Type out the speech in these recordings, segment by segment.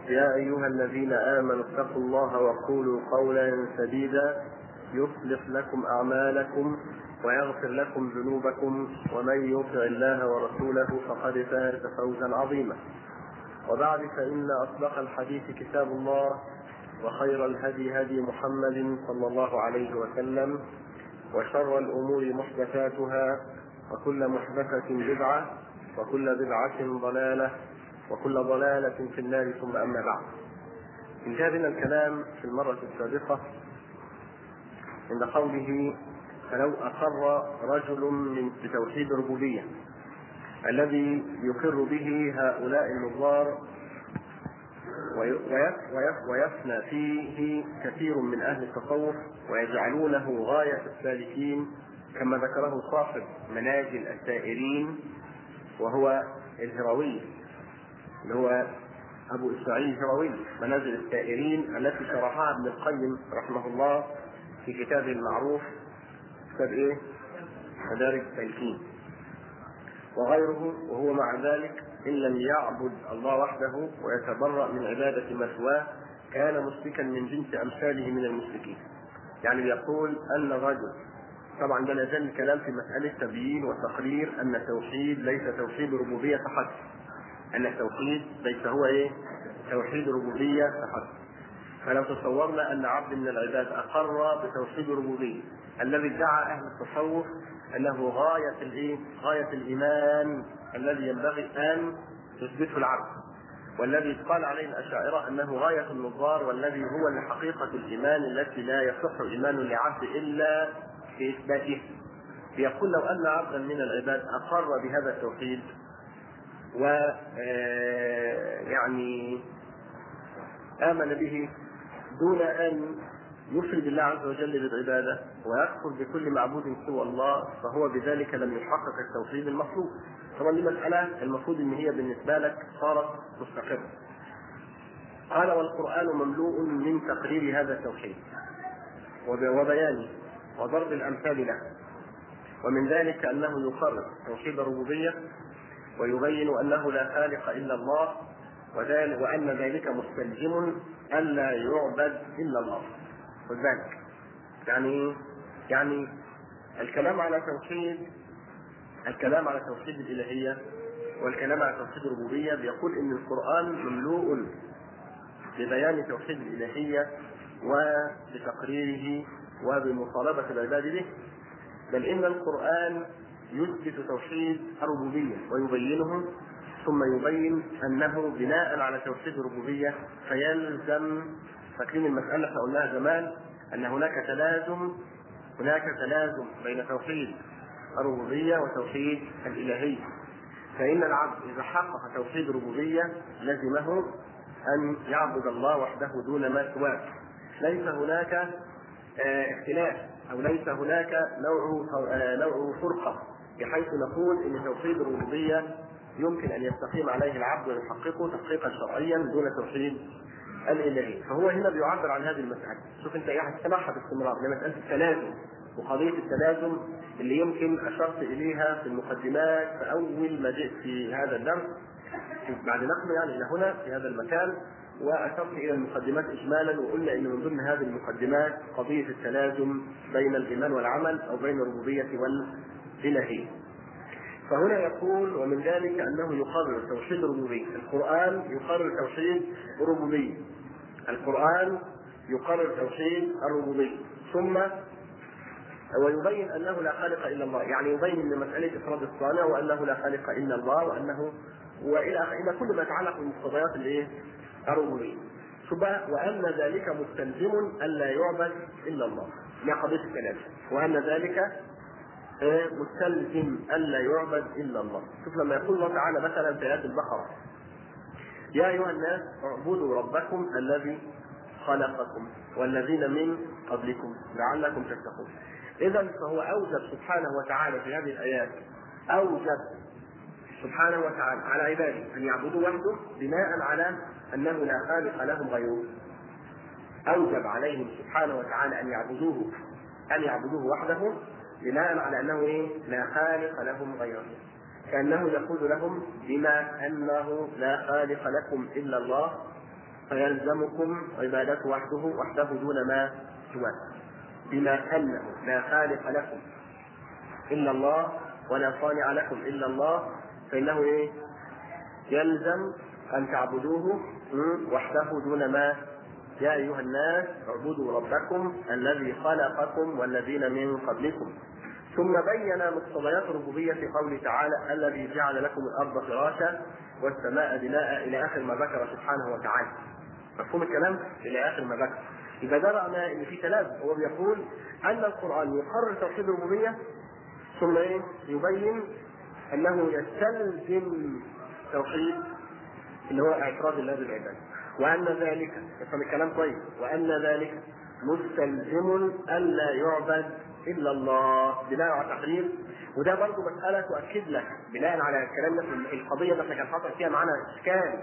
يا أيها الذين آمنوا اتقوا الله وقولوا قولا سديدا يصلح لكم أعمالكم ويغفر لكم ذنوبكم ومن يطع الله ورسوله فقد فاز فوزا عظيما وبعد فإن أصدق الحديث كتاب الله وخير الهدي هدي محمد صلى الله عليه وسلم وشر الأمور محدثاتها وكل محدثة بدعة وكل بدعة ضلالة وكل ضلالة في النار ثم أما بعد انتهى الكلام في المرة السابقة عند قوله فلو أقر رجل من بتوحيد الربوبية الذي يقر به هؤلاء النظار ويفنى فيه كثير من أهل التصوف ويجعلونه غاية السالكين كما ذكره صاحب منازل السائرين وهو الهروي اللي هو ابو اسماعيل الهروي منازل السائرين التي شرحها ابن القيم رحمه الله في كتابه المعروف كتاب ايه؟ مدارج السالكين وغيره وهو مع ذلك ان لم يعبد الله وحده ويتبرأ من عبادة ما سواه كان مشركا من جنس امثاله من المشركين. يعني بيقول ان الرجل طبعا ده لا زال الكلام في مسألة تبيين وتقرير أن التوحيد ليس توحيد ربوبية فحسب. أن التوحيد ليس هو إيه؟ توحيد ربوبية فحسب. فلو تصورنا أن عبد من العباد أقر بتوحيد الربوبية الذي ادعى أهل التصوف أنه غاية الإيه؟ غاية الإيمان الذي ينبغي أن يثبته العبد. والذي قال عليه الأشاعرة أنه غاية النظار والذي هو لحقيقة الإيمان التي لا يصح إيمان لعبد إلا في إثباته يقول لو أن عبدا من العباد أقر بهذا التوحيد و يعني آمن به دون أن يفرد الله عز وجل بالعبادة ويكفر بكل معبود سوى الله فهو بذلك لم يحقق التوحيد المطلوب طبعا دي مسألة المفروض إن هي بالنسبة لك صارت مستقرة قال والقرآن مملوء من تقرير هذا التوحيد وبيانه وضرب الامثال له ومن ذلك انه يقرر توحيد الربوبيه ويبين انه لا خالق الا الله وذلك وان ذلك مستلزم الا يعبد الا الله خذ بالك يعني يعني الكلام على توحيد الكلام على توحيد الالهيه والكلام على توحيد الربوبيه بيقول ان القران مملوء ببيان توحيد الالهيه وبتقريره وبمطالبة العباد به بل إن القرآن يثبت توحيد الربوبية ويبينه ثم يبين أنه بناء على توحيد الربوبية فيلزم فاكرين المسألة اللي قلناها زمان أن هناك تلازم هناك تلازم بين توحيد الربوبية وتوحيد الإلهية فإن العبد إذا حقق توحيد الربوبية لزمه أن يعبد الله وحده دون ما سواه ليس هناك اختلاف او ليس هناك نوع نوع فرقه بحيث نقول ان توحيد الربوبيه يمكن ان يستقيم عليه العبد ويحققه تحقيقا شرعيا دون توحيد الالهيه، فهو هنا بيعبر عن هذه المساله، شوف انت ايه هتسمعها باستمرار لمساله التلازم وقضيه التلازم اللي يمكن اشرت اليها في المقدمات في اول ما جئت في هذا الدرس بعد نقله يعني الى هنا في هذا المكان واشرت الى المقدمات اجمالا وقلنا ان من ضمن هذه المقدمات قضيه التلازم بين الايمان والعمل او بين الربوبيه والالهيه. فهنا يقول ومن ذلك انه يقرر توحيد الربوبيه، القران يقرر توحيد الربوبيه. القران يقرر توحيد الربوبيه، ثم ويبين انه لا خالق الا الله، يعني يبين ان مساله افراد الصانع وانه لا خالق الا الله وانه والى الى كل ما يتعلق بمقتضيات الايه؟ الربوبيه. ثم وان ذلك مستلزم الا يعبد الا الله. هي قضيه الكلام. وان ذلك مستلزم الا يعبد الا الله. شوف لما يقول الله تعالى مثلا في ايات البقره يا ايها الناس اعبدوا ربكم الذي خلقكم والذين من قبلكم لعلكم تتقون. اذا فهو اوجب سبحانه وتعالى في هذه الايات اوجب سبحانه وتعالى على عباده ان يعبدوا وحده بناء على انه لا خالق لهم غيره. اوجب عليهم سبحانه وتعالى ان يعبدوه ان يعبدوه وحده بناء على انه ايه؟ لا خالق لهم غيره. كانه يقول لهم بما انه لا خالق لكم الا الله فيلزمكم عبادته وحده وحده دون ما سواه بما انه لا خالق لكم الا الله ولا صانع لكم الا الله فانه ايه؟ يلزم ان تعبدوه وحده دون ما يا ايها الناس اعبدوا ربكم الذي خلقكم والذين من قبلكم ثم بين مقتضيات الربوبيه في قوله تعالى الذي جعل لكم الارض فراشا والسماء بناء الى اخر ما ذكر سبحانه وتعالى. مفهوم الكلام؟ الى اخر ما ذكر. يبقى ده معناه ان في تلازم هو بيقول ان القران يقرر توحيد الربوبيه ثم ايه؟ يبين انه يستلزم توحيد اللي هو اعتراض الله بالعباد وان ذلك افهم الكلام كويس وان ذلك مستلزم الا يعبد الا الله بناء على تقرير وده برضه مساله تؤكد لك بناء على الكلام ده القضيه اللي احنا كان حاصل فيها معانا اشكال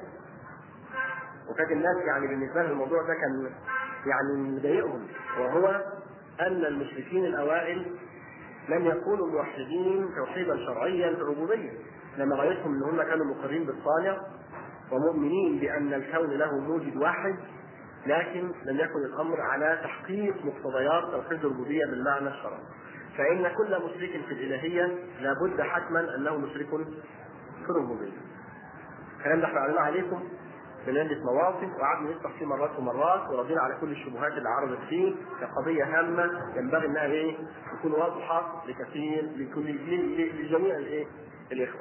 وكانت الناس يعني بالنسبه لهم الموضوع ده كان يعني مضايقهم وهو ان المشركين الاوائل لم يكونوا موحدين توحيدا شرعيا في الربوبيه لما رايتهم ان هم كانوا مقرين بالصانع ومؤمنين بان الكون له موجد واحد لكن لم يكن الامر على تحقيق مقتضيات توحيد الربوبيه بالمعنى الشرعي. فان كل مشرك في الالهيه لابد حتما انه مشرك في الربوبيه. الكلام ده احنا قلنا عليكم من عدة مواقف وقعدنا نفتح فيه مرات ومرات وردينا على كل الشبهات اللي عرضت فيه كقضية هامة ينبغي انها ايه؟ تكون واضحة لكثير لكل لجميع الايه؟ الإخوة.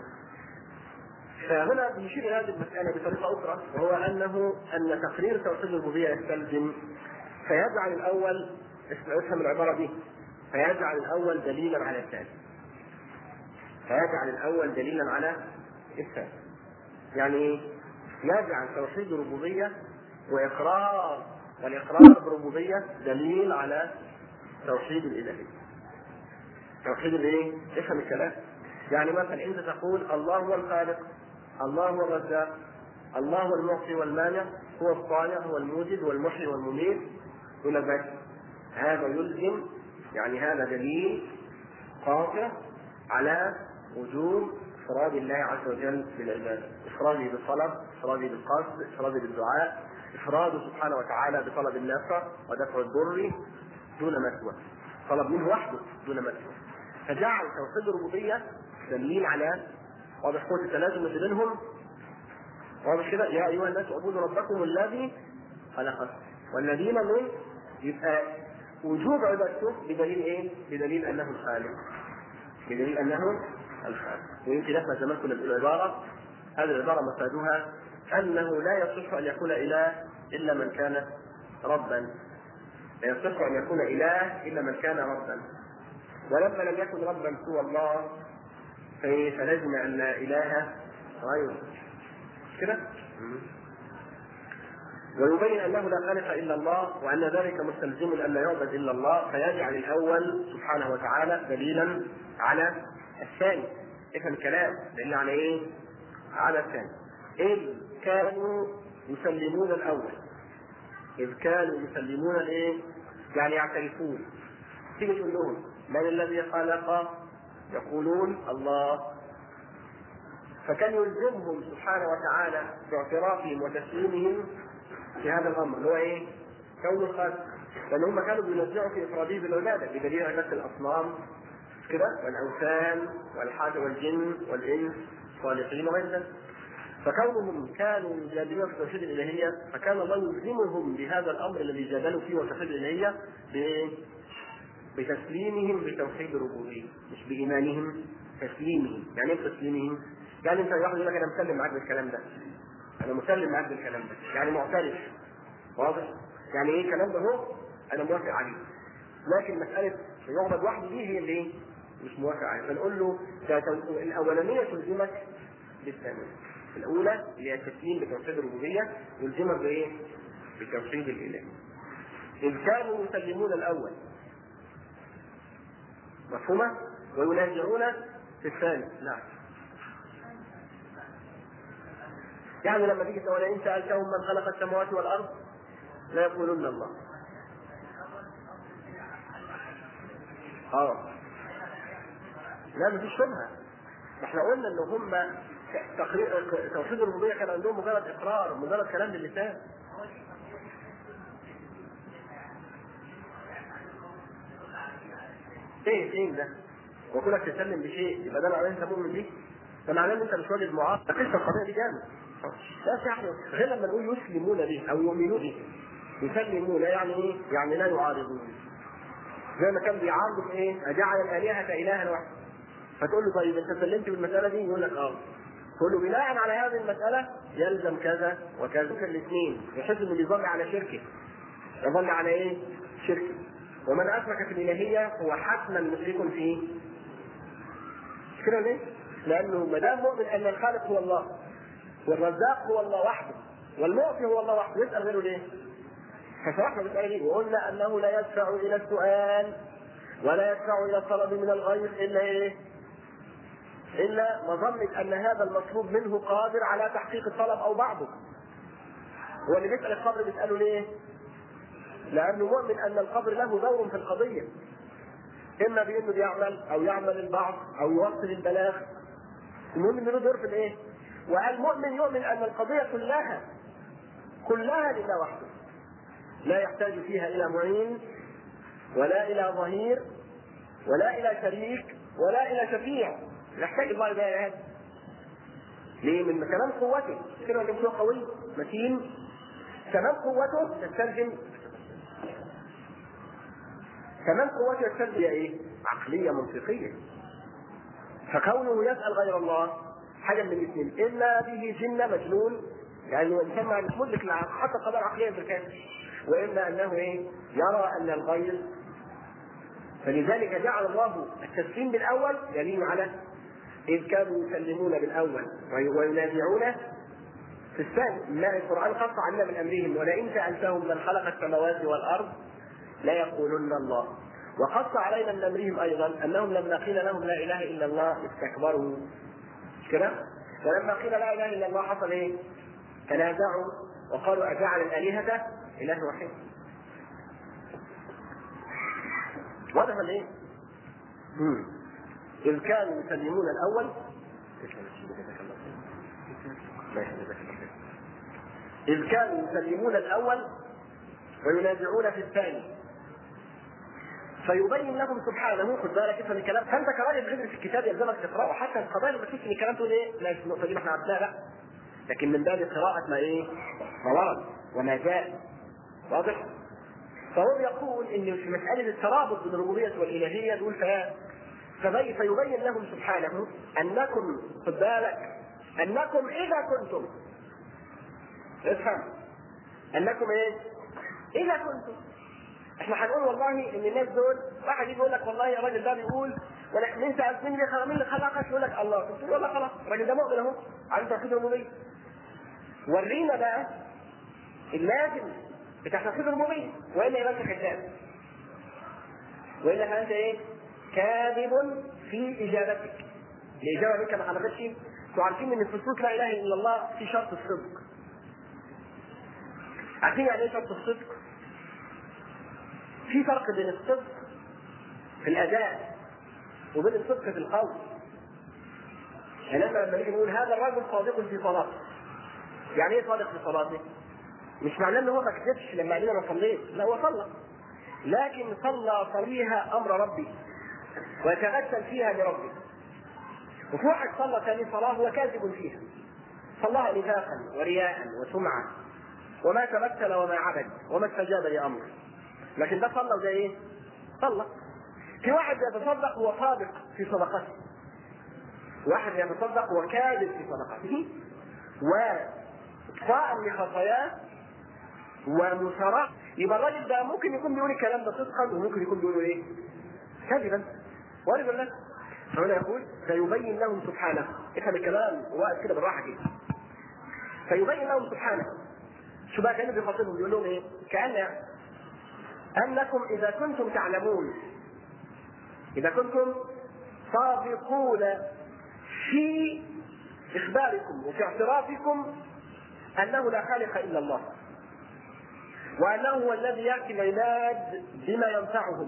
فهنا بيشير الى هذه المساله بطريقه اخرى وهو انه ان تقرير توحيد الربوبيه يستلزم فيجعل الاول افهم العباره دي فيجعل الاول دليلا على الثاني فيجعل الاول دليلا على الثاني يعني ايه؟ يجعل توحيد الربوبيه واقرار والاقرار بالربوبيه دليل على توحيد الالهيه توحيد الايه؟ افهم الكلام يعني مثلا انت تقول الله هو الخالق الله هو الرزاق الله هو المعطي والمانع هو الصانع هو الموجد والمحيي والمميت الى ذلك هذا يلزم يعني هذا دليل قاطع على وجوب افراد الله عز وجل بالعباده افراده بالطلب افراده بالقصد افراده بالدعاء افراده سبحانه وتعالى بطلب النفع ودفع الضر دون مسوى طلب منه وحده دون مسوى فجعل توحيد الربوبيه دليل على واضح قوة التلازم اللي بينهم واضح كده يا ايها الناس اعبدوا ربكم الذي خلقكم والذين من يبقى وجوب عبادته بدليل ايه؟ بدليل انه الخالق بدليل انه الخالق ويمكن احنا زمان كنا بنقول عباره هذه العباره مفادها انه لا يصح ان يكون اله الا من كان ربا لا يصح ان يكون اله الا من كان ربا ولما لم يكن ربا سوى الله فلزم ان لا اله غيره كده ويبين انه لا خالق الا الله وان ذلك مستلزم ان لا يعبد الا الله فيجعل الاول سبحانه وتعالى دليلا على الثاني افهم الكلام دليل على ايه؟ على الثاني اذ كانوا يسلمون الاول اذ كانوا يسلمون الايه؟ يعني يعترفون تيجي تقول لهم من الذي خلق يقولون الله فكان يلزمهم سبحانه وتعالى باعترافهم وتسليمهم في هذا الامر اللي هو ايه؟ كون الخلق لان هم كانوا بينزعوا في افراده بالعباده بدليل عباده الاصنام كده والاوثان والحاجه والجن والانس والصالحين وغير ذلك فكونهم كانوا يجادلون في توحيد الالهيه فكان الله يلزمهم بهذا الامر الذي جادلوا فيه وتوحيد الالهيه بايه؟ بتسليمهم بتوحيد الربوبيه مش بايمانهم تسليمهم يعني ايه تسليمهم؟ يعني انت واحد يقول لك انا مسلم معاك بالكلام ده انا مسلم معاك بالكلام ده يعني معترف واضح؟ يعني ايه الكلام ده هو انا موافق عليه لكن مساله يعبد وحده دي هي اللي ايه؟ مش موافق عليه فنقول له ده الاولانيه تلزمك بالثانيه الاولى اللي هي التسليم بتوحيد الربوبيه يلزمك بايه؟ بتوحيد الاله اذ كانوا يسلمون الاول مفهومة؟ وينازعون في الثاني نعم يعني لما تيجي تقول ان سالتهم من خلق السماوات والارض لا يقولون الله اه لا مفيش شبهه احنا قلنا ان هم تقرير توحيد الربوبيه كان عندهم مجرد اقرار مجرد كلام باللسان فين فين ده؟ وكونك تسلم بشيء يبقى ده معناه انت مؤمن بيه؟ ده معناه ان انت مش واجد معارض، ده قصه القضيه دي جامد. لا في احنا غير لما نقول يسلمون به او يؤمنون به. يسلمون يعني ايه؟ يعني لا يعارضون. زي ما كان بيعارضوا في ايه؟ اجعل الالهه الها واحده. فتقول له طيب انت سلمت بالمساله دي؟ يقول لك اه. تقول له بناء على هذه المساله يلزم كذا وكذا الاثنين يحس انه بيظل على شركه. يظل على ايه؟ شركه. ومن اشرك في الالهيه هو حتما مشرك فيه مش كده ليه؟ لانه ما دام مؤمن ان الخالق هو الله والرزاق هو الله وحده والمعطي هو الله وحده يسال غيره ليه؟ فشرحنا المساله دي وقلنا انه لا يدفع الى السؤال ولا يدفع الى الطلب من الغير الا ايه؟ الا مظنه ان هذا المطلوب منه قادر على تحقيق الطلب او بعضه. هو اللي بيسال القبر بيساله ليه؟ لانه مؤمن ان القبر له دور في القضيه اما بانه بيعمل او يعمل البعض او يوصل البلاغ المهم انه له دور في الايه؟ والمؤمن يؤمن ان القضيه كلها كلها لله وحده لا يحتاج فيها الى معين ولا الى ظهير ولا الى شريك ولا الى شفيع يحتاج الله الى هذا ليه؟ من كلام قوته كده ولا قوي متين تمام قوته تستلزم كمان قوته السلبية ايه؟ عقلية منطقية. فكونه يسأل غير الله حاجة من الاثنين، إما به جنة مجنون يعني إنسان ما مدرك حتى القضايا العقلية بالكامل. وإما أنه إيه؟ يرى أن الغير فلذلك جعل الله التسليم بالأول دليل على إذ كانوا يسلمون بالأول وينازعون في الثاني ما القرآن خص عنا من أمرهم ولئن سألتهم من خلق السماوات والأرض ليقولن الله وقص علينا من امرهم ايضا انهم لما قيل لهم لا اله الا الله استكبروا مش كده؟ ولما قيل لا اله الا الله حصل ايه؟ تنازعوا وقالوا اجعل الالهه اله واحد واضح ولا ايه؟ إذ كانوا يسلمون الأول إذ كانوا يسلمون الأول وينازعون في الثاني فيبين لهم سبحانه خد بالك افهم الكلام فانت كراجل بتدرس في الكتاب يلزمك تقراه حتى القضايا اللي بتكتب الكلام تقول ايه لا النقطه دي ما احنا عرفناها لا لكن من باب قراءة ما ايه؟ ما ورد وما جاء واضح؟ فهو يقول ان في مسألة الترابط بين الربوبية والإلهية دول فبي فيبين لهم سبحانه أنكم خد بالك أنكم إذا كنتم افهم أنكم إيه؟ إذا كنتم احنا هنقول والله ان الناس دول واحد يجي يقول لك والله يا راجل ده بيقول ولا مين سالت مين اللي خلق مين اللي خلقك يقول لك الله قلت له والله خلاص الراجل ده مؤمن اهو عن توحيد الربوبيه ورينا بقى اللازم بتاع توحيد الربوبيه والا يبقى انت كذاب والا فانت ايه؟ كاذب في اجابتك الاجابه منك ما خلقتش انتوا عارفين ان في الصوت لا اله الا الله في شرط الصدق عارفين يعني ايه شرط الصدق؟ في فرق بين الصدق في الاداء وبين الصدق في القول يعني لما نيجي نقول هذا الرجل صادق في صلاته يعني ايه صادق في صلاته؟ مش معناه ان هو ما كذبش لما قال انا صليت لا هو صلى لكن صلى صليها امر ربي ويتغسل فيها لربه وفي واحد صلى ثاني صلاه هو كاذب فيها صلاها نفاقا ورياء وسمعه وما تمثل وما عبد وما استجاب لامر لكن ده صلى وده ايه؟ صلى في واحد يتصدق هو صادق في صدقته واحد يتصدق هو كاذب في صدقته واطفاء لخطاياه ومسارعة يبقى الراجل ده ممكن يكون بيقول الكلام ده صدقا وممكن يكون بيقول ايه؟ كذبا وارد ولا فهنا يقول فيبين لهم سبحانه افهم الكلام واقف كده بالراحه كده فيبين لهم سبحانه شو بقى كانه بيخاطبهم بيقول لهم ايه؟ كان انكم اذا كنتم تعلمون اذا كنتم صادقون في اخباركم وفي اعترافكم انه لا خالق الا الله وانه هو الذي ياتي العباد بما ينفعهم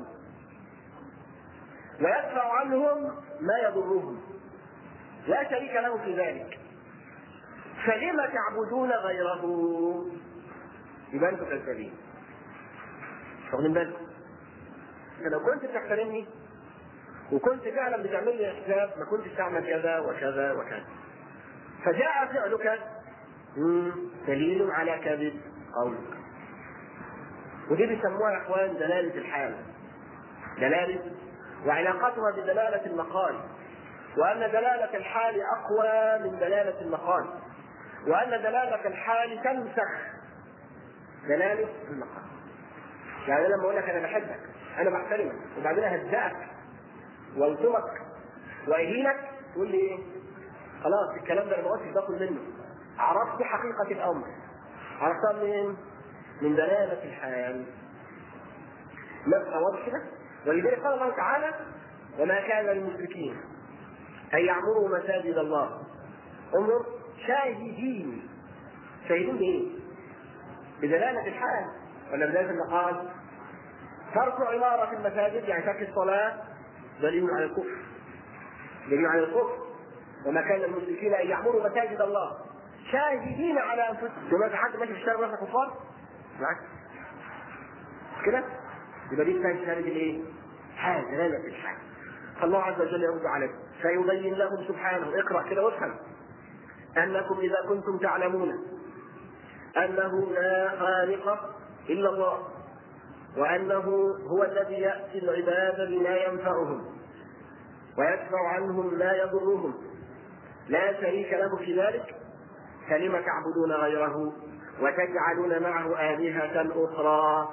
ويدفع عنهم ما يضرهم لا شريك له في ذلك فلم تعبدون غيره يبقى انتوا كذابين واخدين بالكم لو كنت بتحترمني وكنت فعلا بتعمل لي حساب ما كنتش تعمل كذا وكذا وكذا فجاء فعلك دليل على كذب قولك ودي بيسموها يا اخوان دلاله الحال دلاله وعلاقتها بدلاله المقال وان دلاله الحال اقوى من دلاله المقال وان دلاله الحال تنسخ دلاله المقال يعني لما اقول لك انا بحبك انا بحترمك وبعدين اهزئك والطمك واهينك تقول لي ايه؟ خلاص الكلام ده انا ما قلتش باكل منه عرفت حقيقه الامر عرفتها منين؟ من دلاله الحال نبقى واضح كده ولذلك قال الله تعالى وما كان للمشركين ان يعمروا مساجد الله انظر شاهدين شاهدين بايه؟ بدلاله الحال ولا بدلاله المقال ترك عمارة المساجد يعني ترك الصلاة دليل على الكفر دليل على الكفر وما كان للمشركين ان يعمروا مساجد الله شاهدين على انفسهم لما في حد ماشي في الشارع مثلا كفار بالعكس كده يبقى دي اسمها شهاده الايه؟ حال دلاله الحال فالله عز وجل يرد عليكم فيبين لهم سبحانه اقرا كده وافهم انكم اذا كنتم تعلمون انه لا خالق الا الله وانه هو الذي ياتي العباد بما ينفعهم ويدفع عنهم ما يضرهم لا شريك له في ذلك فلم تعبدون غيره وتجعلون معه آلهة أخرى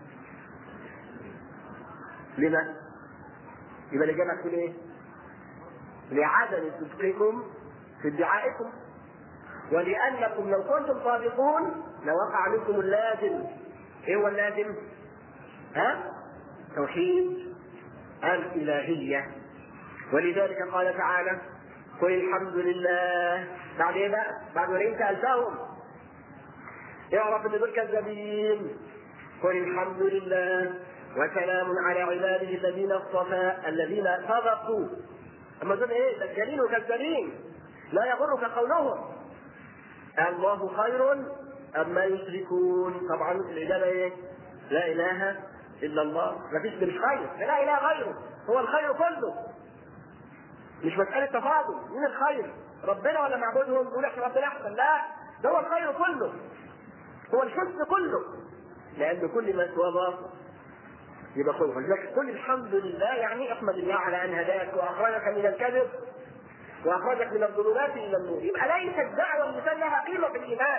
لما؟ يبقى الإجابة تكون إيه؟ لعدم صدقكم في ادعائكم ولأنكم لو كنتم صادقون لوقع منكم اللازم إيه هو اللازم؟ ها؟ توحيد الإلهية ولذلك قال تعالى قل الحمد لله بعد ايه بقى؟ بعد ما انت سالتهم اعرف ان دول كذابين قل الحمد لله وسلام على عباده الذين اصطفى الذين صدقوا اما دول ايه؟ دجالين وكذابين لا يغرك قولهم الله خير أم ما يشركون طبعا الإجابة إيه؟ لا إله إلا الله ما فيش مش خير لا إله غيره هو الخير كله مش مسألة تفاضل مين الخير؟ ربنا ولا معبودهم؟ يقول احنا ربنا أحسن لا ده هو الخير كله هو الحسن كله لأن كل ما سواه باطل يبقى خير ولذلك قل الحمد لله يعني احمد الله على أن هداك وأخرجك من الكذب وأخرجك من الظلمات إلى النور يبقى ليست دعوة الإنسان لها قيمة في الإيمان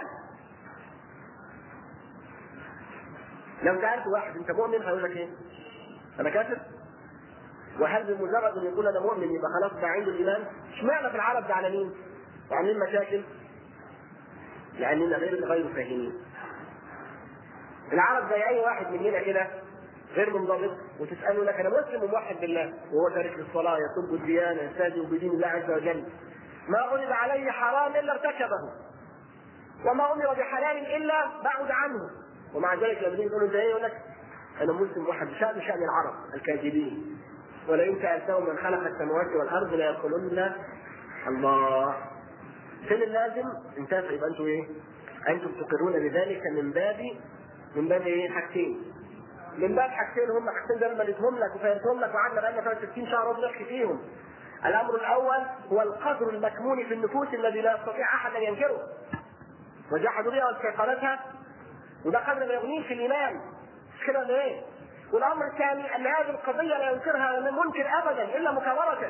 لو سألت واحد أنت مؤمن هيقول لك إيه؟ أنا كافر؟ وهل بمجرد ان يقول انا مؤمن يبقى خلاص ده عنده الايمان؟ اشمعنى في العرب زعلانين؟ وعاملين مشاكل؟ لاننا غير غير فاهمين. العرب زي اي واحد مننا كده غير منضبط وتساله لك انا مسلم وموحد بالله وهو تارك للصلاه يسب الديانه يستهزئ بدين الله عز وجل. ما غلب عليه حرام الا ارتكبه. وما امر بحلال الا بعد عنه. ومع ذلك لما تيجي تقول له انت ايه يقول لك انا مسلم موحد بشان شان العرب الكاذبين. ولئن سألتهم من خلق السماوات والأرض ليقولن الله فين اللازم؟ انتهت يبقى انتوا ايه؟ انتم تقرون بذلك من باب من باب ايه؟ حاجتين. من باب حاجتين هم حاجتين ده مليتهم لك وفهمتهم لك وقعدنا بقالنا 63 شهر بنحكي فيهم. الامر الاول هو القدر المكمون في النفوس الذي لا يستطيع احد ان ينكره. وجحدوا بها واستيقنتها وده قدر ما يغنيه في الايمان. مش كده ولا ايه؟ والامر الثاني ان هذه القضيه لا ينكرها منكر ابدا الا مكابره.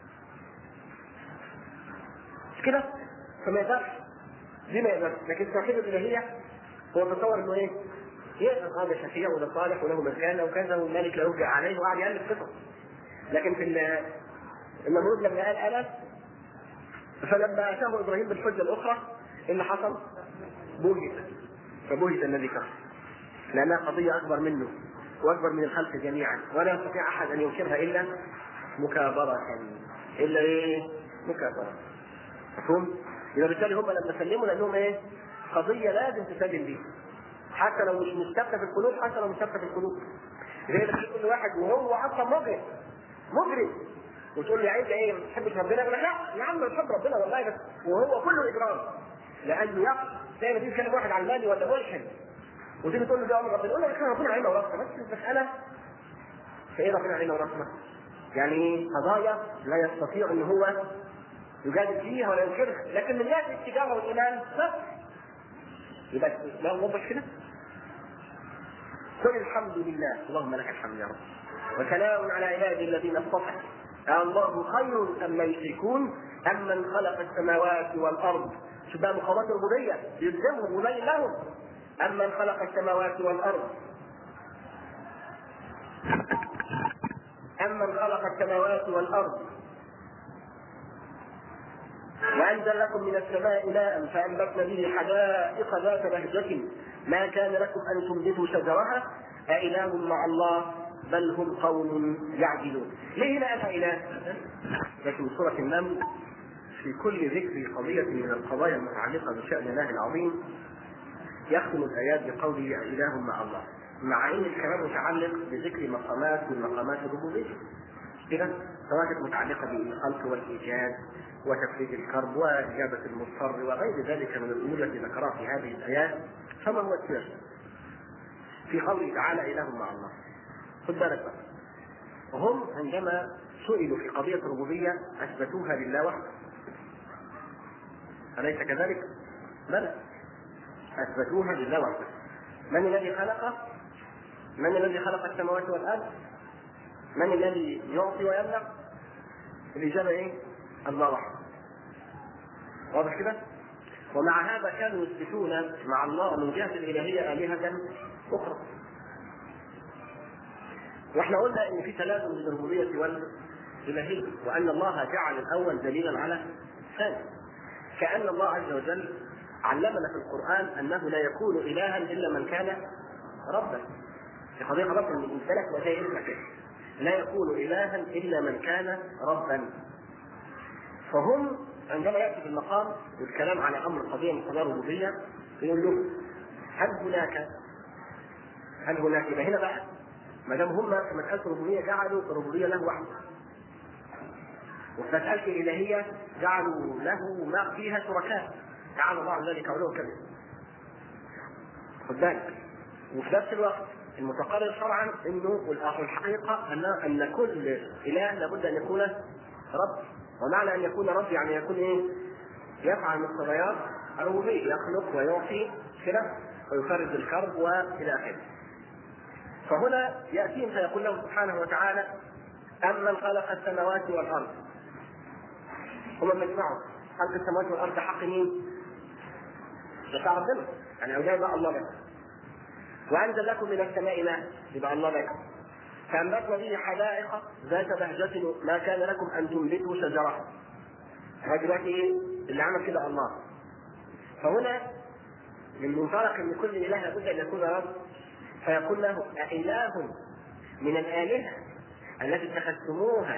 مش كده؟ فما يقدرش دي ما يقدرش لكن التوحيد الالهيه هو تصور انه ايه؟ يقدر هذا شفيع وده صالح وله مكانه وكذا والملك لا يرجع عليه وقعد يالف قصص. لكن في النمرود لما قال انا فلما اتاه ابراهيم بالحجه الاخرى ايه اللي حصل؟ بهت فبهت الذي كفر لانها قضيه اكبر منه واكبر من الخلق جميعا ولا يستطيع احد ان ينكرها الا مكابرة الا ايه؟ مكابرة مفهوم؟ يبقى بالتالي هم لما سلموا لانهم ايه؟ قضية لازم تسلم بيها حتى لو مش مستبقى في القلوب حتى لو مستبقى في القلوب زي ما كل واحد وهو اصلا مجرم مجرم وتقول لي عايز ايه ما تحبش ربنا يقول لك لا يا عم بحب ربنا والله بس وهو كله اجرام لانه يقصد زي ما تيجي تكلم واحد علماني ولا ملحد وتيجي تقول له ده امر ربنا يقول لك ربنا علينا ورحمه بس المساله فايه ربنا علينا ورحمه؟ يعني قضايا لا يستطيع ان هو يجادل فيها ولا ينكرها لكن من جهه الاتجاه والايمان صفر يبقى لا هو مش كده قل الحمد لله اللهم لك الحمد يا رب وسلام على عبادي الذين اصطفى الله خير أم يشركون أم من خلق السماوات والأرض شوف بقى مقامات الربوبية يلزمهم ويبين لهم أم من خلق السماوات والأرض أم من خلق السماوات والأرض وأنزل لكم من السماء ماء فأنبتنا به حدائق ذات بهجة ما كان لكم أن تنبتوا شجرها أإله مع الله بل هم قوم يعدلون ليه هنا أتى إله؟ لكن سورة النمل في كل ذكر قضية من القضايا المتعلقة بشأن الله العظيم يختم الآيات بقوله إله مع الله مع ان الكلام متعلق بذكر مقامات من مقامات الربوبيه اذا سواء كانت متعلقه بالخلق والايجاد وتفريج الكرب واجابه المضطر وغير ذلك من الامور التي ذكرها في هذه الايات فما هو السر؟ في قوله تعالى اله مع الله خد بالك بقى هم عندما سئلوا في قضيه الربوبيه اثبتوها لله وحده اليس كذلك؟ بلى اثبتوها لله وحده من الذي خلقه من الذي خلق السماوات والارض؟ من الذي يعطي ويمنع؟ الاجابه ايه؟ الله وحده. واضح كده؟ ومع هذا كانوا يثبتون مع الله من جهه الالهيه الهه اخرى. واحنا قلنا ان في تلازم بين الربوبيه والالهيه وان الله جعل الاول دليلا على الثاني. كان الله عز وجل علمنا في القران انه لا يكون الها الا من كان ربا في قضيه خلاص الامتلك وزي اسمك لا يكون الها الا من كان ربا فهم عندما ياتي في المقام والكلام على امر قضيه من قضايا الربوبيه يقول له هل هناك هل هناك يبقى هنا بقى ما دام هم في مساله الربوبيه جعلوا الربوبيه له وحده وفي مساله الالهيه جعلوا له ما فيها شركاء جعل الله ذلك علوا كذب خد بالك وفي نفس الوقت المتقرر شرعا انه الحقيقه ان ان كل اله لابد ان يكون رب ومعنى ان يكون رب يعني يكون ايه؟ يفعل مقتضيات الربوبيه يخلق ويعطي كده ويفرج الكرب والى اخره. فهنا ياتيهم فيقول له سبحانه وتعالى أمن خلق السماوات والأرض هم لما يسمعوا خلق السماوات والأرض حق مين؟ بتاع ربنا يعني أولياء بقى الله لك وأنزل لكم من السماء ماء يبقى الله لكم فأنبتنا به حدائق ذات بهجة ما كان لكم أن تنبتوا شجرها دلوقتي إيه؟ اللي عمل كده الله فهنا من منطلق ان كل اله لابد ان يكون رب فيقول له أإله من الآلهة التي اتخذتموها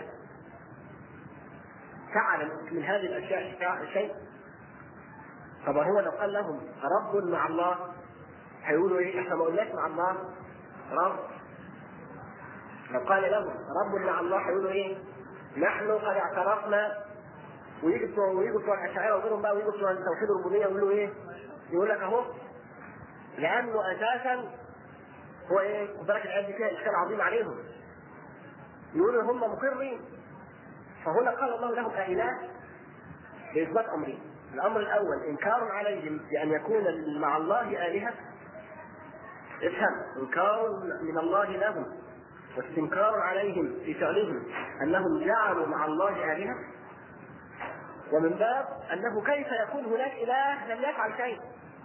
تعلم من هذه الأشياء شيء طب هو لو قال لهم رب مع الله هيقولوا ايه احنا ما قلناش مع الله رب لو قال لهم رب مع الله هيقولوا ايه نحن قد اعترفنا ويجي بتوع ويجوا بتوع الاشاعره وغيرهم بقى ويجوا بتوع توحيد الربوبيه يقولوا ايه؟ يقول لك اهو لانه اساسا هو ايه؟ خد بالك الايات دي فيها اشكال عظيم عليهم. يقولوا هم مقرين فهنا قال الله لهم أإله بإثبات أمرين. الأمر الأول إنكار عليهم بأن يكون مع الله آلهة افهم إنكار من الله لهم واستنكار عليهم في فعلهم أنهم جعلوا مع الله آلهة ومن باب أنه كيف يكون هناك إله لم يفعل شيء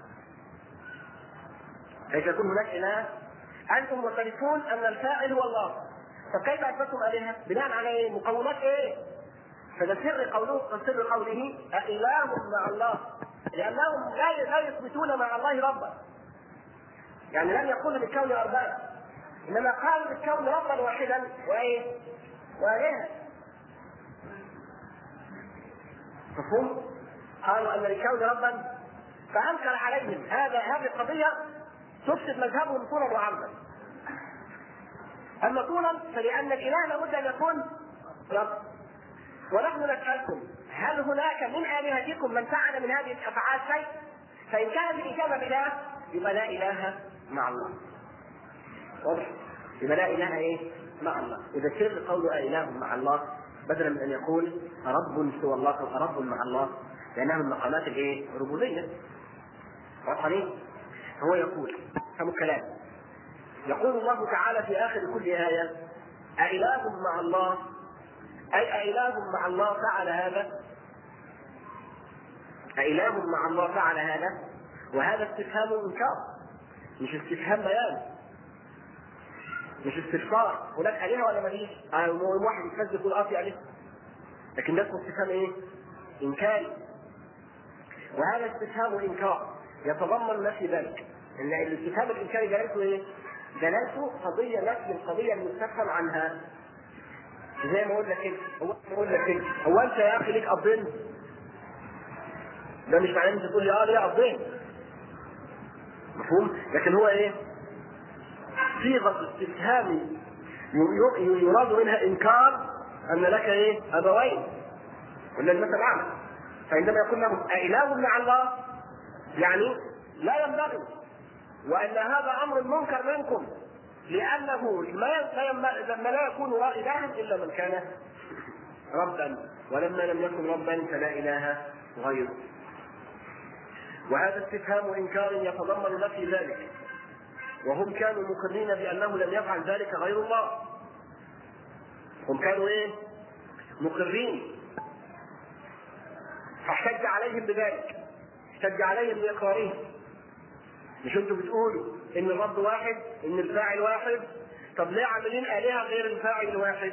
كيف يكون هناك إله أنتم معترفون أن الفاعل هو الله فكيف أثبتم آلهة؟ بناء على إيه؟ مقومات إيه؟ فده سر قوله سر قوله أإله مع الله لأنهم لا لا يثبتون مع الله ربا يعني لم يقولوا بالكون أربابا إنما قالوا بالكون ربا واحدا وإيه؟ وآلهة مفهوم؟ قالوا أن للكون ربا فأنكر عليهم هذا هذه القضية تفسد مذهبهم طولا وعرضا. أما طولا فلأن الإله لابد أن يكون رب. ونحن نسألكم هل هناك من آلهتكم من فعل من هذه الأفعال شيء؟ فإن كانت الإجابة بلا يبقى لا إله مع الله واضح يبقى لا اله ايه مع الله اذا سر قوله اله مع الله بدلا من ان يقول رب سوى الله او رب مع الله لانها من مقامات الايه الربوبيه واضح هو يقول فهم الكلام يقول الله تعالى في اخر كل ايه أإله مع الله أي أإله مع الله فعل هذا أإله مع الله فعل هذا وهذا استفهام إنكار مش استفهام بيان مش استفسار هناك آلهة ولا مفيش؟ آه واحد يتفز يقول اه في آلهة لكن ده اسمه استفهام ايه؟ إنكاري وهذا استفهام إنكار يتضمن نفي ذلك ان الاستفهام الإنكاري دلالته ايه؟ دلالته قضية نفي القضية المستفهم عنها زي ما اقول لك كده هو اقول لك كده هو انت يا اخي ليك ابين ده مش معناه انت تقول لي اه ليه ابين مفهوم لكن هو ايه صيغه استفهام يراد منها انكار ان لك ايه ابوين ولا المثل اعلى فعندما يقول لهم أإله مع الله يعني لا ينبغي وأن هذا أمر منكر منكم لأنه ما لا يكون إلها إلا من كان ربا ولما لم يكن ربا فلا إله غيره وهذا استفهام إنكار يتضمن نفي ذلك وهم كانوا مقرين بأنه لم يفعل ذلك غير الله هم كانوا إيه؟ مقرين فاحتج عليهم بذلك احتج عليهم بإقرارهم مش انتوا بتقولوا ان الرب واحد ان الفاعل واحد طب ليه عاملين آلهة غير الفاعل الواحد؟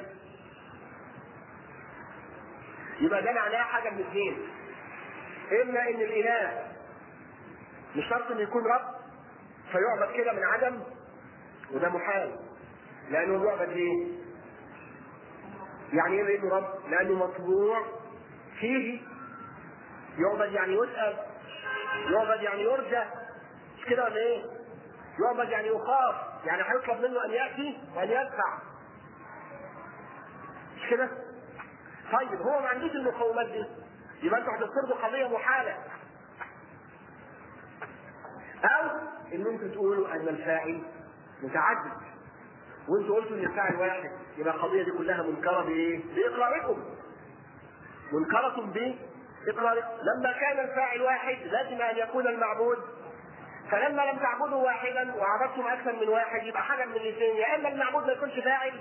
يبقى ده معناه حاجة من اثنين إما إن الإله مش شرط إنه يكون رب فيعبد كده من عدم وده محال لأنه يعبد ليه؟ يعني ايه انه رب؟ لأنه مطبوع فيه يعبد يعني يسأل يعبد يعني يرجى مش كده ولا ايه؟ يعبد يعني يخاف يعني هيطلب منه ان ياتي وان يدفع مش كده؟ طيب هو ما عندوش المقومات دي يبقى انتوا هتفترضوا قضيه محاله او ان انتوا تقولوا ان الفاعل متعدد وانتوا قلتوا ان الفاعل واحد يبقى القضيه دي كلها منكره بايه؟ باقراركم منكره باقراركم لما كان الفاعل واحد لازم ان يكون المعبود فلما لم تعبدوا واحدا وعبدتم اكثر من واحد يبقى حاجه من الاثنين يا اما المعبود ما يكونش فاعل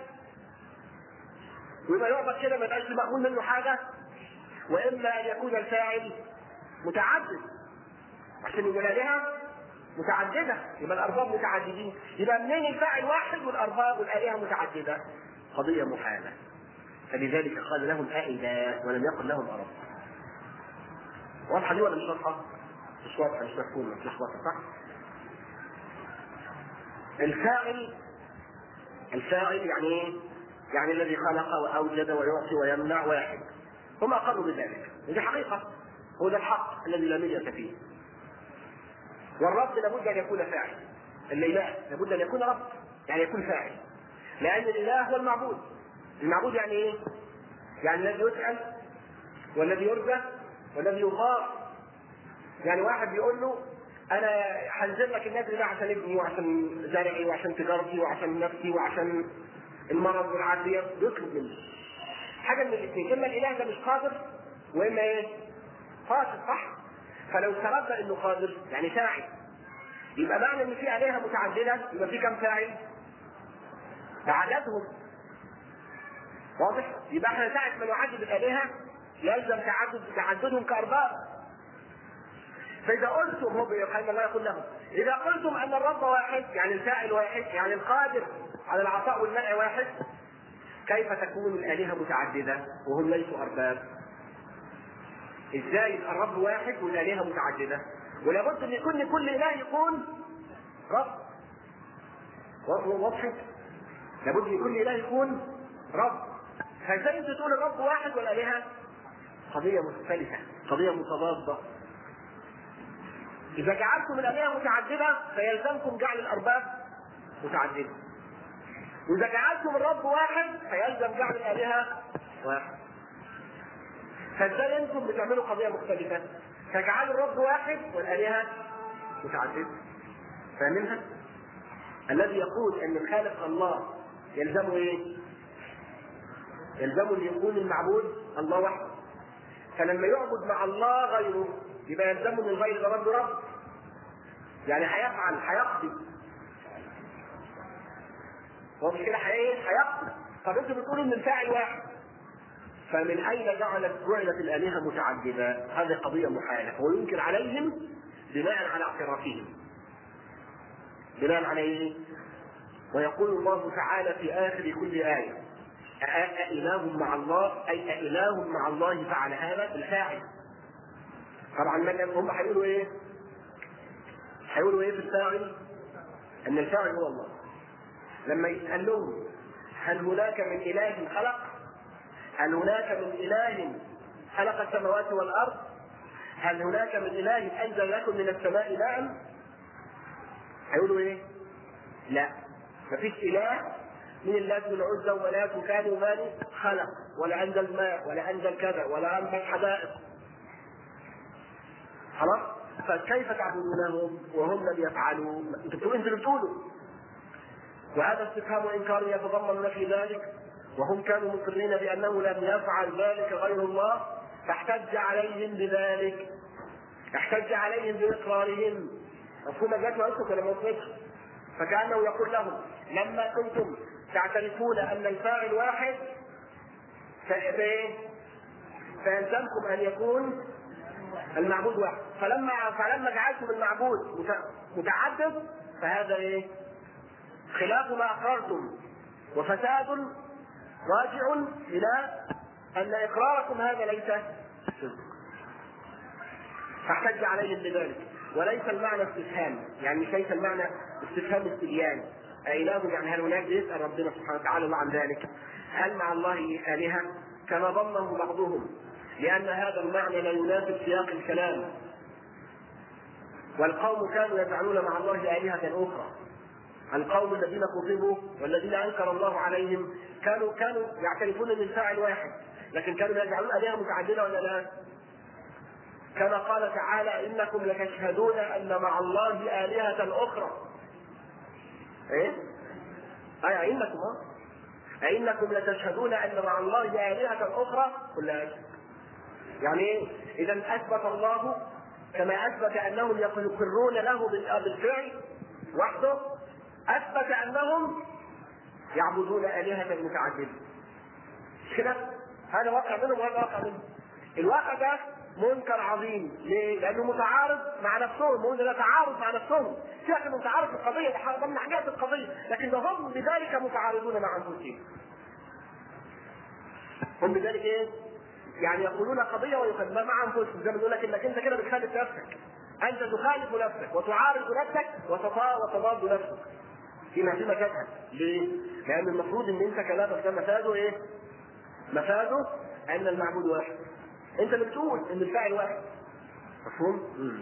ويبقى يعبد كده ما يبقاش مقبول منه حاجه واما ان يكون الفاعل متعدد عشان يبقى الالهه متعدده يبقى الارباب متعددين يبقى منين الفاعل واحد والارباب والالهه متعدده قضيه محاله فلذلك قال لهم أإله ولم يقل لهم أرب واضحة دي ولا مش واضحة؟ مش واضحة مش مفهومة مش واضحة صح؟ الفاعل الفاعل يعني ايه؟ يعني الذي خلق واوجد ويعطي ويمنع واحد هم اقروا بذلك ودي حقيقه هو ده الحق الذي لا مرية فيه والرب لابد ان يكون فاعل الاله لابد ان يكون رب يعني يكون فاعل لان الاله هو المعبود المعبود يعني ايه؟ يعني الذي يسال والذي يرجى والذي يخاف يعني واحد بيقول له انا هنزل لك الناس ده عشان ابني وعشان زرعي وعشان تجارتي وعشان نفسي وعشان المرض والعافيه يطلب مني حاجه من الاثنين اما الاله ده مش قادر واما ايه؟ قادر صح؟ فلو تردى انه قادر يعني فاعل يبقى معنى ان في الهه متعدده يبقى في كم فاعل؟ عددهم واضح؟ يبقى احنا ساعه ما نعدد الالهه يلزم تعدد تعددهم كارباب فإذا قلتم هو بيقول الله يقول لهم إذا قلتم أن الرب واحد يعني الفاعل واحد يعني القادر على العطاء والمنع واحد كيف تكون الآلهة متعددة وهم ليسوا أرباب؟ إزاي يبقى الرب واحد والآلهة متعددة؟ ولابد أن يكون لكل إله يكون رب واضح؟ لابد ان كل إله يكون رب فإزاي أنت تقول الرب واحد والآلهة قضية مختلفة قضية متضادة إذا جعلتم الآلهة متعددة فيلزمكم جعل الأرباب متعددة. وإذا جعلتم الرب واحد فيلزم جعل الآلهة واحد. فإزاي أنتم بتعملوا قضية مختلفة؟ تجعلوا الرب واحد والآلهة متعددة. فاهمينها؟ الذي يقول ان الخالق الله يلزمه ايه؟ يلزمه ان يكون المعبود الله وحده فلما يعبد مع الله غيره يبقى يلزمه ان الغير ده رب رب يعني هيفعل هيقضي هو مش كده هيقضي طب انتوا بتقولوا ان الفاعل واحد فمن اين جعلت جعلت الالهه متعدده؟ هذه قضيه محاله وينكر عليهم بناء على اعترافهم. بناء على ايه؟ ويقول الله تعالى في اخر كل ايه أإله مع الله أي أإله مع الله فعل هذا الفاعل طبعا من هم هيقولوا ايه؟ هيقولوا ايه في الفاعل؟ ان الفاعل هو الله لما يسأل لهم هل هناك من اله خلق؟ هل هناك من اله خلق السماوات والارض؟ هل هناك من اله انزل لكم من السماء ماء؟ هيقولوا ايه؟ لا مفيش اله من اللات والعزى ومنات وكانوا ماني خلق ولا انزل ماء ولا انزل كذا ولا انزل حدائق خلاص فكيف تعبدونهم وهم لم يفعلوا انتم بتقولوا انتوا بتقولوا وهذا استفهام انكار يتضمن نفي ذلك وهم كانوا مقرين بانه لم يفعل ذلك غير الله فاحتج عليهم بذلك احتج عليهم باقرارهم مفهوم جات وقتك ولا ما فكانه يقول لهم لما كنتم تعترفون ان الفاعل واحد فيلزمكم ان يكون المعبود واحد فلما فلما جعلتم المعبود متعدد فهذا ايه؟ خلاف ما اقررتم وفساد راجع الى ان اقراركم هذا ليس صدق فاحتج عليهم بذلك وليس المعنى استفهام يعني مش ليس المعنى استفهام استبيان أإله يعني هل هناك يسأل ربنا سبحانه وتعالى الله عن ذلك هل مع الله آلهة كما ظنه بعضهم لأن هذا المعنى لا يناسب سياق الكلام والقوم كانوا يجعلون مع الله آلهة أخرى القوم الذين كذبوا والذين أنكر الله عليهم كانوا كانوا يعترفون من فاعل واحد لكن كانوا يجعلون آلهة متعددة ولا لا؟ كما قال تعالى إنكم لتشهدون أن مع الله آلهة أخرى ايه؟ أي أئنكم أئنكم لتشهدون أن مع الله آلهة أخرى قل لا أشهد يعني ايه؟ إذا أثبت الله كما أثبت أنهم يقرون له بالفعل وحده أثبت أنهم يعبدون آلهة متعددة مش كده؟ هذا واقع منهم وهذا واقع منهم الواقع ده منكر عظيم ليه؟ لانه متعارض مع نفسهم هو ده تعارض مع نفسهم سيبك من تعارض القضيه ده من حاجات القضيه لكن هم بذلك متعارضون مع انفسهم هم بذلك ايه؟ يعني يقولون قضيه ويقدمها مع انفسهم زي ما بيقول لك انك انت كده بتخالف نفسك انت تخالف نفسك وتعارض نفسك وتضاد نفسك فيما فيما تفهم ليه؟ لان المفروض ان انت كلامك ده مفاده ايه؟ مفاده ان المعبود واحد انت اللي بتقول ان الفاعل واحد مفهوم؟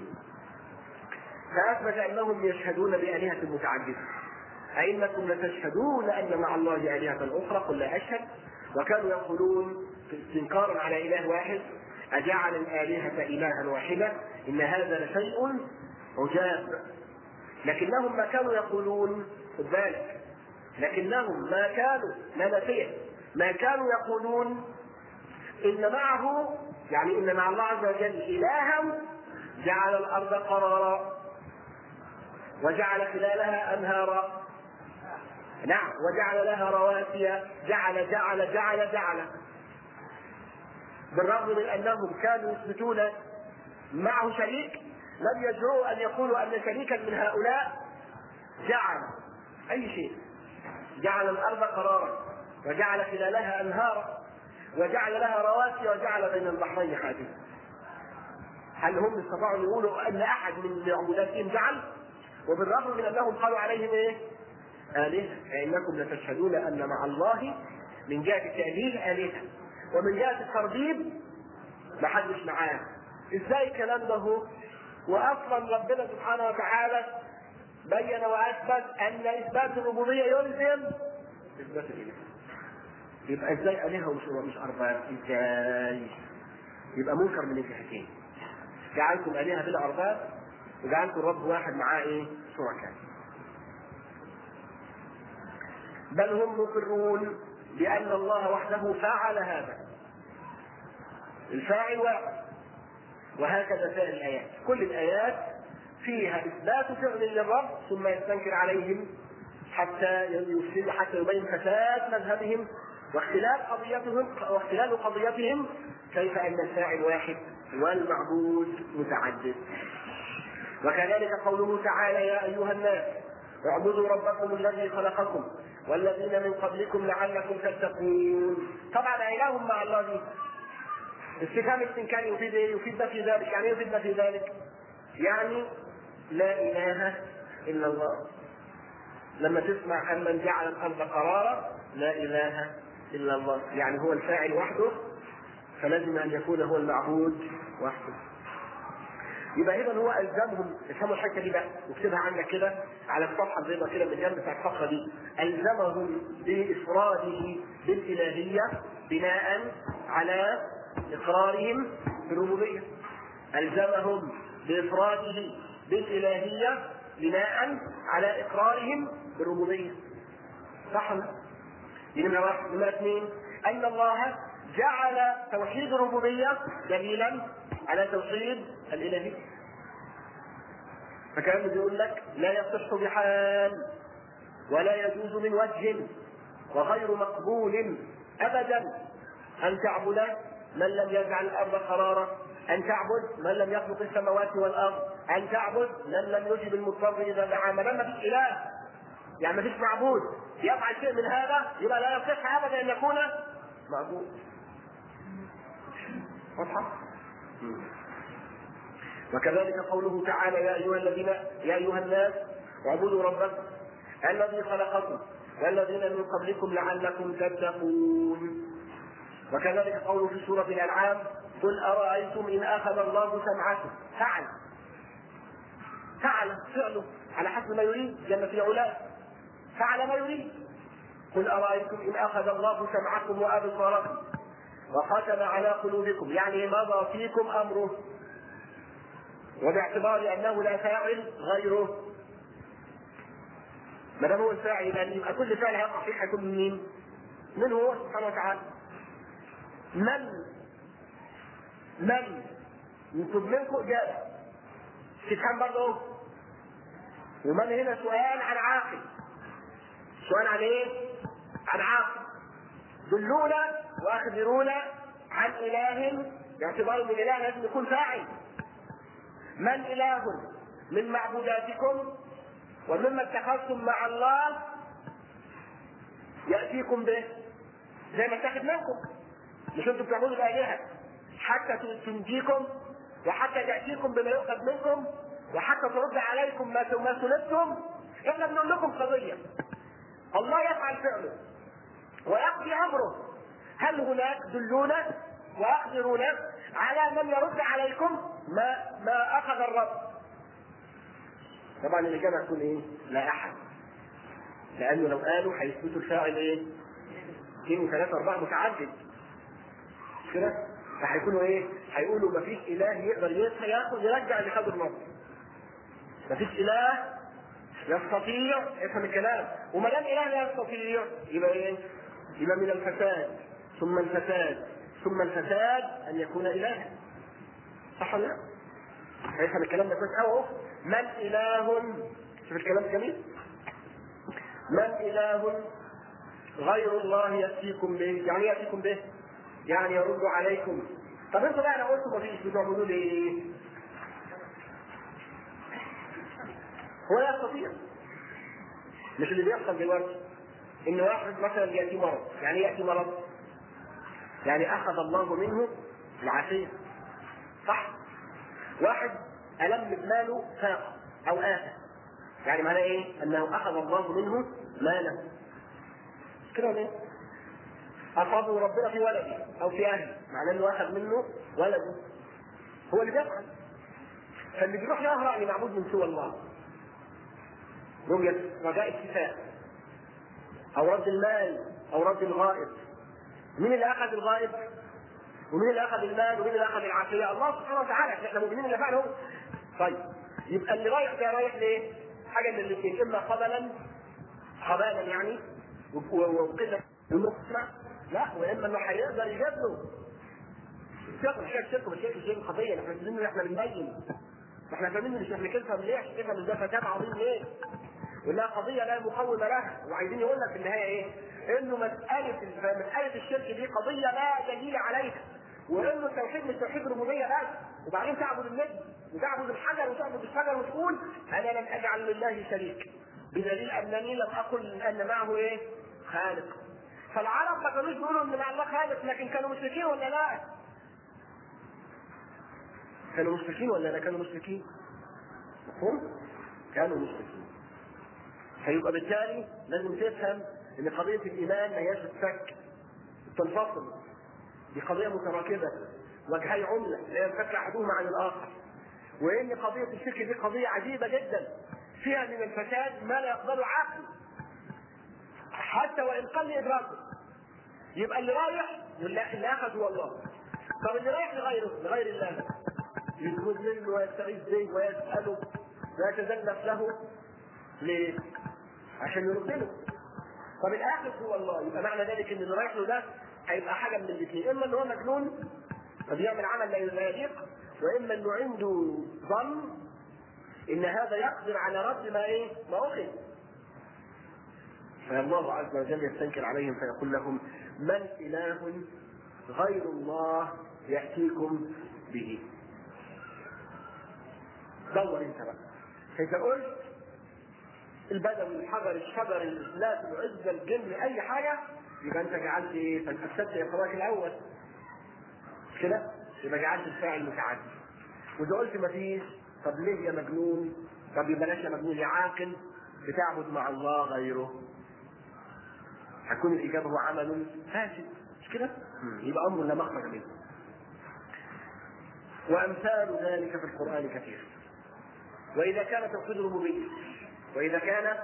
فاثبت انهم يشهدون بالهه متعدده أئنكم لتشهدون أن مع الله آلهة أخرى قل لا أشهد وكانوا يقولون استنكارا على إله واحد أجعل الآلهة إلها واحدة إن هذا لشيء عجاب لكنهم ما كانوا يقولون خد بالك لكنهم ما كانوا لا نافية ما كانوا يقولون إن معه يعني إن مع الله عز وجل إلها جعل الأرض قرارا وجعل خلالها أنهارا نعم وجعل لها رواسي جعل جعل جعل جعل بالرغم من أنهم كانوا يثبتون معه شريك لم يجرؤوا أن يقولوا أن شريكا من هؤلاء جعل أي شيء جعل الأرض قرارا وجعل خلالها أنهارا وجعل لها رواسي وجعل بين البحرين حاجزا هل هم استطاعوا يقولوا ان احد من معبوداتهم جعل وبالرغم من انهم قالوا عليهم ايه؟ آلهة فإنكم لتشهدون أن مع الله من جهة التأليل آلهة ومن جهة التربيب ما حدش معاه ازاي الكلام ده هو واصلا ربنا سبحانه وتعالى بين واثبت ان اثبات الربوبيه يلزم اثبات الاله يبقى ازاي الهه ومش مش ارباب ازاي يبقى منكر من الجهتين جعلتم الهه بلا ارباب وجعلتم رب واحد معاه ايه شركاء بل هم مقرون بأن الله وحده فعل هذا الفاعل واحد وهكذا سائر الآيات كل الآيات فيها إثبات فعل للرب ثم يستنكر عليهم حتى يفسد حتى يبين فساد مذهبهم واختلاف قضيتهم واختلال قضيتهم كيف ان الفاعل واحد والمعبود متعدد وكذلك قوله تعالى يا ايها الناس اعبدوا ربكم الذي خلقكم والذين من قبلكم لعلكم تتقون طبعا اله مع الله دي استفهام استنكاري يفيد ايه؟ يفيد في ذلك، يعني ايه يفيد في ذلك؟ يعني لا اله الا الله. لما تسمع ان من جعل الارض قرارا لا اله الا الله، يعني هو الفاعل وحده فلازم ان يكون هو المعبود وحده. يبقى اذا هو الزمهم افهموا الحته دي بقى واكتبها عندك كده على الصفحه البيضاء كده من الجنب بتاع الصفحه دي الزمهم بافراده بالالهيه بناء على اقرارهم بالربوبيه الزمهم بافراده بالالهيه بناء على اقرارهم بالربوبيه صح ولا دي نمره واحد نمره اثنين ان الله جعل توحيد الربوبيه دليلا على توحيد الالهيه فكان بيقول لك لا يصح بحال ولا يجوز من وجه وغير مقبول ابدا ان تعبد من لم يجعل الارض قرارا ان تعبد من لم يخلق السماوات والارض ان تعبد من لم يجب المضطر اذا دعا ما دام مفيش اله يعني مفيش معبود يفعل شيء من هذا يبقى لا يصح ابدا ان يكون معبود واضحه وكذلك قوله تعالى يا ايها الذين يا ايها الناس اعبدوا ربكم الذي خلقكم والذين من قبلكم لعلكم تتقون وكذلك قوله في سورة الأنعام قل أرأيتم إن أخذ الله سمعكم فعل فعل فعله على حسب ما يريد جل في علاه فعل ما يريد قل أرأيتم إن أخذ الله سمعكم وأبصاركم وختم على قلوبكم يعني مضى فيكم أمره وباعتبار أنه لا فاعل غيره ما دام هو الفاعل يبقى كل فعل هيقع فيه هيكون من مين؟ من هو سبحانه وتعالى من من يطلب منكم إجابة استفهام برضه ومن هنا سؤال عن عاقل سؤال عن ايه؟ عن عاقل دلونا واخبرونا عن اله باعتبار ان الاله لازم يكون فاعل من اله من معبوداتكم ومما اتخذتم مع الله ياتيكم به زي ما اتخذ منكم مش انتم بتعبدوا الالهه حتى تنجيكم وحتى تاتيكم بما يؤخذ منكم وحتى ترد عليكم ما ما سلبتم احنا بنقول لكم قضيه الله يفعل فعله ويقضي امره هل هناك دلونا واخبرونا على من يرد عليكم ما ما اخذ الرب طبعا الاجابه هتكون ايه؟ لا احد لانه لو قالوا هيثبتوا الفاعل ايه؟ اثنين وثلاثه اربعه متعدد كده فهيكونوا ايه؟ هيقولوا ما فيش اله يقدر ياخذ يرجع اللي خده النصر. ما فيش اله يستطيع افهم الكلام وما دام اله لا يستطيع يبقى ايه؟ يبقى من الفساد ثم الفساد ثم الفساد ان يكون الها. صح ولا لا؟ هيفهم الكلام ده كويس قوي من اله شوف الكلام جميل من اله غير الله ياتيكم به يعني ياتيكم به يعني يرد عليكم طب انتوا بقى لو قلتوا مفيش بتعبدوا ليه؟ هو لا يستطيع مش اللي بيحصل دلوقتي ان واحد مثلا ياتي مرض يعني ياتي مرض يعني اخذ الله منه العافيه صح واحد الم بماله فاق او اتى يعني معناه ايه انه اخذ الله منه ماله كده ليه اصابه ربنا في ولده او في اهله معناه انه اخذ منه ولده هو اللي بيفعل فاللي بيروح يهرع لمعبود من سوى الله رؤية رجاء الشفاء او رد المال او رد الغائب مين اللي اخذ الغائب ومين اللي اخذ المال ومين اللي اخذ العافيه الله سبحانه وتعالى احنا مؤمنين اللي فعله طيب يبقى اللي رايح ده رايح ليه حاجه من الاثنين اما قبلا قبالا يعني وقله ونقص لا واما انه هيقدر يجيب له الشيخ مش الشيخ مش الشيخ القضيه احنا عايزين ان احنا بنبين احنا فاهمين ان مش احنا كلفه ليه كلفه من ده فتاب عظيم ليه وانها قضيه لا مقوم لها وعايزين يقول لك في النهايه ايه؟ انه مساله مساله الشرك دي قضيه لا دليل عليها وانه التوحيد مش توحيد ربوبيه بس وبعدين تعبد النجم وتعبد الحجر وتعبد الشجر وتقول انا لم اجعل لله شريك بدليل انني لم اقل ان معه ايه؟ خالق فالعرب ما كانوش بيقولوا ان مع الله خالق لكن كانوا مشركين ولا لا؟ كانوا مشركين ولا لا كانوا مشركين؟ مفهوم؟ كانوا مشركين فيبقى بالتالي لازم تفهم ان قضيه الايمان ما هياش تفك تنفصل دي قضيه متراكبه وجهي عمله لا ينفك احدهما عن الاخر وان قضيه الشرك دي قضيه عجيبه جدا فيها من الفساد ما لا يقبله عقل حتى وان قل ادراكه يبقى اللي رايح يقول لا اللي اخذ هو الله طب اللي رايح لغيره لغير الله يسجد منه ويستغيث به ويساله ويتزلف له ليه؟ عشان يرد له طب الاخر هو الله يبقى معنى ذلك ان اللي رايح له ده هيبقى حاجه من الاثنين اما ان هو مجنون فبيعمل عمل لا يليق واما انه عنده ظن ان هذا يقدر على رد ما ايه؟ ما اخذ فالله عز وجل يستنكر عليهم فيقول لهم من اله غير الله ياتيكم به دور انت بقى فاذا قلت البدوي الحجر الشجر الناس العزه الجن اي حاجه يبقى انت جعلت ايه؟ فانت افسدت اقراك الاول مش كده؟ يبقى جعلت الفاعل متعدي واذا قلت مفيش طب ليه يا مجنون؟ طب بلاش يا مجنون يا عاقل بتعبد مع الله غيره هتكون الاجابه هو عمل فاسد مش كده؟ يبقى امر لا مخرج منه وامثال ذلك في القران كثير واذا كان توحيد الربوبيه واذا كان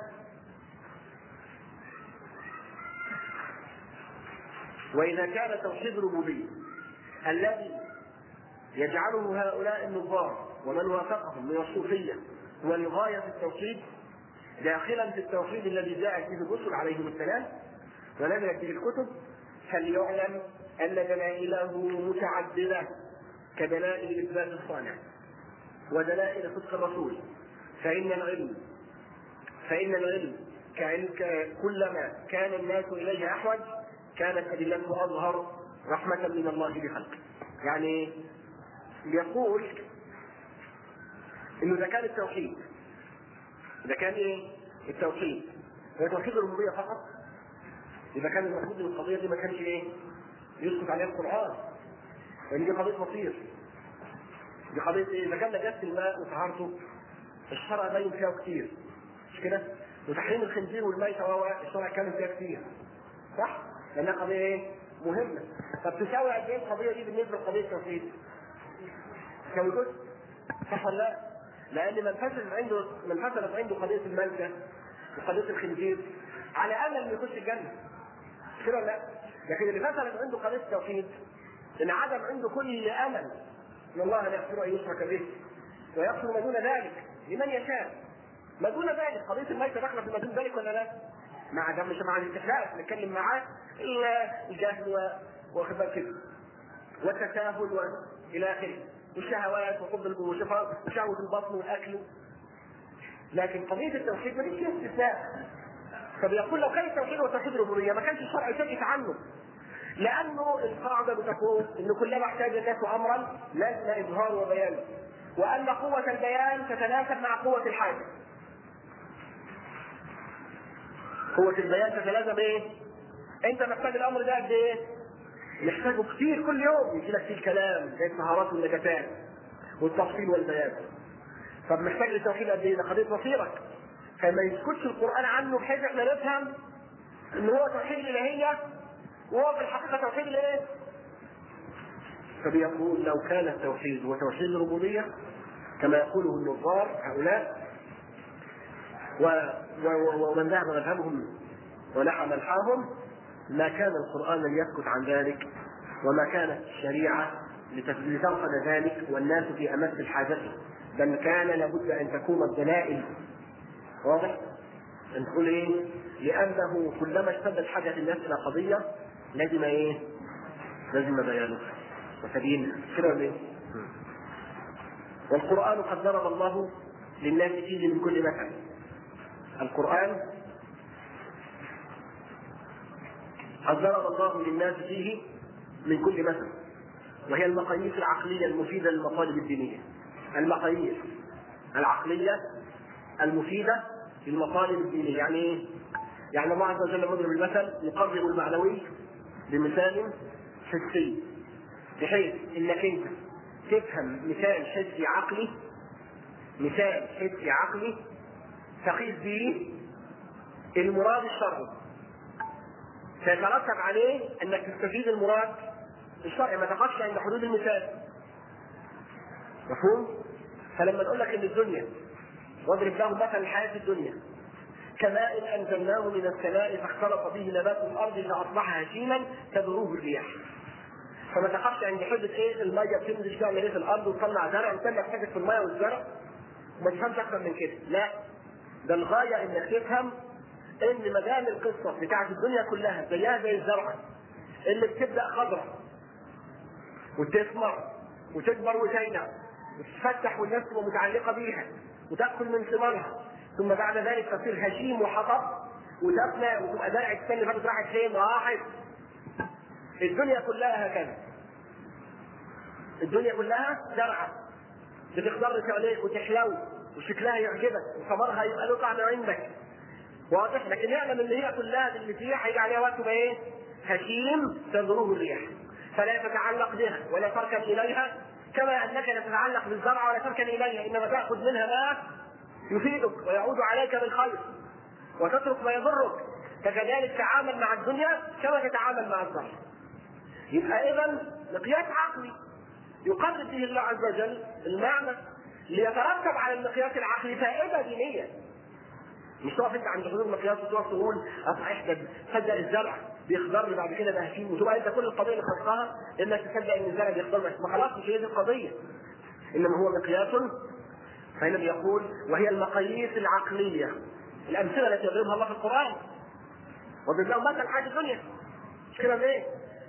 واذا كان توحيد الربوبيه الذي يجعله هؤلاء النظار ومن وافقهم من الصوفيه هو لغايه التوحيد داخلا في التوحيد الذي جاءت به الرسل عليهم السلام ونزلت به الكتب فليعلم ان دلائله متعدده كدلائل اثبات الصانع ودلائل صدق الرسول فان العلم فان العلم كلما كان الناس اليه احوج كانت ادلته اظهر رحمه من الله بخلقه يعني يقول انه اذا كان التوحيد اذا كان ايه؟ التوحيد هو توحيد الربوبيه فقط اذا كان المقصود من القضيه دي ما كانش ايه؟ يسكت عليها القران لان دي قضيه مصير دي قضيه ايه؟ اذا كان نجاسه الماء وطهارته الشرع باين فيها كتير مش كده؟ وتحريم الخنزير والميتة وهو الشرع كامل فيها كتير صح؟ لانها قضيه ايه؟ مهمه طب تساوي قد ايه القضيه دي بالنسبه لقضيه التوحيد؟ تساوي جزء صح ولا لا؟ لان من فسدت عنده من فسدت عنده قضيه الملكه وقضيه الخنزير على امل انه يخش الجنه مش كده ولا لا؟ لكن اللي فسدت عنده قضيه التوحيد ان عدم عنده كل امل ان الله لا يغفر ان يشرك به ويغفر ما دون ذلك لمن يشاء ما دون ذلك قضيه الميتة داخله في ما دون ذلك ولا لا؟ مع ده مش مع الاستحلال نتكلم معاه الجهل واخد بالك كده والتساهل والى اخره والشهوات وحب وشهوة البطن والاكل لكن قضية التوحيد ما فيها استثناء فبيقول لو كان التوحيد هو توحيد الربوبية ما كانش الشرع يسكت عنه لأنه القاعدة بتقول إن كلما احتاج الناس أمرا لازم إظهار وبيان وأن قوة البيان تتناسب مع قوة الحاجة قوة البيان تتلازم ايه؟ انت محتاج الامر ده قد ايه؟ محتاجه كتير كل يوم يجي لك فيه الكلام زي الطهارات والنجاسات والتفصيل والبيان طب محتاج للتوحيد قد ايه؟ ده قضيه مصيرك فما يسكتش القران عنه بحيث احنا نفهم ان هو توحيد الالهيه وهو في الحقيقه توحيد الايه؟ فبيقول لو كان التوحيد هو توحيد الربوبيه كما يقوله النظار هؤلاء و... و... ومن ذهب مذهبهم ونحى منحاهم ما كان القرآن ليسكت عن ذلك وما كانت الشريعة لتنقذ ذلك والناس في أمس الحاجة بل كان لابد أن تكون الدلائل واضح أن تقول إيه؟ لأنه كلما اشتدت حاجة الناس إلى قضية لازم إيه؟ لازم بيانها وتبيينها كده ولا إيه؟ والقرآن قد ضرب الله للناس فيه من كل مثل القرآن قد ضرب الله للناس فيه من كل مثل وهي المقاييس العقلية المفيدة للمطالب الدينية المقاييس العقلية المفيدة للمطالب الدينية يعني ايه؟ يعني الله عز وجل مضرب المثل يقرب المعنوي بمثال حسي بحيث انك انت تفهم مثال حسي عقلي مثال حسي عقلي تقيس به المراد الشرعي سيترتب عليه انك تستفيد المراد الشرعي ما تقفش عند حدود المثال مفهوم؟ فلما نقول لك ان الدنيا واضرب له مثل الحياه الدنيا كماء انزلناه من السماء فاختلط به نبات الارض فاصبح هشيما تذروه الرياح فما تقفش عند حدة ايه الميه بتنزل تعمل ايه في الارض وتطلع زرع وتطلع حاجه في الميه والزرع وما تفهمش اكتر من كده لا ده الغايه انك تفهم ان ما دام القصه بتاعت الدنيا كلها زيها زي الزرعه اللي بتبدا خضراء وتثمر وتكبر وتينع وتتفتح والناس تبقى متعلقه بيها وتاكل من ثمارها ثم بعد ذلك تصير هشيم وحطب وتفنى وتبقى زرع السنه فاتت راحت فين؟ راحت الدنيا كلها هكذا الدنيا كلها زرعه بتخضر حواليك وتحلو وشكلها يعجبك وثمرها يبقى له طعم عندك واضح لكن يعلم ان هي كلها اللي فيها هيجي عليها وقت بقى ايه؟ هشيم تنظره الرياح فلا تتعلق بها ولا تركن اليها كما انك لا تتعلق بالزرع ولا تركن اليها انما تاخذ منها ما يفيدك ويعود عليك بالخير وتترك ما يضرك فكذلك تعامل مع الدنيا كما تتعامل مع الزرع يبقى اذا مقياس عقلي يقرر به الله عز وجل المعنى ليترتب على المقياس العقلي فائده دينيه مش تقف انت عند حدود المقياس وتقف تقول اصحيح ده تصدق الزرع بيخضر بعد كده ده هشيم وتبقى انت كل القضيه اللي خلقها انك تصدق ان الزرع بيخضر بس ما خلاص مش هي دي القضيه انما هو مقياس فهنا بيقول وهي المقاييس العقليه الامثله التي يضربها الله في القران وضرب لهم مثل حاجه الدنيا مش كده ليه؟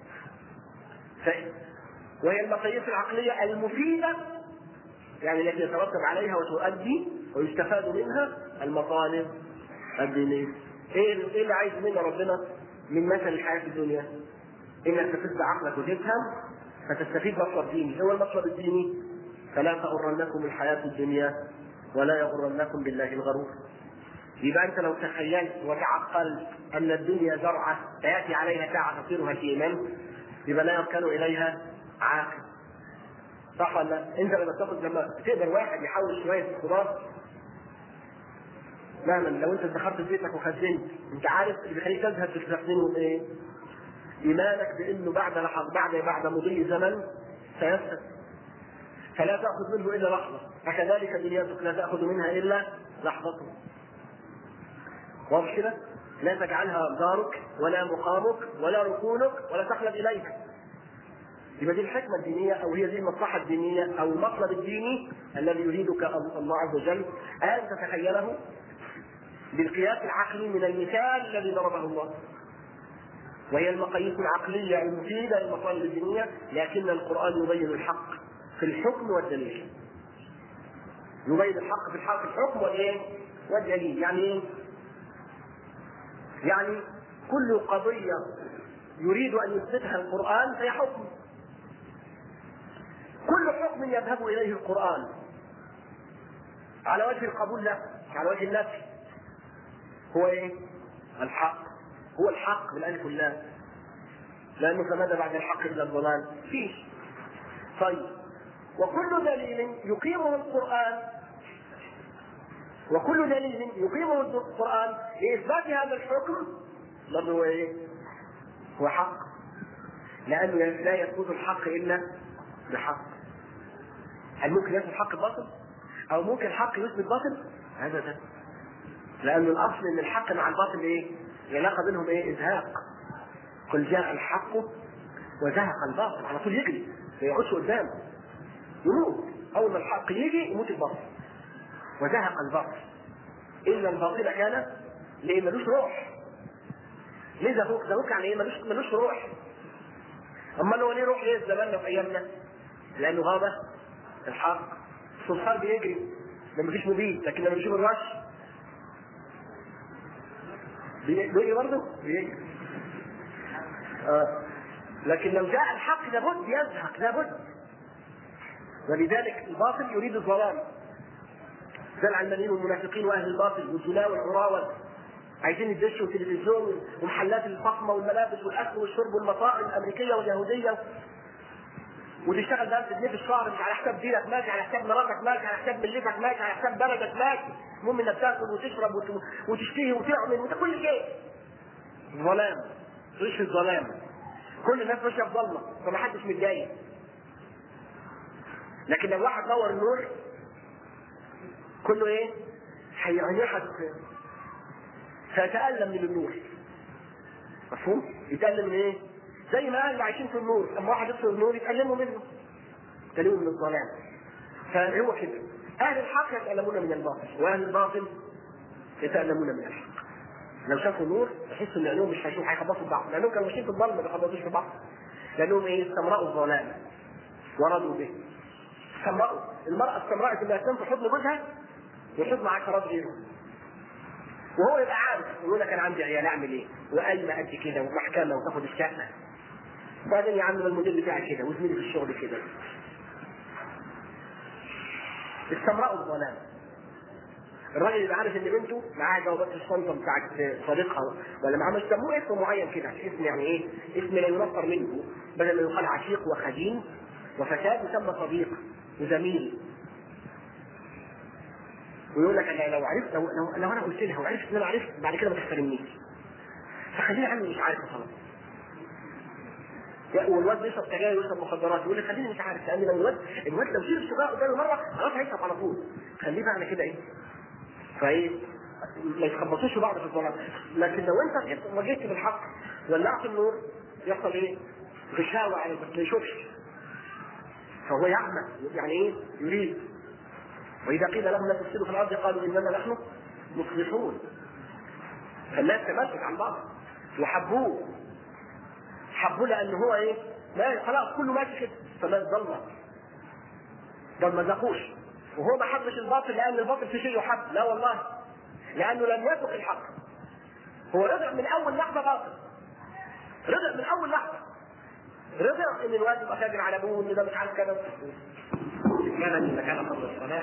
وهي المقاييس العقليه المفيده يعني التي يترتب عليها وتؤدي ويستفاد منها المطالب الدينيه. ايه ايه اللي عايز منا ربنا من مثل الحياه الدنيا؟ انك تفز عقلك وتفهم فتستفيد مطلب ديني، هو المطلب الديني فلا تغرنكم الحياه الدنيا ولا يغرنكم بالله الغرور. يبقى انت لو تخيلت وتعقلت ان الدنيا زرعه فياتي عليها ساعه تصير هشيما يبقى لا يركن اليها عاقل. صح ولا انت لما تاخد لما تقدر واحد يحول شويه خضار مهما لو انت دخلت في بيتك وخزنت انت عارف اللي بيخليك تزهد في تخزينه ايه؟ ايمانك بانه بعد لحظه بعد بعد مضي زمن سيفسد فلا تاخذ منه الا لحظه فكذلك دنيتك لا تاخذ منها الا لحظه واضح كده؟ لا تجعلها دارك ولا مقامك ولا ركونك ولا تخلد اليها يبقى دي الحكمه الدينيه او هي دي المصلحه الدينيه او المطلب الديني الذي يريدك الله عز وجل ان تتخيله بالقياس العقلي من المثال الذي ضربه الله وهي المقاييس العقليه المفيده للمطالب الدينيه لكن القران يبين الحق في الحكم والدليل يبين الحق في الحق في الحكم والايه؟ والدليل يعني ايه؟ يعني كل قضيه يريد ان يثبتها القران فهي حكم كل حكم يذهب اليه القران على وجه القبول لا على وجه النفي هو ايه؟ الحق هو الحق بالالف واللام لانه فماذا بعد الحق الا الضلال؟ فيش طيب وكل دليل يقيمه القران وكل دليل يقيمه القران لاثبات هذا الحكم برضه هو ايه؟ هو حق لانه لا يثبت الحق الا بحق هل ممكن يثبت الحق باطل؟ او ممكن الحق يثبت باطل؟ هذا ده لأن الأصل إن الحق مع الباطل إيه؟ العلاقة بينهم إيه؟ إزهاق. قل جاء الحق وزهق الباطل على طول يجري ما يقعدش قدام يموت أول ما الحق يجي يموت الباطل وزهق الباطل إن الباطل كان ليه ملوش روح ليه زهوك زهوك يعني ايه ملوش ملوش روح اما هو ليه روح ليه زماننا في ايامنا لانه غاب الحق الصرصار بيجري لما مفيش مبيد لكن لما بيشوف الرش بيجري برضه بيجري آه. لكن لو جاء الحق لابد يزهق لابد ولذلك الباطل يريد الظلام زي العلمانيين والمنافقين واهل الباطل والزنا والعراوه عايزين يدشوا التلفزيون ومحلات الفخمه والملابس والاكل والشرب والمطاعم الامريكيه واليهوديه وتشتغل بقى في في الشعر مش على حساب دينك ماشي على حساب مراتك ماشي على حساب ملتك ماشي على حساب بلدك ماشي المهم انك تاكل وتشرب وت- وتشتهي وتعمل وت- كل شيء ظلام تعيش في الظلام كل الناس ماشيه في ظلمه فما حدش متضايق لكن لو واحد نور النور كله ايه؟ هيعني هت- فيتألم من النور مفهوم؟ يتألم من ايه؟ زي ما اهل اللي عايشين في النور اما واحد يطفي النور يتألموا منه يتألموا من الظلام فهو كده اهل الحق يتألمون من الباطل واهل الباطل يتألمون من الحق لو شافوا النور يحسوا ان عينهم مش هيشوفوا هيخبطوا في بعض لانهم كانوا ماشيين في الظلمه ما بيخبطوش في بعض لانهم ايه استمرأوا الظلام ورضوا به استمرأوا المرأة استمرأت انها تنام في حضن جوزها وحضن عشرات غيره وهو يبقى عارف يقول لك انا عندي عيال اعمل ايه؟ وقايمه قد كده ومحكمه وتاخد الشقه. وبعدين يا عم المدير بتاعي كده وزميلي في الشغل كده. استمرأوا الظلام. الراجل يبقى عارف ان بنته معاها جوابات الشنطه بتاعت صديقها ولا معاها مش سموه اسم معين كده اسم يعني ايه؟ اسم لا ينفر منه بدل ما يقال عشيق وخديم وفتاه يسمى صديق وزميل ويقول لك انا لو عرفت لو, لو, لو انا قلت لها وعرفت ان انا عرفت بعد كده ما تحترمنيش فخليني عني مش عارف خلاص يا- والواد بيشرب سجاير ويشرب مخدرات يقول لي خليني مش عارف لان لو الواد الواد لو شرب سجاره قدامي مره خلاص هيشرب على طول خليه بقى على كده ايه فايه ما يتخبطوش في بعض في الظلام لكن لو انت واجهت بالحق ولعت النور يحصل ايه؟ غشاوه على ما يشوفش فهو يعمى يعني ايه؟ يريد واذا قيل لهم لا تفسدوا في الارض قالوا انما نحن مصلحون فالناس تمسك عن بعض وحبوه حبوه لان هو ايه؟ ما خلاص كله ماشي كده فما ضل ده ما ذاقوش وهو ما حبش الباطل لان الباطل في شيء يحب لا والله لانه لم يذق الحق هو رضع من اول لحظه باطل رضع من اول لحظه رضع ان الواد يبقى فاجر على ابوه ان ده مش عارف كذا كان اذا كان قبل الصلاه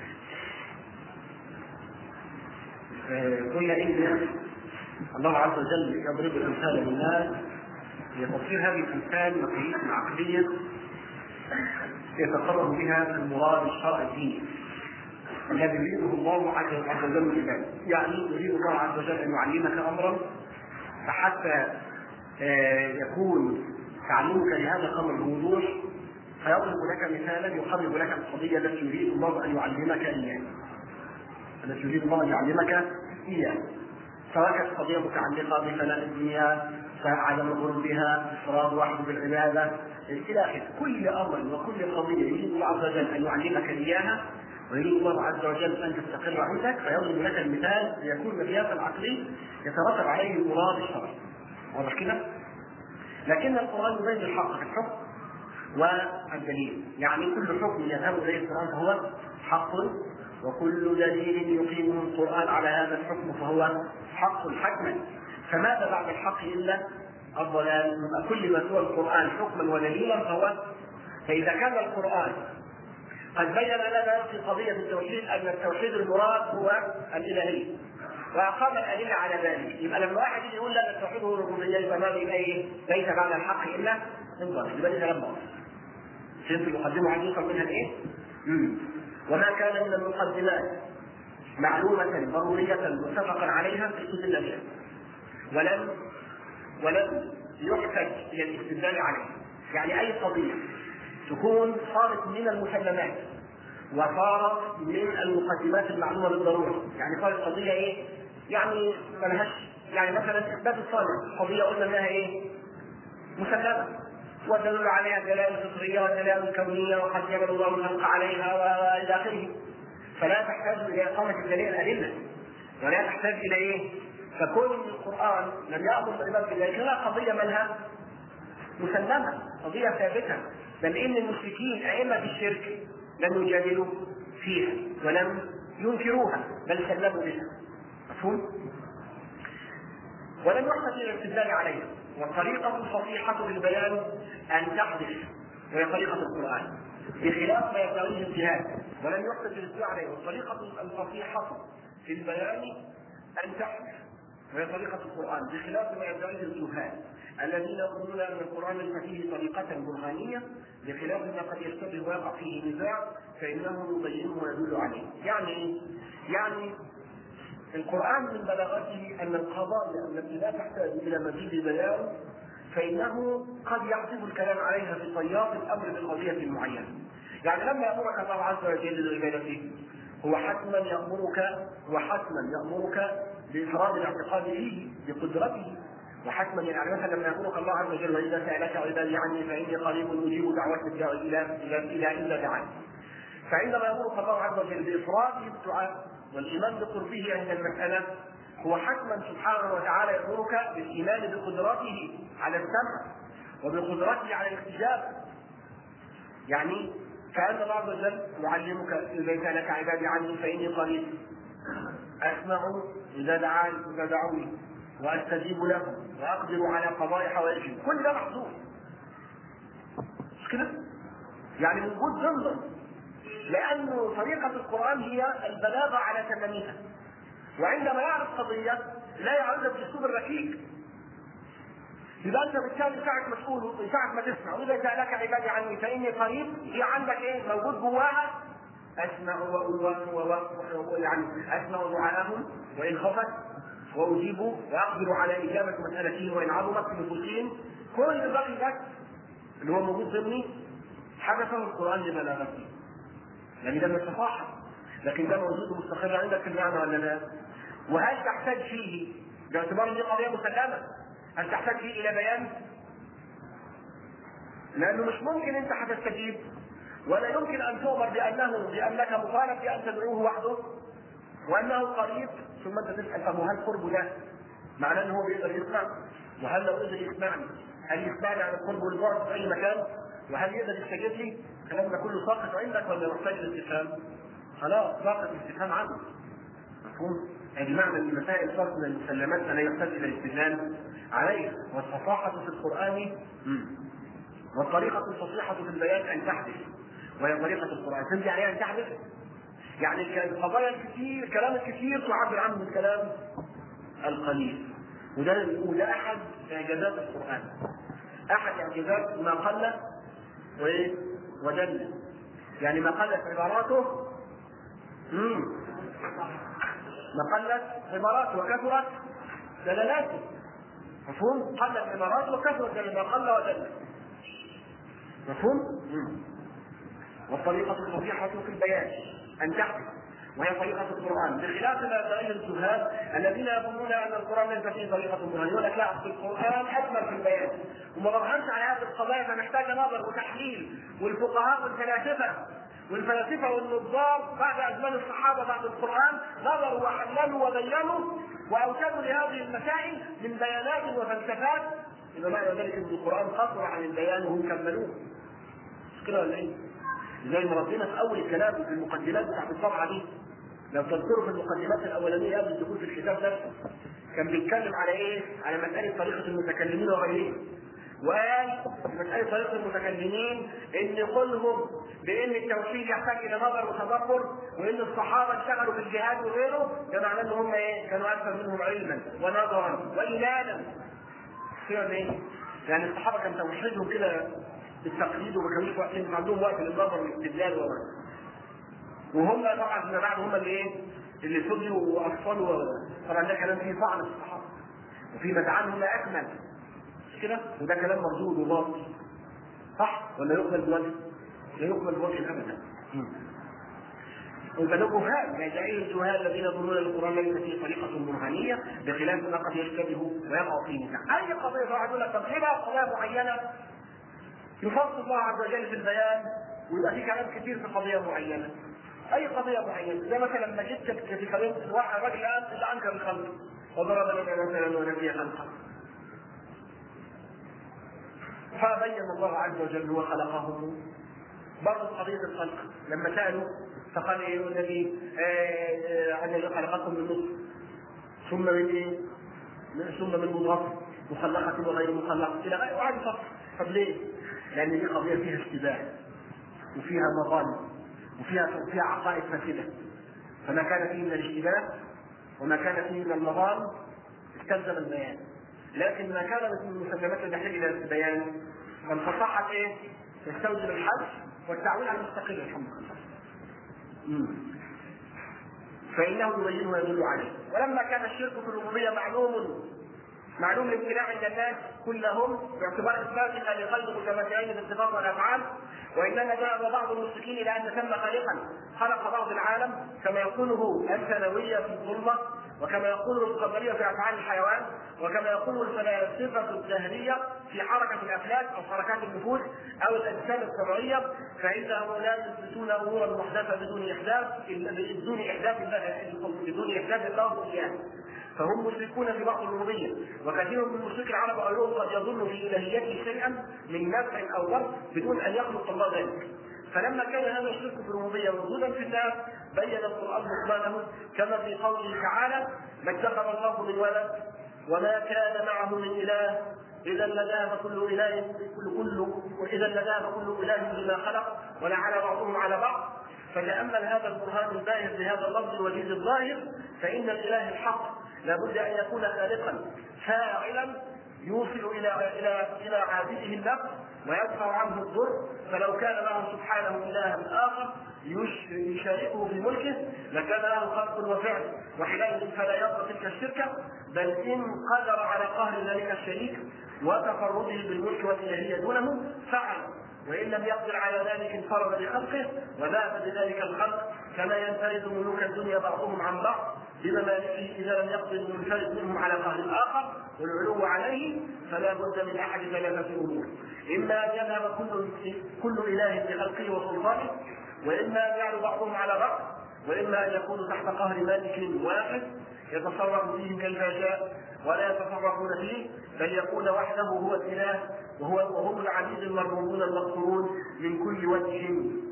آه، قلنا ان الله عز وجل يضرب الامثال للناس لتصير هذه الامثال مقاييس عقليه يتقرب بها المراد الشرع الديني الذي يريده الله عز عز وجل من عباده يعني يريد الله عز وجل ان يعلمك امرا فحتى آه، يكون تعلمك لهذا الامر بوضوح فيضرب لك مثالا يقرب لك القضيه التي يريد الله ان يعلمك اياها التي يريد الله ان يعلمك اياها سواء كانت قضيه متعلقه بفناء الدنيا عدم الغرور بها افراد وحده بالعباده الى اخره كل امر وكل قضيه يريد الله عز وجل ان يعلمك اياها ويريد الله عز وجل ان تستقر عندك فيضرب لك المثال ليكون مقياس العقلي يترتب عليه المراد الشرعي واضح كده؟ لكن القران يبين الحق في الحكم والدليل يعني كل حكم يذهب اليه القران فهو حق وكل دليل يقيمه القران على هذا الحكم فهو حق حكما فماذا بعد الحق الا الضلال يبقى كل ما سوى القران حكما ودليلا فهو فاذا كان القران قد بين لنا في قضيه التوحيد ان التوحيد المراد هو الالهيه واقام الادله على ذلك يبقى لما واحد يجي يقول لنا التوحيد هو الربوبيه يبقى ما يبقى ايه؟ ليس بعد الحق الا الضلال يبقى ده كلام باطل فهمت المقدمه عايز يوصل منها لايه؟ مم. وما كان من المقدمات معلومة ضرورية متفقا عليها استدل بها ولم ولم يحتج إلى الاستدلال عليها يعني أي قضية تكون صارت من المسلمات وصارت من المقدمات المعلومة بالضرورة يعني صارت قضية إيه؟ يعني ملهاش يعني مثلا إثبات الصانع قضية قلنا إنها إيه؟ مسلمة والدليل عليها دلائل فطريه ودلائل كونيه وقد جبل الله الخلق عليها والى اخره فلا تحتاج الى اقامه الدليل الادله ولا تحتاج الى ايه؟ فكون ان القران لم يامر العباد بذلك لا قضيه مالها مسلمه قضيه ثابته بل ان المشركين ائمه الشرك لم يجادلوا فيها ولم ينكروها بل سلموا بها مفهوم؟ ولم يحدث الى الاستدلال عليها والطريقه الفصيحه للبيان ان تحدث وهي طريقه القران بخلاف ما يدعيه الجهاد ولم يحدث الاستدلال عليه والطريقه الفصيحه في البيان ان تحدث وهي طريقة القرآن بخلاف ما يدعيه الجهال الذين يقولون أن القرآن ليس فيه طريقة برهانية بخلاف ما قد يشتبه ويقع فيه نزاع فإنه يبينه ويدل عليه. يعني إيه؟ يعني القرآن من بلاغته أن القضايا التي لا تحتاج إلى مزيد بيان فإنه قد يعزف الكلام عليها في طيات الأمر بقضية معينة. يعني لما يأمرك الله عز وجل بالعبادة هو حتما يأمرك هو حتما يأمرك بإفراد الاعتقاد فيه بقدرته وحتما يعني مثلا لما يقولك الله عز وجل واذا سالك عبادي عني فاني قريب اجيب دعوه الداعي الى الى الى اذا دعاني. فعندما يامرك الله عز وجل بافراده بالدعاء والايمان بقربه عند المساله هو حتما سبحانه وتعالى يامرك بالايمان بقدرته على السمع وبقدرته على الاستجابه. يعني كان الله عز وجل يعلمك اذا سالك عبادي عني فاني قريب اسمع اذا دعاني اذا دعوني واستجيب لهم واقدر على قضاء حوائجهم كل ده محظوظ مش كده؟ يعني موجود ضمن لانه طريقه القران هي البلاغه على تمامها وعندما يعرف قضيه لا يعرضها بالاسلوب الركيك يبقى انت بالتالي ساعة ما تقول ساعة ما تسمع واذا سالك عبادي عني فاني قريب هي عندك ايه موجود جواها اسمع و يعني اسمع دعاءهم وان خفت واجيب واقدر على اجابه مسالتهم وان عظمت في نفوسهم كل الباقي ده اللي هو موجود ضمني حدثه القران لبلاغته يعني ده من الصفاحه لكن ده موجود ومستقر عندك في المعنى ولا لا؟ وهل تحتاج فيه باعتبار ان دي قضيه مسلمه هل تحتاج فيه الى بيان؟ لانه مش ممكن انت هتستجيب ولا يمكن ان تؤمر بانه بانك مطالب بان تدعوه وحده وانه قريب ثم انت تسال طب وهل قربه ده معناه ان هو بيقدر يسمع؟ وهل لو قدر يسمعني هل يسمعني عن القرب والبعد في اي مكان؟ وهل يقدر يستجيب لي؟ الكلام ده كله ساقط عندك ولا محتاج الاستفهام؟ خلاص ساقط الاستفهام عنه. مفهوم؟ يعني معنى ان مسائل صارت من المسلمات فلا يحتاج الى الاستدلال عليها والفصاحه في القران والطريقه الفصيحه في البيان ان تحدث وهي طريقه القران تمشي عليها ان تحدث يعني القضايا الكثير الكلام الكثير تعبر عنه بالكلام القليل وده وده احد اعجازات القران احد اعجازات ما قل وايه ودل يعني ما قلت عباراته مم. ما قلت عباراته وكثرت دلالاته مفهوم؟ قلت عباراته وكثرت دلالات ما قل ودل مفهوم؟ مم. والطريقة الفصيحة في البيان أن تحدث وهي طريقة القرآن بخلاف ما يدعيه الجهال الذين يظنون أن القرآن ليس فيه طريقة برهان يقول لك لا أصل القرآن أكمل في البيان وما برهنش على هذه القضايا فمحتاجة نظر وتحليل والفقهاء والفلاسفة والفلاسفة والنظار بعد أزمان الصحابة بعد القرآن نظروا وحللوا وبينوا وأوتدوا لهذه المسائل من بيانات وفلسفات إذا معنى ذلك أن القرآن قصر عن البيان وهم كملوه مش كده ولا إيه؟ زي ما ربنا في اول الكلام في المقدمات بتاعت الصفحه دي لو تذكروا في المقدمات الاولانيه قبل الدخول في الكتاب نفسه كان بيتكلم على ايه؟ على مساله طريقه المتكلمين وغيرهم وقال مسألة طريقة المتكلمين إن قولهم بإن التوحيد يحتاج إلى نظر وتدبر وإن الصحابة اشتغلوا في الجهاد وغيره ده معناه إن هم إيه؟ كانوا أكثر منهم علما ونظرا وإيمانا. كده إيه؟ يعني الصحابة كان توحيدهم كده بالتقليد وما كانوش واقفين عندهم وقت للنظر والاستدلال و وهم طبعا فيما بعد هم اللي ايه؟ اللي صدوا واطفالوا طبعا ده كلام فيه طعن في الصحابه وفي مدعاهم لا اكمل مش كده؟ وده كلام مردود وباطل صح ولا يقبل بوجه؟ لا يقبل بوجه ابدا ويبقى جهال يدعيه الجهال الذين يظنون ان القران ليس فيه طريقه برهانيه بخلاف ما قد يشتبه ويقع فيه نزاع. اي قضيه واحد يقول لك طب ليه بقى قضيه معينه يفصل الله عز وجل في البيان ويبقى في كلام كثير في قضيه معينه. اي قضيه معينه زي مثلا لما جبت في قضيه واحد راجل قال اللي انكر الخلق وضرب لنا مثلا ونبي خلقه فبين الله عز وجل هو خلقهم برضه قضية الخلق لما سألوا فقال ايه الذي الذي خلقكم من نطفة ثم من ايه؟ ثم من مضغة مخلقة وغير مخلقة إلى غير وعد فصل طب ليه؟ لأن دي قضية فيها اشتباه وفيها مظالم وفيها وفيها عقائد فاسدة فما كان فيه من الاشتباه وما كان فيه من المظالم استلزم البيان لكن ما كان من المسلمات التي تحتاج الى البيان فانفصحت ايه؟ يستوجب الحج والتعويل على المستقل الحمد لله. فانه يبينه ويدل عليه ولما كان الشرك في الربوبيه معلوم معلوم الامتناع عند الناس كلهم باعتبار اثباتها لغير متمثلين بالصفات والافعال وانما ذهب بعض المشركين الى ان ثم خالقا خلق بعض العالم كما يقوله الثانويه في الظلمه وكما يقول القدريه في افعال الحيوان وكما يقول الفلاسفه الدهريه في حركه الافلاك او حركات النفوس او الاجسام الطبيعيه فانهم لا يثبتون امورا محدثه بدون احداث بدون احداث الله بدون احداث الله اياه فهم مشركون في بعض الربوبيه وكثير من مشرك العرب غيرهم قد يظن في الهيته شيئا من نفع او ضر بدون ان يخلق الله ذلك فلما كان هذا الشرك في الربوبيه موجودا في الناس بين القران بطلانه كما في قوله تعالى ما اتخذ الله من ولد وما كان معه من اله اذا لذهب كل اله كل كل واذا لذهب كل اله بما خلق ولعل بعضهم على بعض فتامل هذا البرهان الباهر بهذا اللفظ الوجيز الظاهر فان الاله الحق لابد ان يكون خالقا فاعلا يوصل الى الى الى عابده النفس ويدفع عنه الضر فلو كان معه سبحانه الها اخر يشاركه في ملكه لكان له خلق وفعل وحينئذ فلا يرضى تلك الشركه بل ان قدر على قهر ذلك الشريك وتفرده بالملك والالهيه دونه فعل وان لم يقدر على ذلك انفرد بخلقه وذهب بذلك الخلق كما ينفرد ملوك الدنيا بعضهم عن بعض بممالكه اذا لم يقدر المنفرد منهم على قهر الاخر والعلو عليه فلا بد من احد ثلاثه امور اما ان يذهب كل كل اله بخلقه وسلطانه واما ان يعلو بعضهم على بعض واما ان يكونوا تحت قهر مالك واحد يتصرف فيهم كيف يشاء ولا يتصرفون فيه بل يكون وحده هو الاله وهو وهم العبيد المرغوبون المغفورون من كل وجه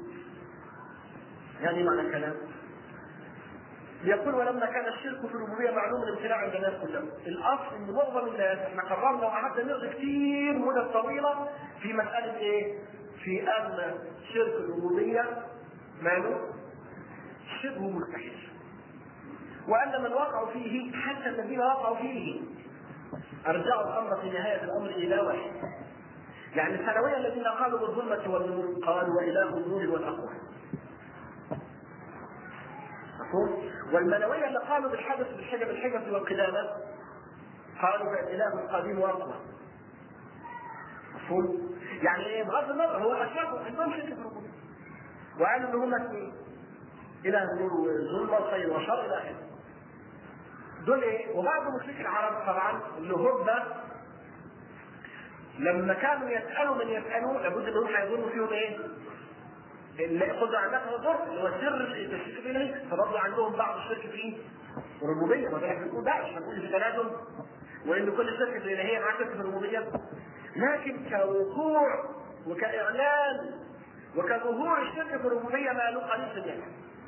يعني معنى الكلام يقول ولما كان الشرك في الربوبيه معلوم الامتناع عند الناس كلهم. الاصل ان معظم الناس احنا قررنا وقعدنا نقضي كتير مدة طويله في مساله ايه؟ في ان شرك الربوبيه ماله؟ شبه مستحيل. وان من وقعوا فيه حتى الذين وقعوا فيه ارجعوا الامر في نهايه الامر الى واحد. يعني الثانويه الذين قالوا بالظلمه والنور قالوا واله النور والاقوى. مفهوم؟ والمنويه اللي قالوا بالحدث بالحجب الحجب والقدامه قالوا الاله القديم واقوى. مفهوم؟ يعني ايه بغض النظر هو اشركوا عندهم شرك في الربوبيه. وقالوا ان هم اثنين. اله النور والظلمه والخير والشر الى اخره. دول ايه؟ وبعض مشرك العرب طبعا اللي هم لما كانوا يسالوا من يسالوا لابد انهم هيظنوا فيهم ايه؟ القدرة على النفع والضر اللي هو سر التشريك الالهي فبرضه عندهم بعض الشرك في الربوبيه ما بالك بنقول ده مش هنقول في تنازل وان كل شرك في الالهيه معاه شرك في الربوبيه لكن كوقوع وكاعلان وكظهور الشرك في الربوبيه ما له قليل في الناس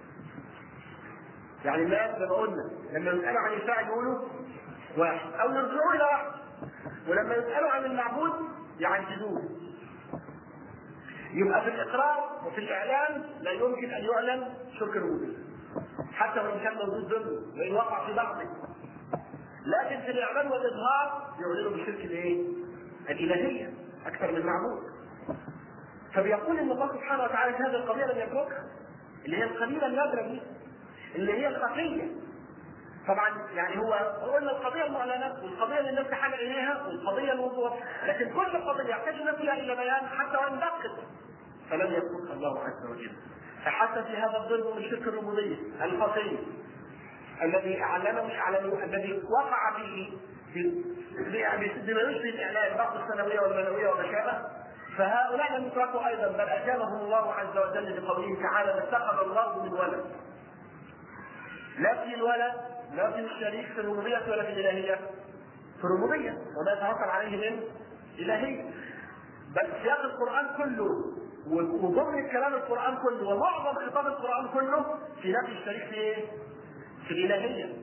يعني الناس زي ما قلنا لما يسالوا عن الفاعل يقولوا واحد او يرجعوا الى واحد ولما يسالوا عن المعبود يعجزوه يبقى في الاقرار وفي الاعلان لا يمكن ان يعلن شرك الربوبيه حتى وان كان موجود ضمن وان وقع في بعضه لكن في الاعلان والاظهار يعلنوا بشرك الايه؟ الالهيه اكثر من المعبود فبيقول ان الله سبحانه وتعالى في هذه القضيه لم يتركها اللي هي القليله النادره دي اللي هي الخفيه طبعا يعني هو قلنا القضيه المعلنه والقضيه اللي الناس تحال اليها والقضيه الوضوح لكن كل قضيه يحتاج الناس فيها الى بيان حتى وان دقت فلم يكن الله عز وجل فحتى في هذا الظلم من شرك الربوبيه الخفي الذي اعلنه اعلنه الذي وقع فيه بما يشبه الاعلان بعض السنويه والمنويه وما شابه فهؤلاء لم يتركوا ايضا بل اجابهم الله عز وجل بقوله تعالى ما اتخذ الله من ولد نفي الولد نفي الشريك في الربوبية ولا في الإلهية؟ في الربوبية وما يتوكل عليه من إلهية بل سياق القرآن كله وضمن كلام القرآن كله ومعظم خطاب القرآن كله في نفي الشريك في إيه؟ في الإلهية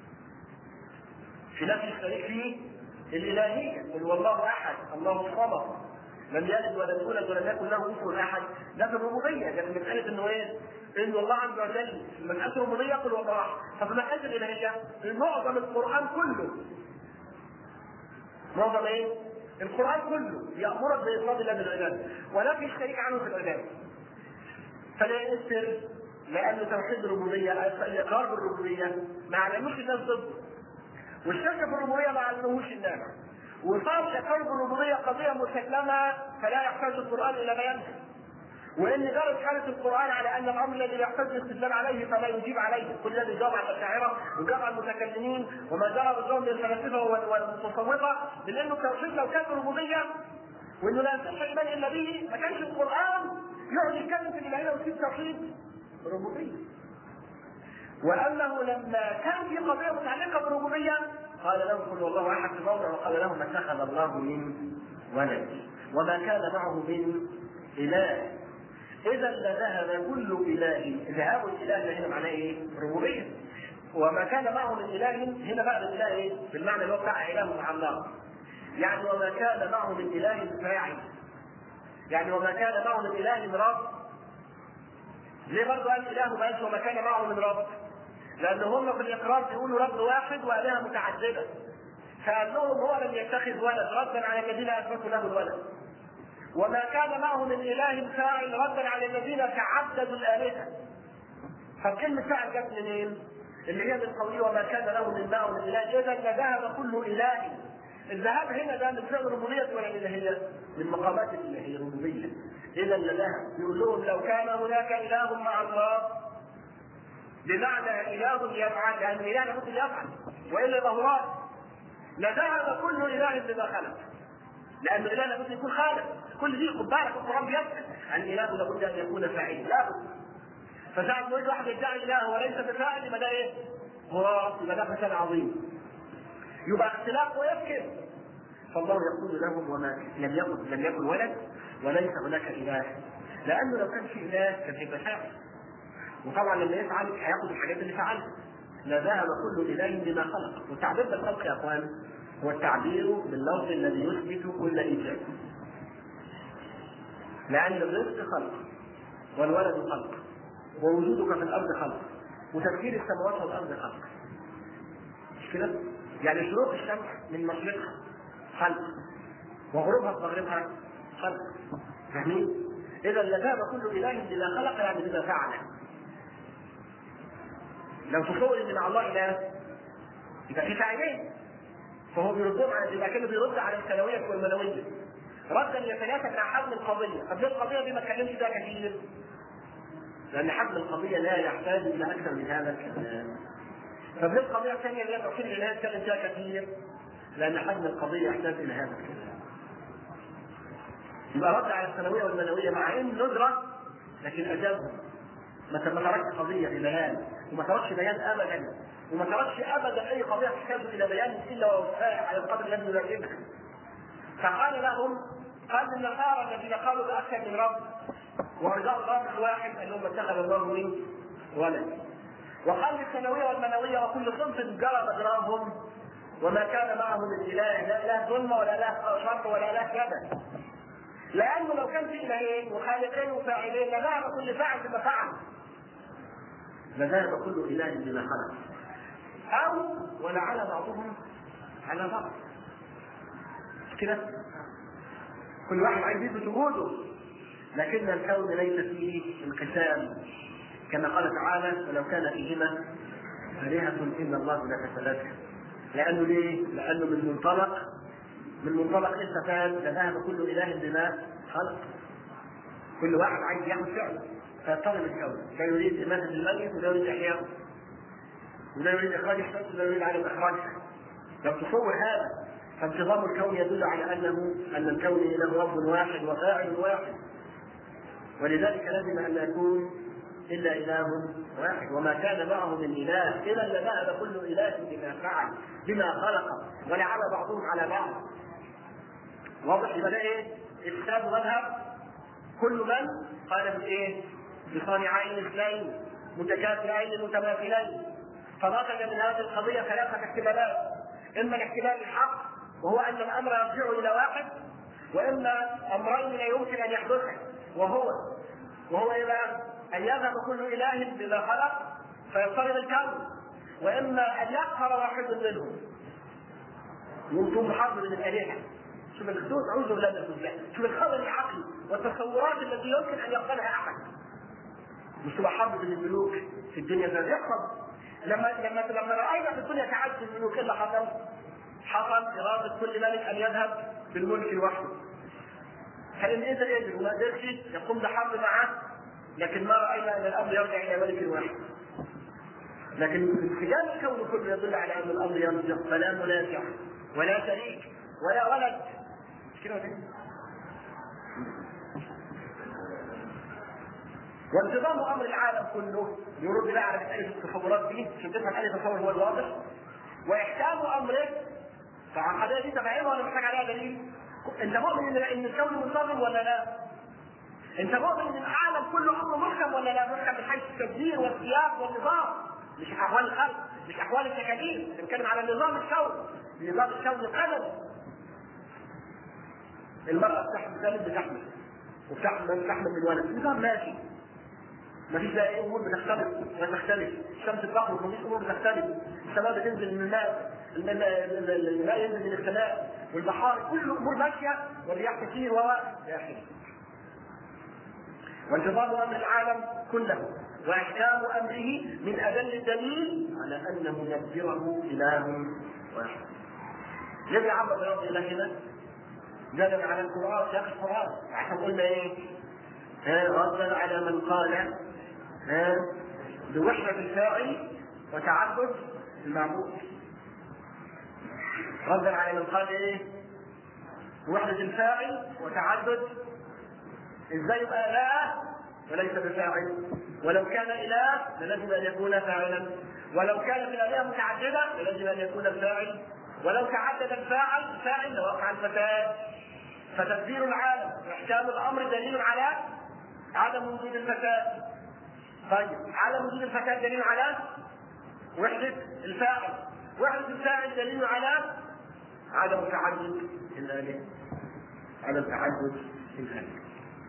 في نفي الشريك في الإلهية قل هو الله أحد الله الصمد لم يلد ولم يولد ولم يكن له كفوا أحد ده في الربوبية لكن مسألة إنه إيه؟ إن الله عز وجل في مسألة الربوبية قل هو الله أحد ففي مسألة الإلهية معظم القرآن كله معظم إيه؟ القرآن كله يأمرك بإفراد الله بالعبادة ونفي الشريك عنه في العبادة فلا يؤثر لأن توحيد الربوبية الإقرار بالربوبية ما علموش الناس ضده والشرك في الربوبية ما علموش الناس وصار الإقرار بالربوبية قضية مسلمة فلا يحتاج القرآن إلى بيانها وان جرت حاله القران على ان الامر الذي يحتاج الاستدلال عليه فلا يجيب عليه كل الذي جاب على الاشاعره وجاب على المتكلمين وما جرى بالجوم للفلاسفه والمتصوفه لانه التوحيد لو كان ربوبيه وانه لا يصح الايمان الا به ما كانش القران يقعد يتكلم في الالهيه ويسيب توحيد ربوبيه وانه لما كان في قضيه متعلقه بالربوبيه قال لهم قل والله احد في موضع وقال لهم ما اتخذ الله من ولد وما كان معه من اله اذا لذهب كل اله ذهاب الاله هنا معناه ايه؟ ربوبيه وما كان معه من اله هنا بقى الاله ايه؟ بالمعنى اللي هو بتاع اله مع الله يعني وما كان معه من اله فاعل يعني وما كان معه من اله رب ليه برضه قال اله ما قالش وما كان معه من رب؟ لان هم في الاقرار بيقولوا رب واحد والهه متعدده فقال لهم هو لم يتخذ ولد ردا على الذين اثبتوا له الولد وما كان معه من اله فاعل ردا على الذين تعددوا الالهه فكلمه فاعل جت منين؟ اللي هي من قوله وما كان له من معه من اله اذا لذهب كل اله الذهاب هنا ده من فعل الربوبيه ولا الالهيه؟ من مقامات الالهيه الربوبيه اذا لذهب يقول لهم لو كان هناك اله مع الله بمعنى اله يفعل لان الاله لابد ان يفعل والا يبقى مراد لذهب كل اله بما خلق لان الاله لابد يكون خالق كل دي خد بالك القران بيسال ان الاله لابد ان يكون فاعلا لابد فساعة ما يجي واحد يدعي اله وليس بفاعل يبقى ده ايه؟ مراد يبقى ده فساد عظيم يبقى اختلاف ويسكت فالله يقول لهم وما لم يكن لم يكن ولد وليس هناك اله لانه لو كان في اله كان هيبقى فاعل وطبعا لما يفعل هياخد الحاجات اللي فعلها لذهب كل اله بما خلق والتعبير بالخلق يا اخوان هو التعبير باللفظ الذي يثبت كل ايجاد لان الرزق خلق والولد خلق ووجودك في الارض خلق وتفكير السماوات والارض خلق مش كده؟ يعني شروق الشمس من مشرقها خلق وغروبها في مغربها خلق فاهمين؟ اذا لذهب كل اله بما خلق يعني بما فعل لو تصور ان مع الله اله يبقى في فاعلين فهو بيردهم على يبقى كانه بيرد على الثانويه والمنويه ردا يتناسب مع حجم القضيه طب ليه القضيه دي ما اتكلمش فيها كثير؟ لان حجم القضيه لا يحتاج الى اكثر من هذا الكلام طب ليه القضيه الثانيه اللي هي توحيد الاله اتكلم فيها كثير؟ لان حجم القضيه يحتاج الى هذا الكلام يبقى رد على الثانويه والمنويه مع ان ندره لكن اجابهم ما تركش قضيه ببيان وما تركش بيان ابدا وما تركش ابدا اي قضيه تحتاج الى بيان الا ووفاها على القدر الذي يلازمها فقال لهم قال النصارى الذين قالوا باكثر من رب ورجاء الرب الواحد انهم اتخذ الله من ولد وقال للثانويه والمنويه وكل صنف جرى مجراهم وما كان معه من اله لا اله ظلم ولا اله شر ولا اله كذا لانه لو كان في الهين وخالقين وفاعلين لذهب كل فاعل بما فعل لذهب كل اله بما خلق او ولعل بعضهم على بعض كده كل واحد عايز يثبت وجوده لكن الكون ليس فيه انقسام كما قال تعالى ولو كان فيهما آلهة إلا الله لفسدتها لأنه ليه؟ لأنه من منطلق من منطلق الفساد لذهب كل إله بما خلق كل واحد عايز ياخذ فعله فيضطرب الكون ده يريد إماتة الميت وده يريد إحياءه وده يريد إخراج الشمس وده يريد عدم إخراجها لو تصور هذا فانتظام الكون يدل على أنه أن الكون له رب واحد وفاعل واحد ولذلك لازم أن يكون الا اله واحد وما كان معه من اله اذا لذهب كل اله بما فعل بما خلق ولعب بعضهم على بعض واضح يبقى ده ايه؟ افساد مذهب كل من قال بايه؟ بصانعين اثنين متكافئين متماثلين فنتج من هذه القضيه ثلاثه احتمالات اما الاحتمال الحق وهو ان الامر يرجع الى واحد واما امرين لا يمكن ان يحدثا وهو وهو ايه بقى؟ ان يذهب كل اله بما خلق فيضطرب الكون واما ان يقهر واحد منهم يمكن محرم من الالهه شوف الخدود اعوذ بالله من الخذلان شوف الخبر العقلي والتصورات التي يمكن ان يقبلها احد مش تبقى حرب بين الملوك في الدنيا ده يحصل لما لما لما راينا في الدنيا تعدد الملوك ايه اللي حصل؟ حصل اراده كل ملك ان يذهب بالملك لوحده فان قدر يجري وما قدرش يقوم بحرب معه لكن ما راينا ان الامر يرجع الى ملك واحد لكن انسجام الكون كله يدل على ان الامر يرجع فلا منافع ولا شريك ولا ولد مش كده وانتظام امر العالم كله يرد بقى على مساله التصورات دي عشان تفهم اي تصور هو الواضح واحكام امره طبعا القضيه دي تفهمها ولا محتاج عليها دليل؟ انت مؤمن ان ان الكون منتظم ولا لا؟ انت مؤمن ان العالم كله امره محكم ولا لا؟ محكم من حيث التدبير والسياق والنظام مش احوال الخلق مش احوال التكاليف بنتكلم على نظام الكون نظام الكون القدري المرأة بتحمل ثالث بتحمل وبتحمل تحمل من ولد نظام ماشي ما فيش بقى ايه امور بتختلف ولا تختلف الشمس بتخرج ومفيش امور بتختلف السماء بتنزل من الماء الماء ينزل من السماء والبحار كل امور ماشيه والرياح تسير و الى اخره وانتظام امر العالم كله واحكام امره من ادل الدليل على ان مدبره اله واحد ليه يعبر برب الهنا دلا على القران سياق القران عشان قلنا ايه؟ ردا على من قال بوحدة الفاعل وتعدد المعبود ردا على من قال ايه؟ بوحدة الفاعل وتعدد ازاي يبقى اله وليس بفاعل ولو كان اله للزم ان يكون فاعلا ولو كانت الالهه متعدده للزم ان يكون الفاعل ولو تعدد الفاعل فاعل لوقع الفساد فتدبير العالم واحكام الامر دليل على عدم وجود الفساد طيب عدم وجود الفساد دليل على وحدة الفاعل وحدة الفاعل دليل على عدم تعدد الآلهة عدم تعدد الآلهة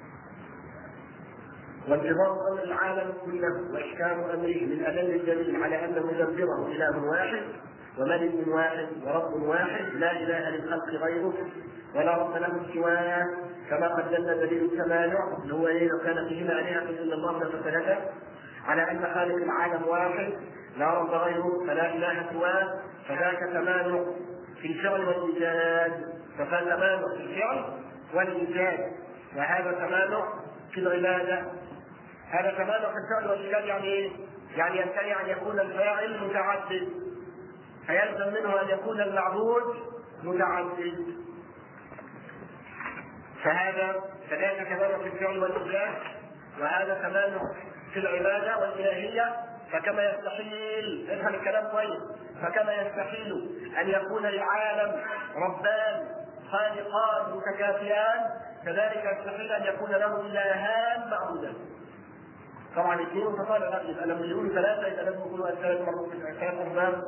وانتظام امر العالم كله واحكام امره من ادل الدليل على ان مدبره اله واحد وملك واحد ورب واحد لا اله للخلق غيره ولا رب له سواه كما قد دل دليل التمانع اللي هو ايه لو كان فيهما الهه الا الله لفسدتا على ان خالق العالم واحد لا رب غيره فلا اله سواه فذاك تمانع في الفعل والايجاد فكان تمانع في الفعل والايجاد وهذا تمانع في العباده هذا تمانع في الفعل والايجاد يعني ايه؟ يعني يمتنع ان يكون الفاعل متعدد فيلزم منه ان يكون المعبود متعدد فهذا كذلك تمانع في الفعل والايجاد وهذا تمانع في العباده والالهيه فكما يستحيل افهم الكلام كويس فكما يستحيل ان يكون للعالم ربان خالقان متكافئان كذلك يستحيل ان يكون له الهان معبودان طبعا اثنين متطابق يبقى لما يقولوا ثلاثه يبقى لازم يقولوا ثلاث ثلاث ارباب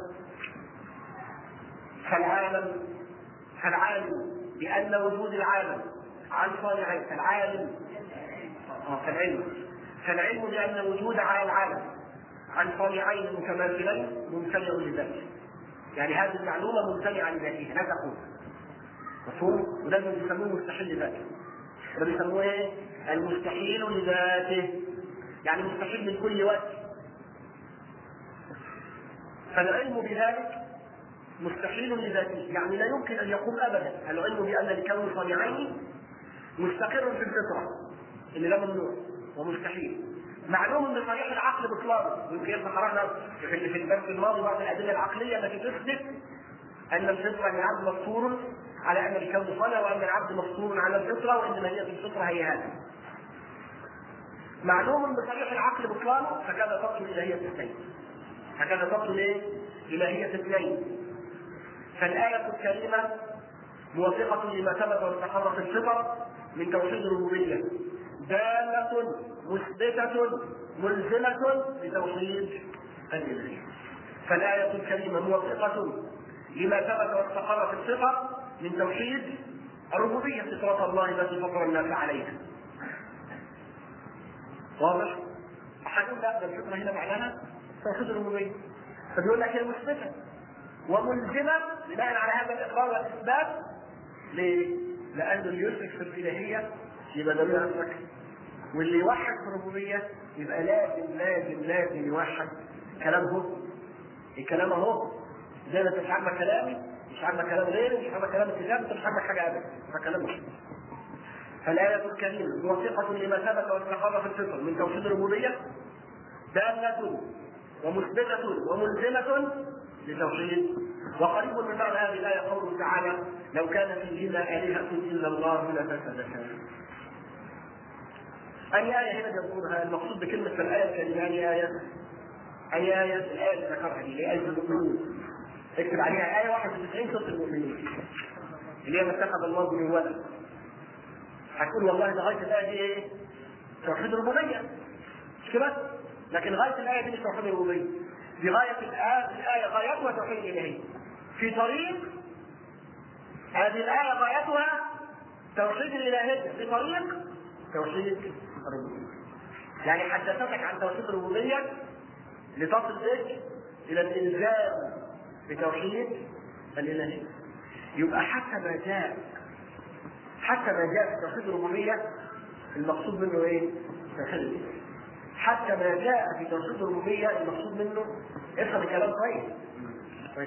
فالعالم فالعالم بان وجود العالم عن صانعين فالعالم فالعلم فالعلم بان وجود على العالم عن صانعين متماثلين ممتنع لذاته يعني هذه المعلومه ممتنعه لذاتها لا تقول مفهوم وده اللي بيسموه مستحيل لذاته ده بيسموه ايه؟ المستحيل لذاته يعني مستحيل من كل وجه فالعلم بذلك مستحيل لذاته يعني لا يمكن ان يقوم ابدا العلم بان الكون صانعين مستقر في الفطره اللي ده ممنوع ومستحيل معلوم بصريح العقل بطلانه يمكن احنا قرانا في الدرس الماضي بعض الادله العقليه التي تثبت ان الفطره ان العبد مفطور على ان الكون صنع وان العبد مفطور على الفطره وانما هي في الفطره هي هذا معلوم بصريح العقل بطلانه فكان تبطل الهيه اثنين فكان تبطل ايه؟ الهيه اثنين فالايه الكريمه موافقه لما ثبت واستقر في الفطر من توحيد الربوبيه دالة مثبتة ملزمة لتوحيد الإلهية. فالآية الكريمة موافقة لما ثبت واستقر في الفطر من توحيد الربوبية فطرة الله التي فطر الناس عليها. واضح؟ أحدهم لا ده الفطرة هنا معناها توحيد الربوبية. فبيقول لك هي مثبتة وملزمة بناء على هذا الإقرار والإثبات ليه؟ لأن اللي يشرك في الإلهية يبقى ده نفسك واللي يوحد في الربوبية يبقى لازم لازم لازم يوحد كلام هو الكلام اهو زي ما انت مش عاجبك كلامي مش عاجبك كلام غيري مش عاجبك كلام الكتاب انت مش عاجبك حاجه ابدا فكلام مش فالآية الكريمة موافقة لما ثبت واستقر في الفطر من توحيد الربوبية دالة ومثبتة وملزمة لتوحيد وقريب من معنى هذه الآية قوله تعالى لو كان فيهما آلهة إلا الله لفسدتا أي آية هنا يذكرها المقصود بكلمة الآية الكريمة أي آية؟ أي آية؟ الآية اللي ذكرها دي اللي هي آية المؤمنين اكتب عليها آية 91 سورة المؤمنين اللي هي ما اتخذ الله من ولد هتقول والله ده غاية الآية دي إيه؟ توحيد الربوبية مش كده؟ لكن غاية الآية دي مش توحيد الربوبية دي غاية الآية الآية غايتها توحيد الإلهية في طريق هذه الآية غايتها توحيد الإلهية في طريق توحيد الربوبية يعني حدثتك عن توحيد الربوبية لتصل بك إلى الإلزام بتوحيد الإلهية يبقى حتى ما جاء حتى ما جاء في توحيد الربوبية المقصود منه إيه؟ توحيد الإلهية حتى ما جاء في توحيد الربوبية المقصود منه افهم الكلام كويس كويس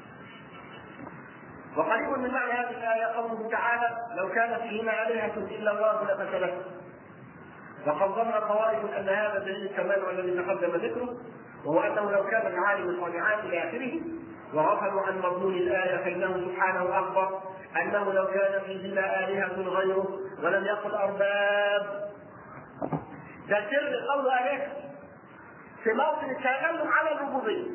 وقريب من معنى هذه الآية قوله تعالى لو كان فيهما آلهة إلا الله لفسدتا وقد ظن قوائل أن هذا دليل الكمال والذي تقدم ذكره وهو أنه لو كان العالم صانعات إلى آخره وغفلوا عن مضمون الآية فإنه سبحانه أخبر أنه لو كان فيهما آلهة غيره ولم يقل أرباب ده سر قول آلهة في موطن التكلم على الربوبية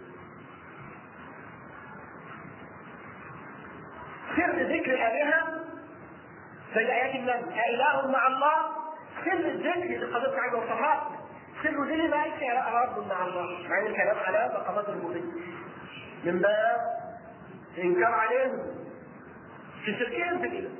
سر ذكر آلهة زي آيات النبي أإله مع الله سر الذكر اللي حضرتك عايز اوصلها سر دي ما يا رب مع الله مع ان الكلام على مقامات الربوبيه من باب انكار عليهم في شركين في كده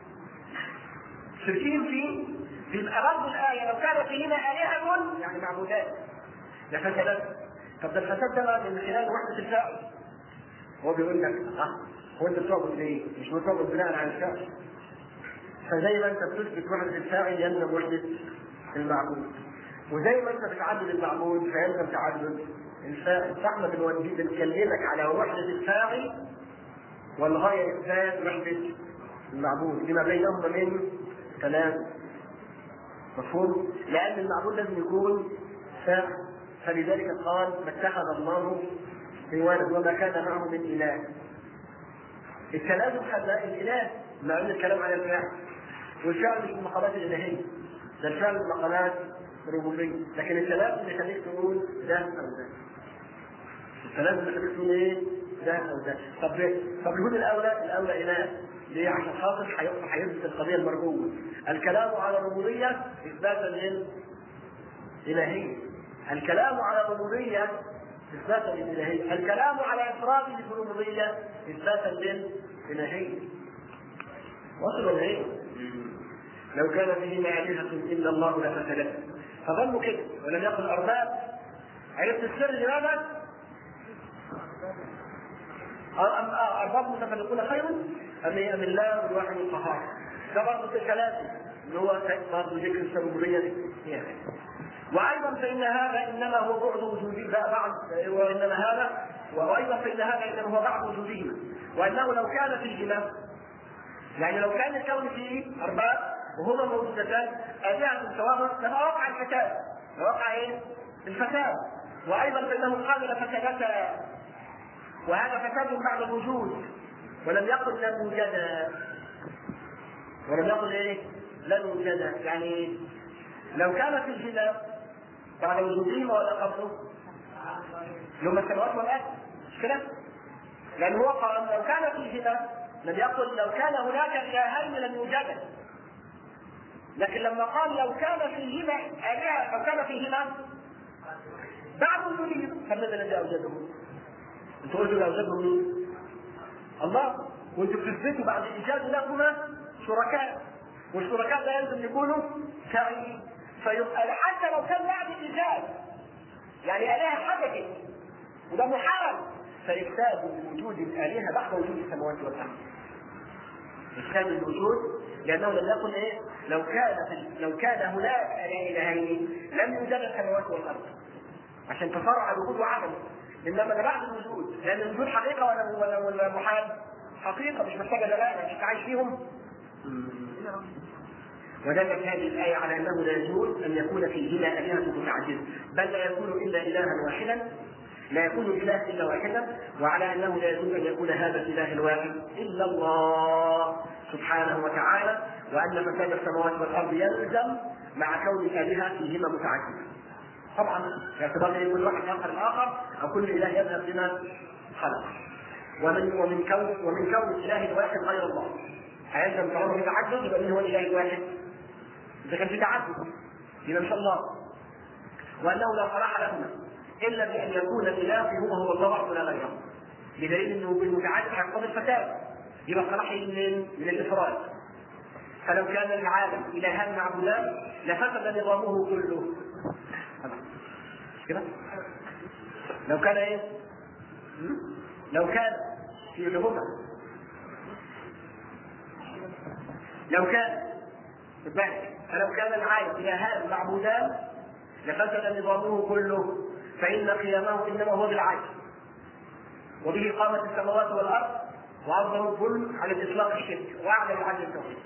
شركين في يبقى برضه الآية لو كان فيهما آلهة يعني معبودات لفسدت طب ده الفساد ده من خلال وحدة الفاعل هو بيقول لك اه هو انت بتعبد ليه؟ مش بتعبد بناء على الفاعل فزي ما انت بتثبت وحدة الفاعل يلزم وحدة المعبود وزي ما انت بتعدد المعبود فيلزم تعدد الفاعل فاحنا بنودي بنكلمك على وحدة الفاعل والغاية إثبات وحدة المعبود لما بينهما من كلام مفهوم؟ لأن المعبود لازم يكون فاعل فلذلك قال ما اتخذ الله من ولد وما كان معه من إله التلازم خلى الإله مع أن الكلام على الفاعل والفعل مش من المقامات الإلهية ده الفعل من مقامات الربوبية لكن التلازم اللي يخليك تقول ده أو ده التلازم اللي يخليك تقول إيه ده أو ده طب طب يقول الأولى الأولى إله ليه؟ عشان خاطر هيثبت القضية المرجوة الكلام على الربوبية إثباتا للإلهية الكلام على الربوبية إثباتا للإلهية الكلام على إفراده في الربوبية إثباتا للإلهية وصل ولا إيه؟ لو كان فيهما آلهة إلا الله لفسدتا فظنوا كده ولم يكن أرباب عرفت السر لماذا؟ أرباب متفرقون خير أم أم الله الواحد القهار ده برضه ثلاثة اللي هو برضه ذكر الربوبية يعني وايضا فان هذا انما هو بعد وجوده بعض وانما هذا وايضا فان هذا انما هو بعض وجودهما وانه لو كان فيهما يعني لو كان الكون فيه ارباب وهما موجودتان آلهة سواء لما وقع الفساد وقع ايه؟ الفساد وايضا فانه قال لفسدتا وهذا فساد بعد الوجود ولم يقل لن يوجدا ولم يقل ايه؟ لن يوجدا يعني لو كان في الغنى بعد وجودهما ولا قبله لما السماوات والارض مش كده؟ لان هو قال لو كان في الغنى لم يقل لو كان هناك الهين لم يوجدا لكن لما قال لو كان فيهما آلهة لو كان فيهما بعد وجودهم فماذا الذي أوجدهم؟ أنتوا قلتوا اللي أوجدهم مين؟ الله وأنتوا بتثبتوا بعد إيجاد لهما شركاء والشركاء لا يلزم يكونوا فاعلين فيبقى حتى لو كان بعد الإيجاد يعني آلهة حدثت وده محال فإفساد وجود الآلهة بعد وجود السماوات والأرض إفساد الوجود لأنه لم يكن إيه؟ لو كان في لو كان هناك إلهين لم يوجد السماوات والأرض عشان تفرع الوجود وعدم إنما ده بعد الوجود لأن الوجود حقيقة ولا ولا ولا محال؟ حقيقة مش محتاجة دلالة مش عايش فيهم ودلت هذه الآية على أنه لا يجوز أن يكون فيهما آلهة متعددة، بل لا يكون إلا إلها واحدا، لا يكون الإله إلا واحدا، وعلى أنه لا يجوز أن يكون هذا الإله الواحد إلا الله سبحانه وتعالى، وأن فساد السماوات والأرض يلزم مع كون الآلهة فيهما متعددة. طبعا باعتبار أن كل واحد ينقل الآخر أو كل إله يذهب بما خلق. ومن ومن كون ومن كون الإله الواحد غير الله. هيلزم طالما في تعدد يبقى مين هو الإله الواحد؟ إذا كان في تعدد يبقى مش الله وأنه لا صلاح لهما إلا بأن يكون الإله هو هو الله وحده لا غيره بدليل أنه بالمتعدد هيقتضي الفساد يبقى صلاح من من الإفراد فلو كان العالم إلهان معبودان لفسد نظامه كله مش كده؟ لو كان ايه؟ لو كان في لهما لو كان بالك فلو كان العالم إلهان معبودان لفسد نظامه كله فإن قيامه إنما هو بالعدل وبه قامت السماوات والأرض وأفضل الظلم على الإطلاق الشرك وأعلى العدل التوحيد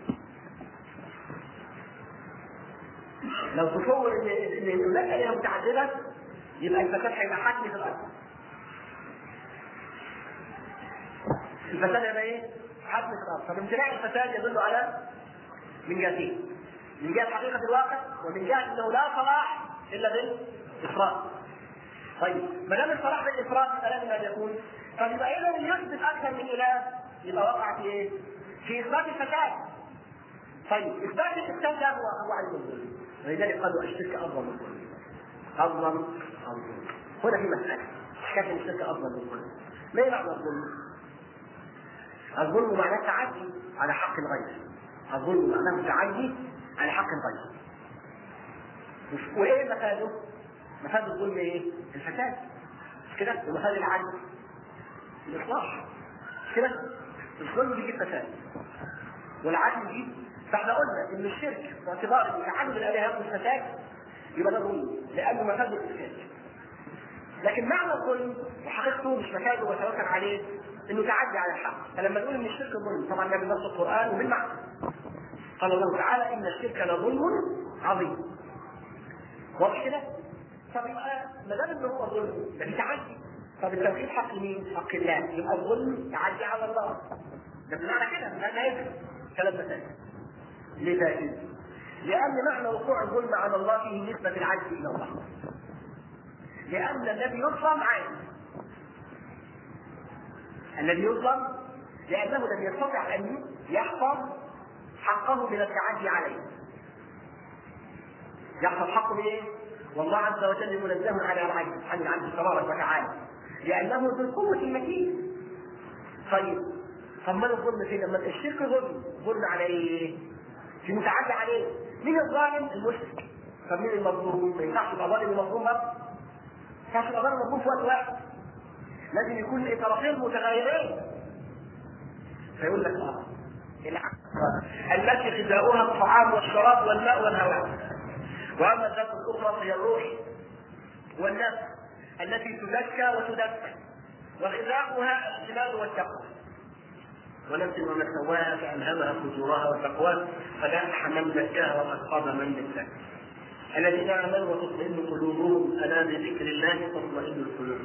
لو تصور ان ان هناك الهه متعدده يبقى الفساد هيبقى حتمي في الارض. الفساد هيبقى ايه؟ حتمي في الارض، فامتناع الفساد يدل على من جهتين. من جهه حقيقه الواقع ومن جهه انه لا صلاح الا بالافراط. طيب ما دام الصلاح بالافراط فلازم ان يكون طب يبقى اذا اللي يثبت اكثر من اله يبقى وقع في ايه؟ في اثبات الفساد. طيب اثبات الفساد ده هو هو علم الظلم. ولذلك قالوا الشرك اظلم من الظلم. اظلم او ظلم. هنا في مساله كيف الشرك اظلم من الظلم؟ ما معنى الظلم؟ الظلم معناه التعدي على حق الغير. الظلم معناه التعدي على حق الغير. وايه مفاده؟ مفاد الظلم ايه؟ الفساد. مش كده؟ ومفاد العدل الاصلاح. مش كده؟ الظلم بيجيب فساد. والعدل يجيب فاحنا قلنا ان الشرك باعتبار ان تعدد الالهه يكون فساد يبقى ده ظلم لانه مفاد الفساد. لكن معنى الظلم وحقيقته مش مفاده وتوكل عليه انه تعدي على الحق فلما نقول ان الشرك ظلم طبعا ده بنص القران وبالمعنى قال الله تعالى ان الشرك لظلم عظيم واضح كده؟ طب يبقى ما دام ان هو ظلم ده في تعدي طب التوحيد حق مين؟ حق الله يبقى الظلم تعدي على الله ده بمعنى كده لا يفهم كلام مسائل ليه فائده؟ لأن معنى وقوع الظلم على الله فيه نسبة العجز إلى الله. لأن الذي يظلم عاجز. الذي يظلم لأنه لم يستطع أن يحفظ حقه من التعدي عليه. يحفظ حقه من إيه؟ والله عز وجل منزه على العجز عن العجز تبارك وتعالى. لأنه ذو القوة المتين. طيب طب ما الظلم فين؟ لما الشرك ظلم، ظلم على ايه؟ في متعدى عليه مين الظالم المشرك طب مين المظلوم ما ينفعش يبقى ظالم ومظلوم بس ما ينفعش يبقى ظالم ومظلوم في وقت واحد لازم يكون طرفين متغيرين فيقول لك اه التي غذاؤها الطعام والشراب والماء والهواء واما الذات الاخرى فهي الروح والنفس التي تزكى وتدفى وغذاؤها الاجتماع والتقوى ونفس وما سواها فألهمها فجورها وتقواها قد أفلح من زكاها وقد خاب من دساها الذين آمنوا وتطمئن قلوبهم ألا بذكر الله تطمئن القلوب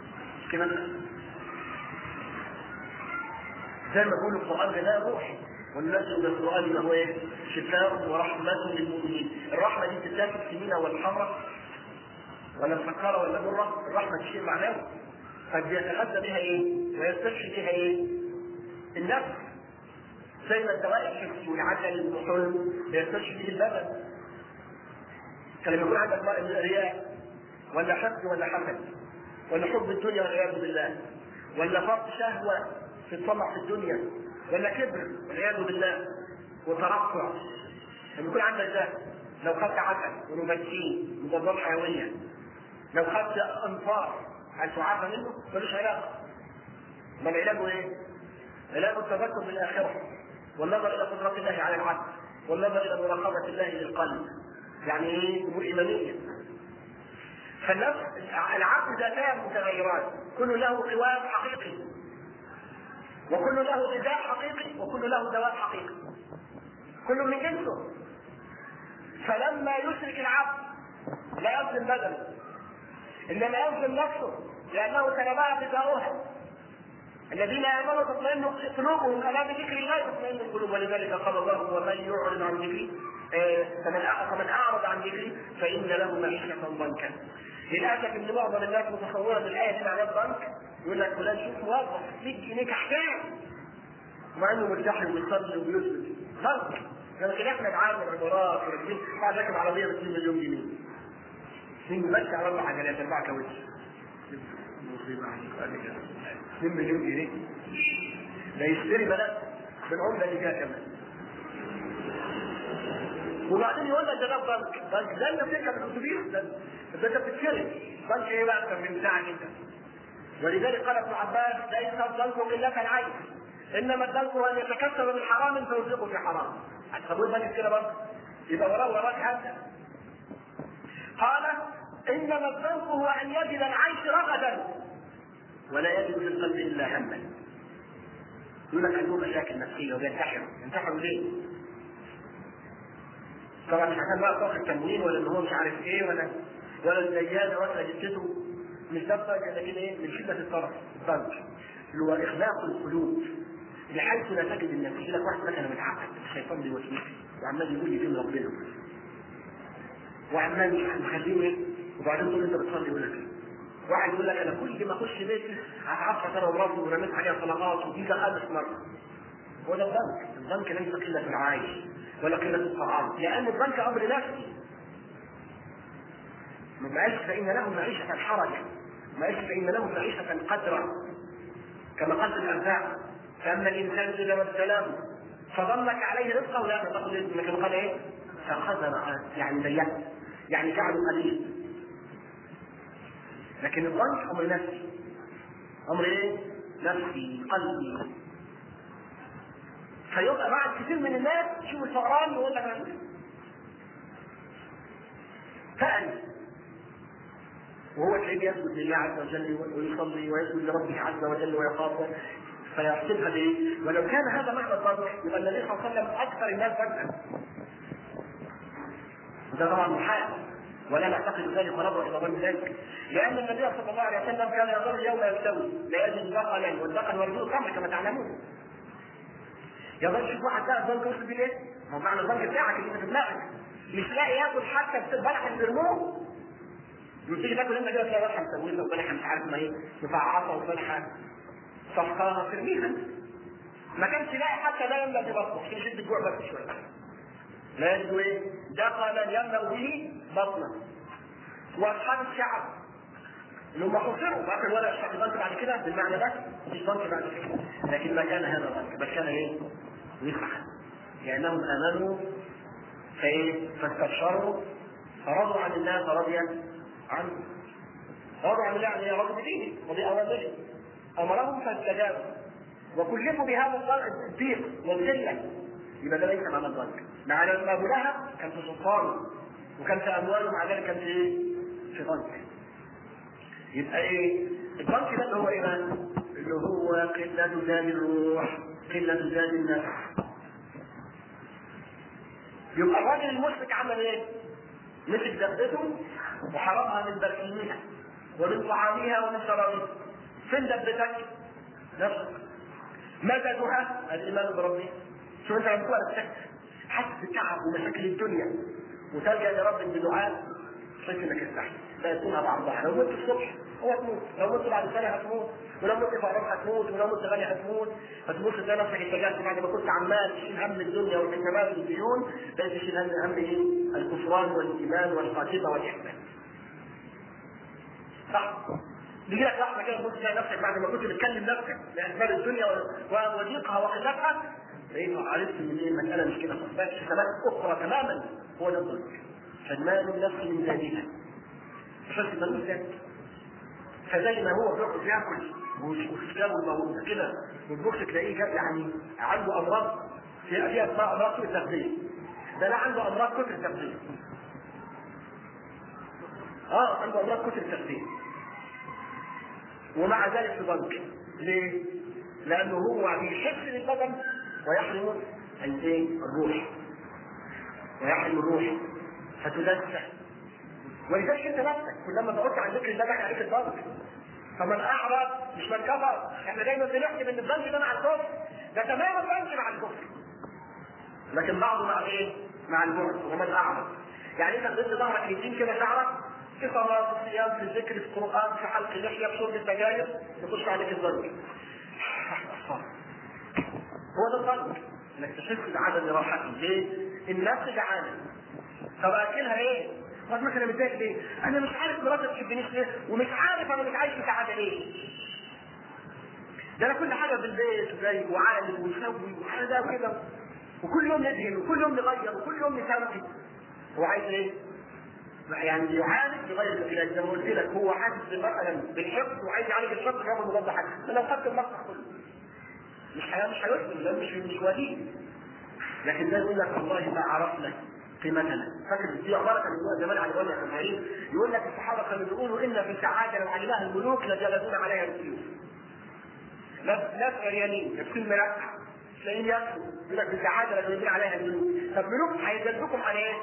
كما زي ما يقول القرآن غذاء روحي وننزل من القران ما هو ايه؟ شفاء ورحمه للمؤمنين الرحمه دي بتتاكل في مينا والحمراء ولا مسكره ولا مره الرحمه شيء معناه قد يتغذى بها ايه؟ ويستشفي بها ايه؟ النفس زي ما الدواء الحسي والعسل والحلم يستشفي به البدن فلما يكون عندك رياء ولا حقد ولا حسد ولا حب الدنيا والعياذ بالله ولا فرط شهوه في الطمع في الدنيا ولا كبر والعياذ بالله وترفع لما يكون عندك ده لو خدت عسل ونباتين مضادات حيويه لو خدت انفار هل تعافى منه؟ ملوش علاقه ما العلاج ايه؟ علاج التذكر بالاخره والنظر الى قدرات الله على العبد والنظر الى مراقبه الله للقلب يعني ايه؟ امور ايمانيه فالنفس العقل ذاتان متغيرات كل له قوام حقيقي وكل له غذاء حقيقي وكل له دواء حقيقي كل من جنسه فلما يشرك العبد لا يظلم بدنه انما يظلم نفسه لانه سلبها غذاؤها الذين امنوا تطمئن قلوبهم امام ذكر الله تطمئن القلوب ولذلك قال الله ومن يعرض عن ذكري فمن فمن اعرض عن ذكري فان له معيشه ضنكا للاسف ان معظم الناس متصوره الايه دي معناها الضنك يقول لك فلان شوف موظف 100 جنيه كحكام مع انه مرتاح وبيصلي وبيسجد ضنك لكن احنا نعامل عبارات وراكبين قاعد راكب عربيه ب 2 مليون جنيه اثنين بس على اربع عجلات اربع كاوتش مصيبه عليك 2 مليون جنيه ده يشتري بلد بالعمله اللي فيها كمان وبعدين يقول لك ده ده بنك بنك ده اللي بتركب الاتوبيس ده ده انت بتتكلم بنك ايه بقى اكتر من بتاعك انت ولذلك قال ابن عباس ليس الضنك قلة العين انما الضنك هو ان يتكسب من حرام فيرزقه في حرام طب والبنك كده برضه يبقى وراه وراك هذا قال انما الضنك هو ان يجد العيش رغدا ولا يجد في القلب الا هما يقول لك عندهم مشاكل نفسيه وبينتحروا ينتحروا ليه؟ طبعا مش عشان بقى طاقه التموين ولا ان هو مش عارف ايه ولا ولا الديانه ولا جدته مش ده لكن ايه من شده الطرف الضنك اللي هو اخلاق القلوب بحيث لا تجد الناس يجي لك واحد مثلا متعقد الشيطان بيوسوس وعمال يقول لي دين ربنا وعمال مخليه ايه وبعدين تقول انت بتصلي ولا كده واحد يقول لك انا كل ما اخش بيتي هتعفى انا ومراتي ورميت عليها طلقات ودي ده خامس مره هو ده الضنك الضنك ليس قله العايش ولا قله الطعام لان الضنك امر نفسي معيشة فإن له معيشة حرجة معيشة فإن له معيشة قدرا كما قال الأرزاق فأما الإنسان إذا ما ابتلاه فضلك عليه رزقه لا تقول لكن قال إيه؟ فخزن يعني ضيق يعني جعله قليل لكن الضنك أمر نفسي أمر إيه؟ نفسي قلبي فيبقى بعد كثير من الناس يشوف الفقران يقول لك فأني وهو تلاقيه يسجد لله عز وجل ويصلي ويسجد لربه عز وجل ويخافه فيحسبها بايه؟ ولو كان هذا معنى الضرب يبقى النبي صلى الله عليه وسلم اكثر الناس بدءا. وده طبعا محال ولا نعتقد ذلك ونبرأ الى ظن ذلك لان النبي صلى الله عليه وسلم كان يظل يوم يستوي لا يجد دقلا والدقل ورجوع الخمر كما تعلمون. يظل شوف واحد ده الظن توصل بيه ليه؟ ما هو معنى الظن بتاعك اللي في دماغك مش لاقي ياكل حتى البلح اللي بيرموه تيجي تاكل انت كده تلاقي بلحه مسويه وبلحه مش عارف ما ايه مفعصه وبلحه صفقانه ترميها ما كانش لاقي حتى لا يملا ببطنه عشان يشد الجوع بس شويه لا يجد ايه؟ دقلا يملا به بطنه واصحاب الشعب اللي هم حصروا باكل ولا اشتغل بنك بعد كده بالمعنى ده مش بنك بعد كده لكن ما كان هذا بنك بل كان ايه؟ وسعا لانهم امنوا فايه؟ فاستبشروا فرضوا عن الله فرضي عنه رضوا عن الله يعني رضوا بدينه وبأوامره أمرهم فاستجابوا وكلفوا بهذا الضيق والذلة يبقى ده ليس معنى الضنك معنى ان ابو لهب كان في سلطانه وكان في امواله مع ذلك كان في ايه؟ في ضنك يبقى ايه؟ الضنك ده اللي هو ايه بقى؟ اللي هو قلة زاد الروح قلة زاد النفس يبقى الراجل المشرك عمل ايه؟ مسك دبته وحرمها من بركينها ومن طعامها ومن شرابها فين دبتك؟ نفسك مددها الايمان بربه شو انت لما تبقى السكت حاسس بالتعب ومشاكل الدنيا وتلجا لرب بدعاء شايف انك استحي لا يكونها بعضها لو مت الصبح هو تموت لو مت بعد سنه هتموت ولو مت فقرات هتموت ولو مت غني هتموت هتموت تلاقي نفسك اتجهت بعد ما كنت عمال تشيل هم الدنيا والحسابات والديون بقيت تشيل هم هم ايه؟ الكفران والايمان والخاتمه والاحسان. صح؟ بيجي لك لحظه كده تبص تلاقي نفسك بعد ما كنت بتكلم نفسك لاسباب الدنيا وضيقها وقلتها لقيت عرفت ان ايه المساله مش كده بقى حسابات اخرى تماما هو ده الضيق. فالمال النفس من زادها. عشان تبقى ذات فزي ما هو بياكل بياكل وكتابه الموجود كده وتبص تلاقيه جاب يعني عنده امراض فيها فيها اسمها امراض سوء التغذيه ده لا عنده امراض كتر التغذيه اه عنده امراض كتر التغذيه ومع ذلك في ضنك ليه؟ لانه هو بيحس بالبدن ويحرم الايه؟ الروح ويحرم الروح فتدسى ولذلك انت نفسك كلما بعدت عن ذكر الله بقى عليك الضغط فمن اعرض مش من كفر احنا دايما بنحكي ان الذنب ده مع الكفر ده تماما الذنب مع الكفر لكن بعضه مع ايه؟ مع البعد ومن اعرض يعني انت ضد ظهرك اليمين كده شعرك في صلاه في صيام في ذكر في قران في حلق لحيه في شرب السجاير يخش عليك الذنب هو ده الذنب انك تحس بعدم راحتي ليه؟ النفس جعانه طب اكلها ايه؟ طب مثلا متضايق ليه؟ انا مش عارف مراتي ما بتحبنيش ليه؟ ومش عارف انا مش عايش في سعاده ليه؟ ده انا كل حاجه في البيت وجاي وعالج ويسوي وحاجه وكده وكل يوم ندهن وكل يوم نغير وكل يوم نسوي هو عايز ايه؟ يعني يعالج يغير العلاج زي ما قلت لك هو حاسس مثلا بالحقد وعايز يعالج الحقد يعمل مضاد حيوي فلو خدت المصنع كله مش حياه مش هيسلم ده مش مش وديع لكن ده يقول لك والله ما عرفنا قيمتنا فاكر في عباره كان بيقولها زمان على الوالي الجماهير يقول لك الصحابه كانوا بيقولوا ان في سعاده لو علمها الملوك لجلسون عليها بالسيوف ناس ناس عريانين لابسين مرقع تلاقيهم ياكلوا يقول لك السعاده لو جلسون عليها الملوك طب ملوك هيجلسوكم على ايه؟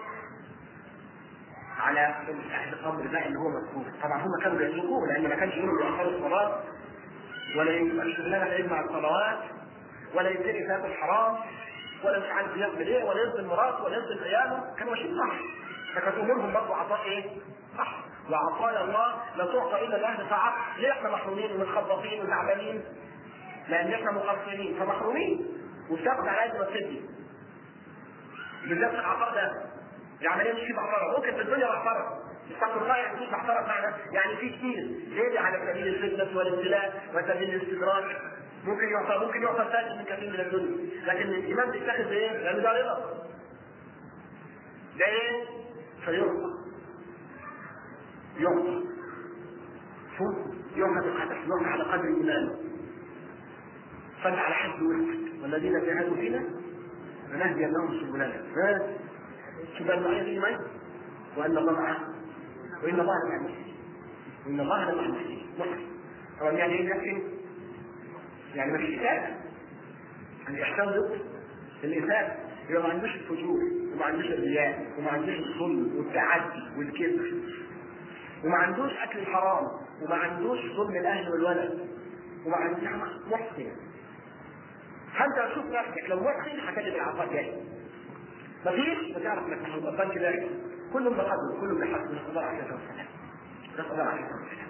على اهل الامر بقى اللي هو مذكور طبعا هم كانوا بيسلكوه لان ما كانش يقولوا بيأخروا الصلاه ولا يبقى الشغلانه العلم مع الصلوات ولا يبتدي تاكل حرام ولا مش عارف يعمل ايه ولا يظلم مراته ولا يظلم عياله كانوا ماشيين صح فكانت امورهم برضه عطاء ايه؟ صح وعطايا الله لا تعطى الا لاهل طاعه ليه احنا محرومين ومتخبطين وتعبانين؟ لان احنا مقصرين فمحرومين وبتاخد على قد ما بتدي بالذات العطاء ده العمليه مش في محترم ممكن في الدنيا محترم استغفر الله يعني في محترم معنى يعني في كتير ليه على سبيل الفتنه والابتلاء وسبيل الاستدراج ممكن يعطى ممكن يعطى فاتح من كثير من الدنيا لكن الايمان بيتاخذ بايه؟ لان ده رضا ده ايه؟ فيعطى يعطى شوف يعطى بالقدر يعطى على قدر ايمانه فانت على حد وقتك والذين جاهدوا فينا لنهدينهم سبلنا شوف بقى المعيه دي ايمان وان الله معه وان الله مع المحسنين وان الله مع المحسنين محسن طبعا يعني ايه يحسن؟ يعني مفيش إساءة الإحسان ضد الإساءة يبقى ما عندوش الفجور وما عندوش الرياء وما عندوش الظلم والتعدي والكذب وما عندوش أكل الحرام وما عندوش ظلم الأهل والولد وما عندوش محسن فأنت شوف نفسك لو محسن هتجد العطاء جاي مفيش بتعرف انك مش هتبقى كده كلهم بقدر كلهم بحسب نسأل الله عليه وسلم نسأل الله عليه وسلم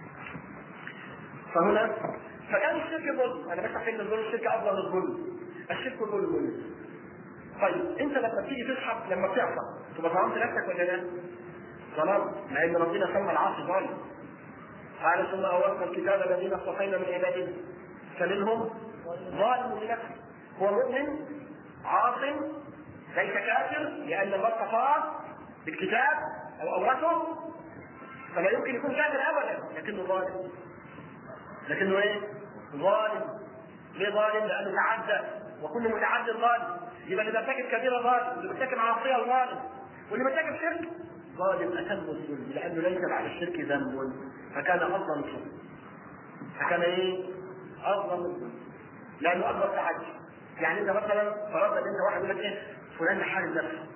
فهنا فكان الشرك ظلم انا بس عشان الظلم الشرك افضل من الظلم الشرك ظلم ظلم طيب انت لما بتيجي تسحب لما بتعصى تبقى ظلمت نفسك ولا لا؟ ظلمت لان ربنا سمى العاصي ظالم قال ثم اورثنا الكتاب الذين اصطفينا من عبادنا فمنهم ظالم لنفسه هو مؤمن عاص ليس كافر لان الله اصطفاه بالكتاب او اورثه فلا يمكن يكون كافر ابدا لكنه ظالم لكنه ايه؟ ظالم ليه ظالم؟ لانه تعدى وكل متعدي ظالم يبقى اللي بيرتكب كبيره ظالم واللي بيرتكب معصيه ظالم واللي بيرتكب شرك ظالم اتم الظلم لانه ليس بعد الشرك ذنب فكان اظلم الظلم فكان ايه؟ اظلم الظلم لانه اكبر تعدي يعني انت مثلا فرضنا ان انت واحد يقول لك ايه؟ فلان حارب نفسه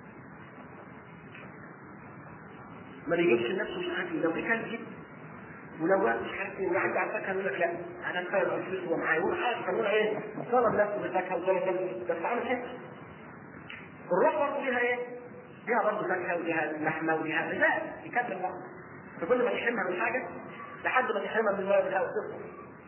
ما بيجيبش لنفسه مش عارف لو في كلب ولو واحد مش عارف ايه وعندي على الفاكهه يقول لك لا انا كفايه الفلوس هو معايا هو عارف هنقول ايه طلب نفسه بالفاكهه وطلب نفسه بس عامل كده الروح برضه ليها ايه؟ ليها برضه فاكهه وليها لحمه وليها غذاء يكمل بقى فكل ما تحرمها من حاجه لحد ما تحرمها من الولد بتاعه وتفضل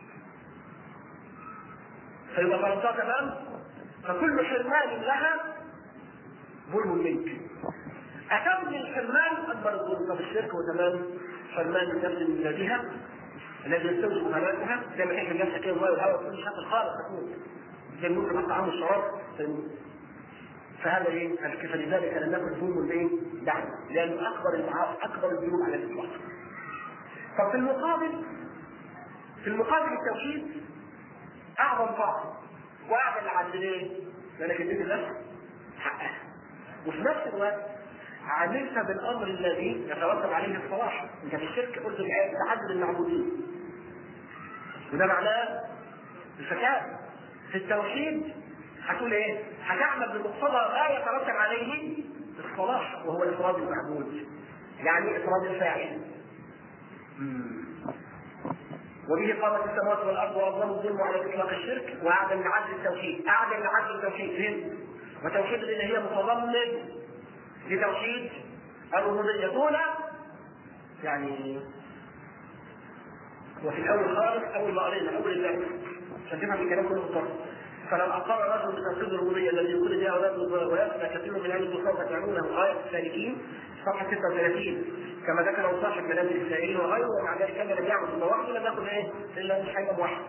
فيبقى فرضتها تمام فكل حرمان لها ظلم منك أتم الحرمان أكبر الظلم طب الشرك هو تمام حرمان النفس من ذاتها الذي يستوجب هلاكها زي ما تحمل نفسك كده الماء والهواء كل شكل خالص تكون زي ما ممكن حتى عام الشراب فهذا ايه؟ فلذلك لم يكن ظلم الايه؟ دعم لانه اكبر المعاصي اكبر الذنوب على الاطلاق. طب في المقابل في المقابل التوحيد اعظم طاعه واعظم العدل ليه؟ لانك اديت النفس حقها وفي نفس الوقت عملت بالامر الذي يترتب عليه الصلاح انت في الشرك قلت تعدد المعبودين وده معناه الفساد في التوحيد هتقول ايه؟ هتعمل بمقتضى ما يترتب عليه الصلاح وهو افراد المعبود يعني افراد الفاعل وبه قامت السماوات والارض واظلم الظلم على اطلاق الشرك واعدم لعدل التوحيد اعدم لعدل التوحيد فين؟ وتوحيد اللي هي متضمن لتوحيد الربوبيه دون يعني وفي الاول خالص اول ما قرينا اول الله عشان تفهم الكلام كله بالضبط فلو اقر رجل بتوحيد الربوبيه الذي يقول بها اولاد ويخفى كثير من اهل التصوف يعلمونه غايه السالكين صفحه 36 كما ذكره صاحب منازل السائلين وغيره ومع ذلك كان لم يعبد الله وحده لم يكن ايه الا حاجه واحد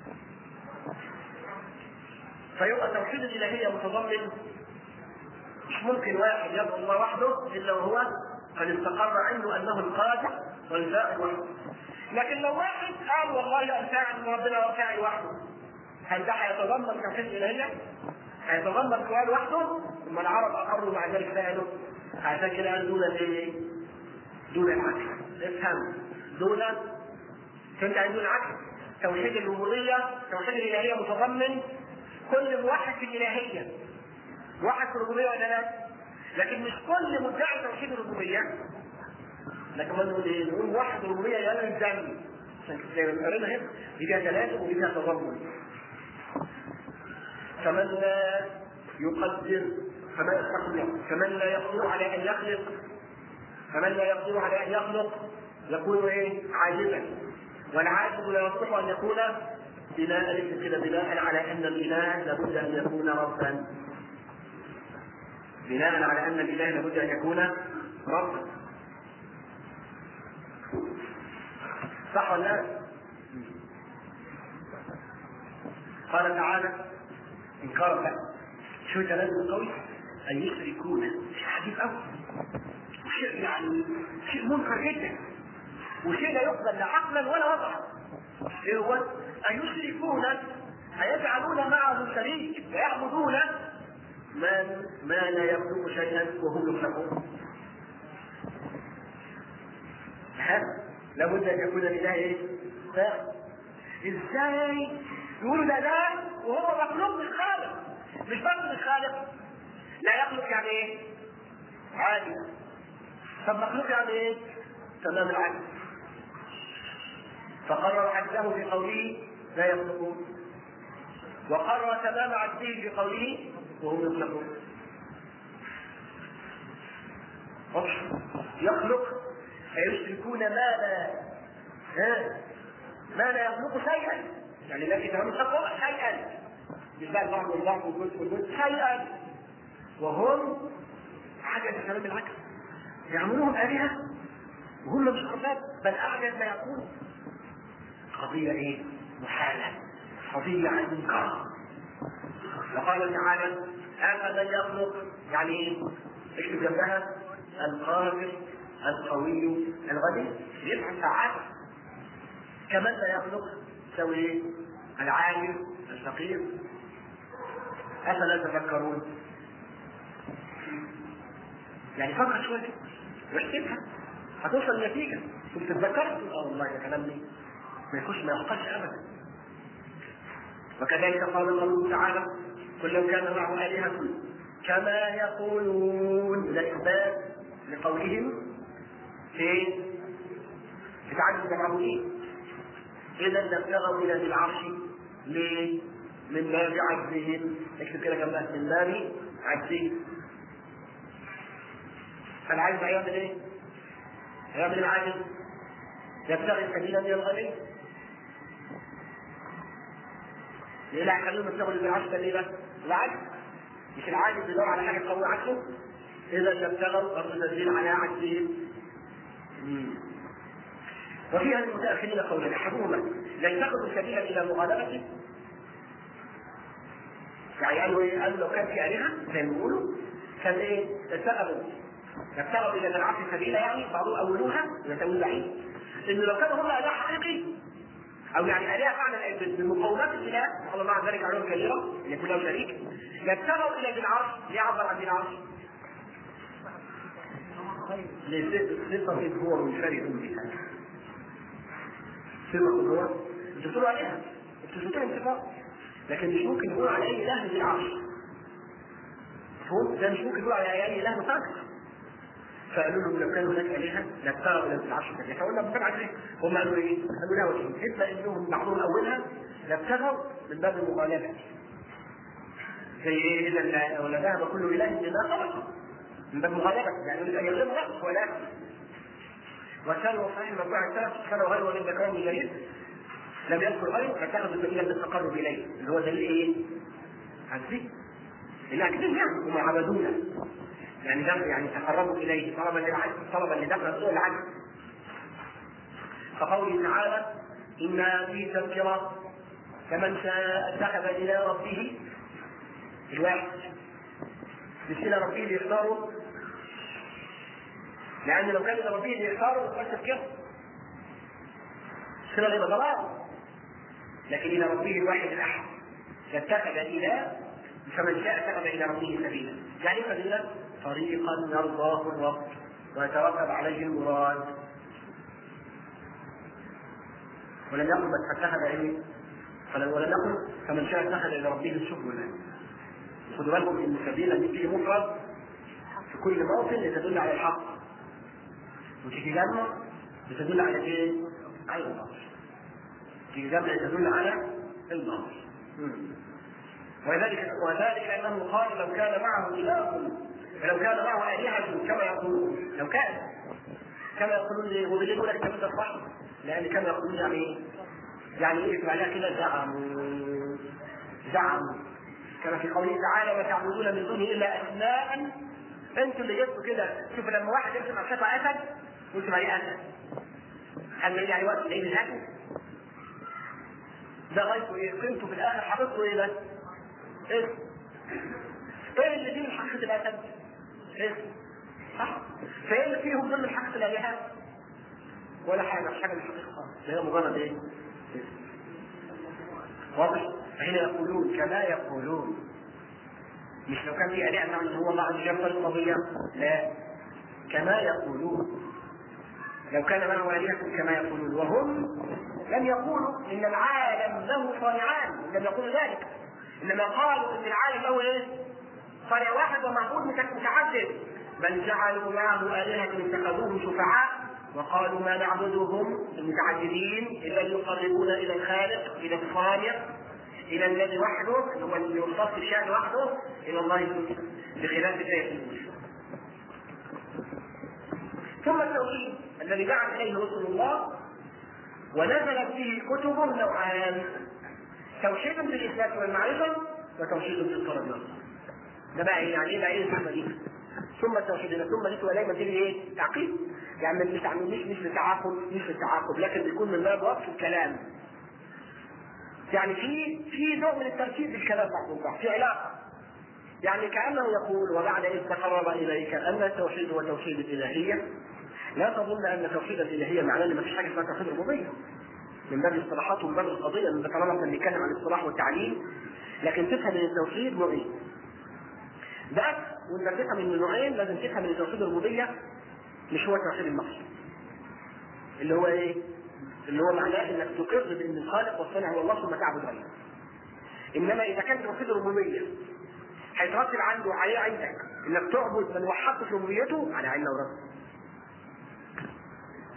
فيبقى توحيد الالهيه متضمن مش ممكن واحد يدعو الله وحده الا وهو قد استقر عنده انه القادر والفاعل وحده لكن لو واحد قال والله الفاعل ربنا هو فاعل وحده هل ده هيتضمن توحيد الالهيه؟ هيتضمن سؤال وحده ثم العرب اقروا مع ذلك فعله عشان كده قال دون الايه؟ دون العكس افهم دون فهمت عن دون العكس توحيد الربوبيه توحيد الالهيه متضمن كل موحد في الالهيه موحد في الربوبيه ولا لا؟ لكن مش كل مدعي توحيد الربوبيه لكن ما نقول ايه؟ نقول موحد الربوبيه يلزم عشان كده زي ما قرينا هنا دي فيها تلازم ودي فيها تضمن فمن لا يقدر فمن يستقبل فمن لا يقدر على ان يخلق فمن لا يقدر على ان يخلق يكون ايه؟ عاجزا والعاجز لا يصلح ان يكون بناء ليس كده بناء على ان الاله لابد ان يكون ربا بناء على ان الاله لابد ان يكون ربا صح ولا لا؟ قال تعالى انكار له شو تلازم قوي ان يشركون شيء عجيب قوي وشيء يعني شيء منكر جدا وشيء لا يقبل لا عقلا ولا وضعا ايه هو ان يشركون فيجعلون معه شريك ويعبدون من ما لا يخلق شيئا وهم يخلقون هذا لابد ان يكون لله ايه؟ ازاي يقولوا ده ده وهو مخلوق من خالق مش بس من خالق لا يخلق يعني ايه؟ عادي طب مخلوق يعني ايه؟ تمام العكس فقرر عجزه في قوله لا يخلقون وقرر تمام عجزه في قوله وهم يخلقون واضح يخلق فيشركون ما لا ها ما لا يخلق شيئا يعني التي تمام الخلق شيئا مش بقى البعض والبعض والجزء والجزء شيئا وهم حاجه تمام العكس يعملوهم الهه وهم مش خفاف بل اعجز ما يكون قضيه ايه؟ محاله قضيه عن منكر وقال تعالى افمن يخلق يعني ايه؟ اكتب جنبها القادر القوي الغني يفعل ساعات كمن لا يخلق تسوي ايه؟ العالم الفقير افلا تذكرون يعني فكر شويه واحسبها هتوصل لنتيجه كنت تتذكرت اه والله ده كلام ليه ما يخش ما يعقلش ابدا وكذلك قال قوله تعالى قل لو كان معه آلهة كما يقولون الإثبات لقولهم في في تعدد المعبودين اذا لابتغوا الى ذي العرش ليه؟ من باب عجزهم اكتب كده جنبها من باب عجزهم فالعجز هيعمل ايه؟ هيعمل العاجز يبتغي سبيلا الى الغني ليه لا يخليهم يبتغوا الى العرش سبيلا؟ العجز مش العاجز يدور على حاجه تقوي عجزه اذا لابتغوا الرذيل على عجزهم وفيها المتاخرين قولان احدهما لا يتخذ سبيلا الى مغالبته يعني قالوا ايه؟ قالوا لو كان في الهه زي ما بيقولوا كان ايه؟ اتخذوا ابتغوا الى العرش سبيلا يعني بعضهم اولوها الى تاويل بعيد ان لو كانوا هم اله حقيقي او يعني الهه فعلا بمقومات الاله نسال الله عن ذلك علوم كبيره يكون له شريك لابتغوا الى ذي العرش ليه عبر عن ذي العرش؟ لصفة هو منفرد بها صفة هو انتوا بتقولوا عليها انتوا بتقولوا صفات لكن مش ممكن يقولوا على اي اله ذي العرش مفهوم؟ ده مش ممكن يقولوا على اي اله مفرد فقالوا لهم لو كان هناك الهه لابتغوا الى ذي العرش سبيلا فقلنا بسرعه عليه هم قالوا ايه؟ قالوا لا وجهين اما انهم بعضهم اولها لابتغوا من باب المغالبه زي ايه اذا ولا ذهب كل اله بما خلق من باب المغالبه يعني يريد ان يغلب رأس ولا وكانوا صحيح موضوع السلف كانوا غير من ذكرهم جيد لم يذكر غيره فاتخذوا سبيلا بالتقرب اليه اللي هو دليل ايه؟ عجزي العجزين يعني هم عبدونا يعني ده يعني تقربوا اليه طلبا للعجز طلبا لدفع سوء العجز كقوله تعالى إنا في تذكرة فمن شاء اتخذ إلى ربه الواحد مش إلى ربه اللي يختاره لأن لو كان إلى ربه اللي يختاره ما تذكره كده يبقى ضلال لكن إلى ربه الواحد الأحد فاتخذ إلى فمن شاء اتخذ إلى ربه سبيلا يعني سبيلا طريقا يرضاه الرب ويترتب عليه المراد ولم يقل بس اتخذ ايه؟ ولم يقل فمن شاء اتخذ الى ربه السبل خدوا بالكم ان سبيلا دي فيه مفرد في كل موطن لتدل على الحق وتيجي جمع لتدل على ايه؟ على الباطل تيجي جمع لتدل على الباطل ولذلك وذلك لانه قال لو كان معه اله فلو كان معه آلهة كما يقولون لو كان كما يقولون لي وبالليل يقول لك انت صح لان كما يقولون يعني ايه؟ يعني ايه يكتب عليها كده زعموا زعموا كما في قوله تعالى وتعبدون من دونه الا اسماء انتوا اللي جبتوا كده شوف لما واحد يرسم على قطع اسد يرسم عليه اسد هل يعني وقت العيد الاسد؟ ده غايته ايه؟ قيمته في الاخر حاطط ايه ده؟ ايه؟ ايه اللي فيه حقيقه الاسد؟ ايه؟ صح؟ فايه اللي فيهم ضمن حقيقه الالهه؟ ولا حاجه مش حاجه من الحقيقه خالص هي مجرد ايه؟ واضح؟ فهنا يقولون كما يقولون مش لو كان في آلهة نعم هو الله عز وجل القضية لا كما يقولون لو كان معه آلهة كما يقولون وهم لم يقولوا إن العالم له صانعان لم يقولوا ذلك إنما قالوا إن العالم له إيه؟ صانع واحد ومعبود متعدد بل جعلوا معه آلهة اتخذوهم شفعاء وقالوا ما نعبدهم المتعددين الا ليقربونا الى الخالق الى الصانع الى الذي وحده هو اللي يختص الشان وحده الى الله بخلاف ذلك ثم التوحيد الذي بعث اليه رسل الله ونزلت فيه كتب نوعان توحيد بالاثبات والمعرفه وتوحيد بالطلب والله ده بقى يعني ايه بقى ايه ثم دي ثم التوحيد ثم دي دايما تيجي ايه تعقيد يعني مش مش مش للتعاقب مش للتعاقب لكن بيكون من باب وقف الكلام يعني في في نوع من التركيز بالكلام بعض البعض في علاقه يعني كانه يقول وبعد اذ تقرب اليك ان التوحيد هو توحيد الالهيه لا تظن ان توحيد الالهيه معناه ان ما فيش حاجه اسمها توحيد الربوبيه من باب الاصطلاحات ومن باب القضيه من طالما احنا بنتكلم عن الاصطلاح والتعليم لكن تفهم ان التوحيد نوعين بس وانت تفهم ان نوعين لازم تفهم ان توحيد الربوبيه مش هو توحيد المقصد اللي هو ايه؟ اللي هو معناه انك تقر بان الخالق والصانع هو الله ثم تعبد غيره. انما اذا كان توحيد الربوبيه هيترتب عنده عليه عندك انك تعبد من وحدت في ربوبيته على عيننا وراسنا.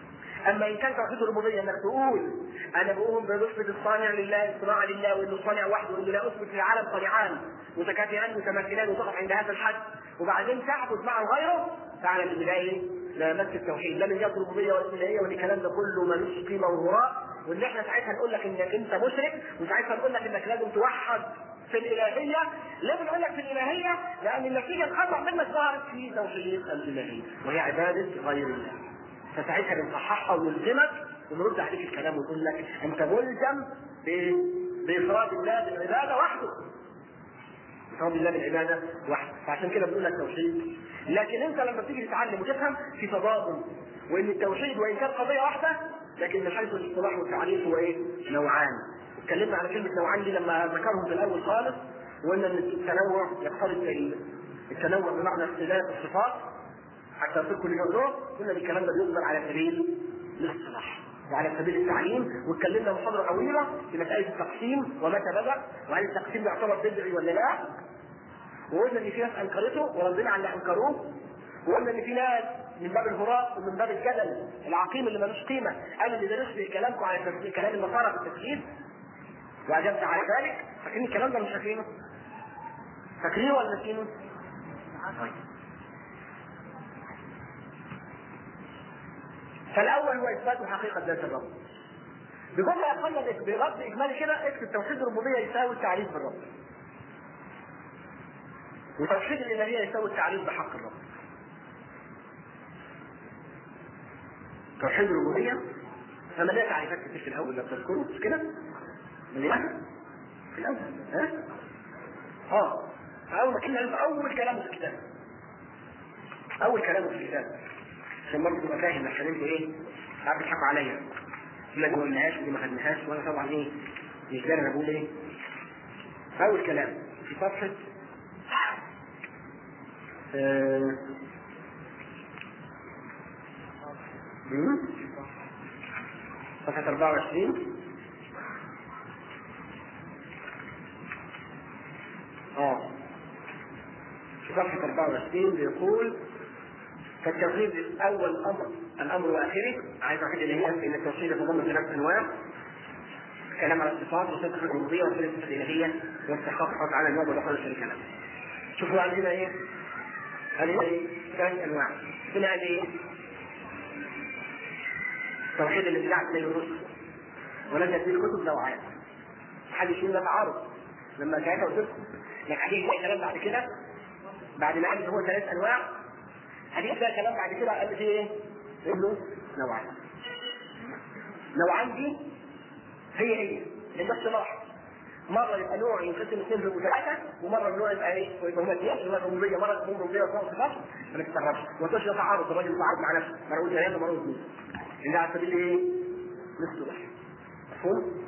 اما ان كان توحيد الربوبيه انك تقول انا بقوم بنسبه الصانع لله الصناعه لله وانه صانع وحده وانه لا اثبت في العالم صانعان متكافئان متماثلان وتقف عند هذا الحد وبعدين تعبد معه غيره فاعلم ان ده ايه؟ لا يمس التوحيد لا من جهه الربوبيه ولا الالهيه وان الكلام ده كله ملوش قيمه وهراء وان احنا ساعتها نقول لك انك انت مشرك وساعتها نقول لك انك لازم توحد في الالهيه ليه بنقول لك في الالهيه؟ لان النتيجه الخطا منك ظهرت في توحيد الالهيه وهي عباده غير الله فساعتها بنصححها ونلزمك ونرد عليك الكلام ونقول لك انت ملزم بايه؟ بافراد الله بالعباده وحده افراد الله بالعباده وحده فعشان كده بنقول لك توحيد لكن انت لما بتيجي تتعلم وتفهم في تضاد وان التوحيد وان كان قضيه واحده لكن من حيث الاصطلاح والتعريف هو ايه؟ نوعان اتكلمنا على كلمه نوعان دي لما ذكرهم في الاول خالص وقلنا ان التنوع يقتضي الدليل التنوع بمعنى اختلاف الصفات حتى يصير كل نوع له قلنا الكلام ده بيقدر على سبيل الاصطلاح وعلى سبيل التعليم واتكلمنا محاضره طويله في مساله التقسيم ومتى بدا وهل التقسيم يعتبر بدعي ولا لا وقلنا ان في ناس انكرته وردنا على اللي انكروه وقلنا ان في ناس من باب الهراء ومن باب الجدل العقيم اللي ملوش قيمه قال اللي ده نشبه كلامكم على تفسير كلام النصارى في التفسير واجبت على ذلك فاكرين الكلام ده مش فاكرينه؟ فاكرينه ولا ناسينه؟ طيب فالاول هو اثبات حقيقه ذات الرب بكل اقل برد اجمالي كده اكتب توحيد الربوبيه يساوي التعريف بالرب وتوحيد الالهيه يساوي التعريف بحق الرب توحيد الربوبيه فما لها تعريفات كتير في الاول لو تذكروا مش كده؟ من في الاول ها؟ اه اول ما كنا اول كلام في الكتاب اول كلام في الكتاب عشان برضه تبقى فاهم عشان انتوا ايه قاعد تضحكوا عليا ما قلناهاش ودي ما خدناهاش وانا طبعا ايه مش داري انا بقول ايه اول كلام في صفحه آه صفحة 24 اه في صفحة 24 بيقول فالتوحيد الاول الامر الامر واخره عايز احد اللي هي ان التوحيد يتضمن ثلاث انواع كلام على الصفات وصفة الربوبية وصفة الإلهية واستحقاق الله تعالى اليوم ودخول الشريك له. شوفوا عندنا ايه؟ هذه ايه؟ ثلاث انواع. هنا هذه ايه؟ توحيد الذي دعت اليه الرسل ونزلت به الكتب نوعان. حد يشيل ده تعارض لما ساعتها قلت لكم لك حديث فيه كلام بعد كده بعد ما قال هو ثلاث انواع حديث ده كلام بعد كده قال فيه ايه؟ له نوعان. نوعان دي هي هي لان اصطلاح مره يبقى نوع ينقسم اثنين في ثلاثه ومره النوع يبقى ايه؟ يبقى هما اثنين يبقى ربوبيه مره تكون ربوبيه وتكون صفات ما تستغربش ما تقولش ده تعارض الراجل تعارض مع نفسه مره يقول ثلاثه مره يقول اثنين لان ده على سبيل ايه؟ الاصطلاح مفهوم؟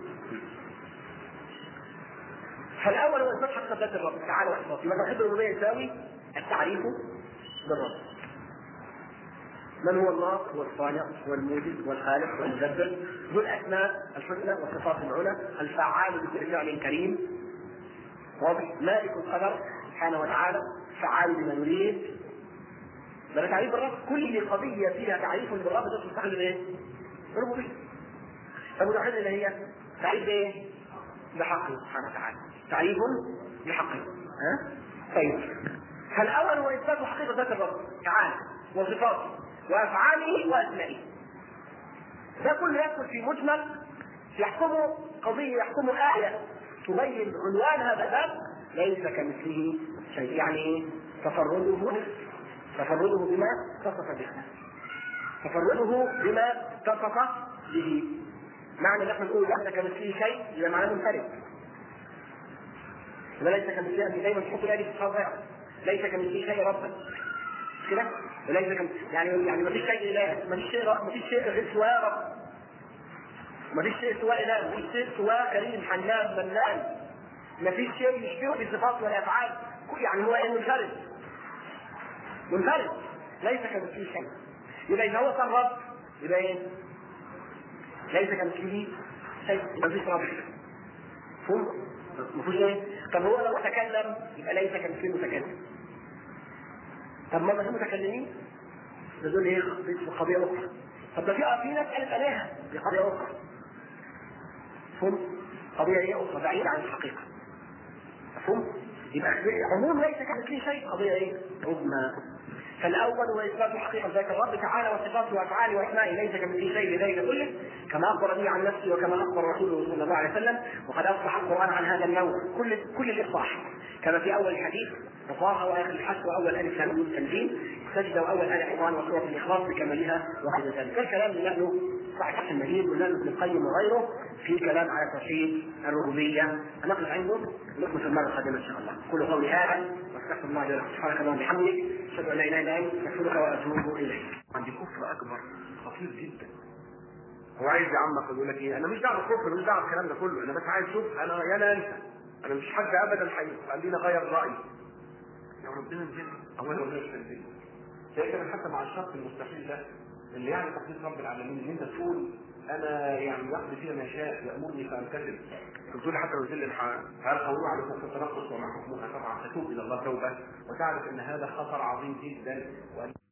فالاول هو اثبات حق ذات الرب تعالى وصفاته يبقى توحيد الربوبيه يساوي التعريف بالرب من هو الله هو الصانع والموجد والخالق والمدبر ذو الاسماء الحسنى والصفات العلى الفعال بكل فعل كريم واضح مالك القدر سبحانه وتعالى فعال بما يريد ده تعريف الرب كل قضيه فيها تعريف بالرب ده تستحل بايه؟ بربوبيه طب وتوحيد اللي هي تعريف بايه؟ بحقه سبحانه وتعالى تعريف بحقه ها؟ طيب فالاول هو اثبات حقيقه ذات الرب تعالى وصفاته وافعاله واسمائه ده كله يدخل في مجمل يحكمه قضيه يحكمه ايه تبين عنوان هذا الباب ليس كمثله شيء يعني ايه؟ تفرده تفرده بما اتصف به تفرده بما اتصف به معنى ان احنا نقول ليس كمثله شيء يبقى معناه منفرد وليس كمثله ان دايما تحط الالف في الصواب ليس كمثله شيء ربا كده وليس كم يعني يعني ما فيش شيء اله ما فيش شيء ما فيش شيء غير سواه رب ما فيش شيء سواه اله ما فيش شيء سواه كريم حنان منان ما فيش شيء يشبهه في الصفات والافعال يعني هو ايه منفرد منفرد ليس كمثله شيء يبقى اذا هو كان رب يبقى ايه؟ ليس كمثله شيء ما فيش رب مفهوم؟ ما فيش ايه؟ طب هو لو تكلم يبقى ليس كمثله متكلم طب ما في متكلمين دول ايه في قضيه اخرى طب ده في في ناس قالت الهه دي قضيه اخرى مفهوم؟ قضيه ايه اخرى بعيده عن الحقيقه مفهوم؟ يبقى عموم ليس كمثله شيء قضيه ايه؟ عظمى فالاول هو اثبات حقيقه ذات الرب تعالى وصفاته وافعاله واسمائه ليس كمثله شيء لذلك كله كما اخبر به عن نفسه وكما اخبر رسوله صلى الله عليه وسلم وقد افصح القران عن هذا النوع كل كل الافصاح كما في اول الحديث وطه واخر الحج واول الف لام ميم تنزيل سجده واول ال عمران وسوره الاخلاص بكمالها وغير ذلك الكلام اللي نحن صحيح المجيد ولنا ابن القيم وغيره في كلام على توحيد الربوبيه نقف عنده نكمل في المره القادمه ان شاء الله كل قولي هذا واستغفر الله جل وعلا سبحانك اللهم وبحمدك اشهد ان لا اله الا انت استغفرك واتوب اليك عندي كفر اكبر خطير جدا هو عايز يعمق يقول لك ايه انا مش دعوه بالكفر مش دعوه بالكلام ده كله انا بس عايز اشوف انا يا انا انت انا مش حد ابدا هيخليني اغير رايي يا ربنا نزل اولا ربنا يستنزل شايف حتى مع الشخص المستحيل ده اللي يعني تقديس رب العالمين ان انت تقول انا يعني يقضي فيها ما شاء يامرني فامتثل تقول حتى لو زل الحق هل قولوا على كفر التنقص وما حكمها طبعا تتوب الى الله توبه وتعرف ان هذا خطر عظيم جدا وان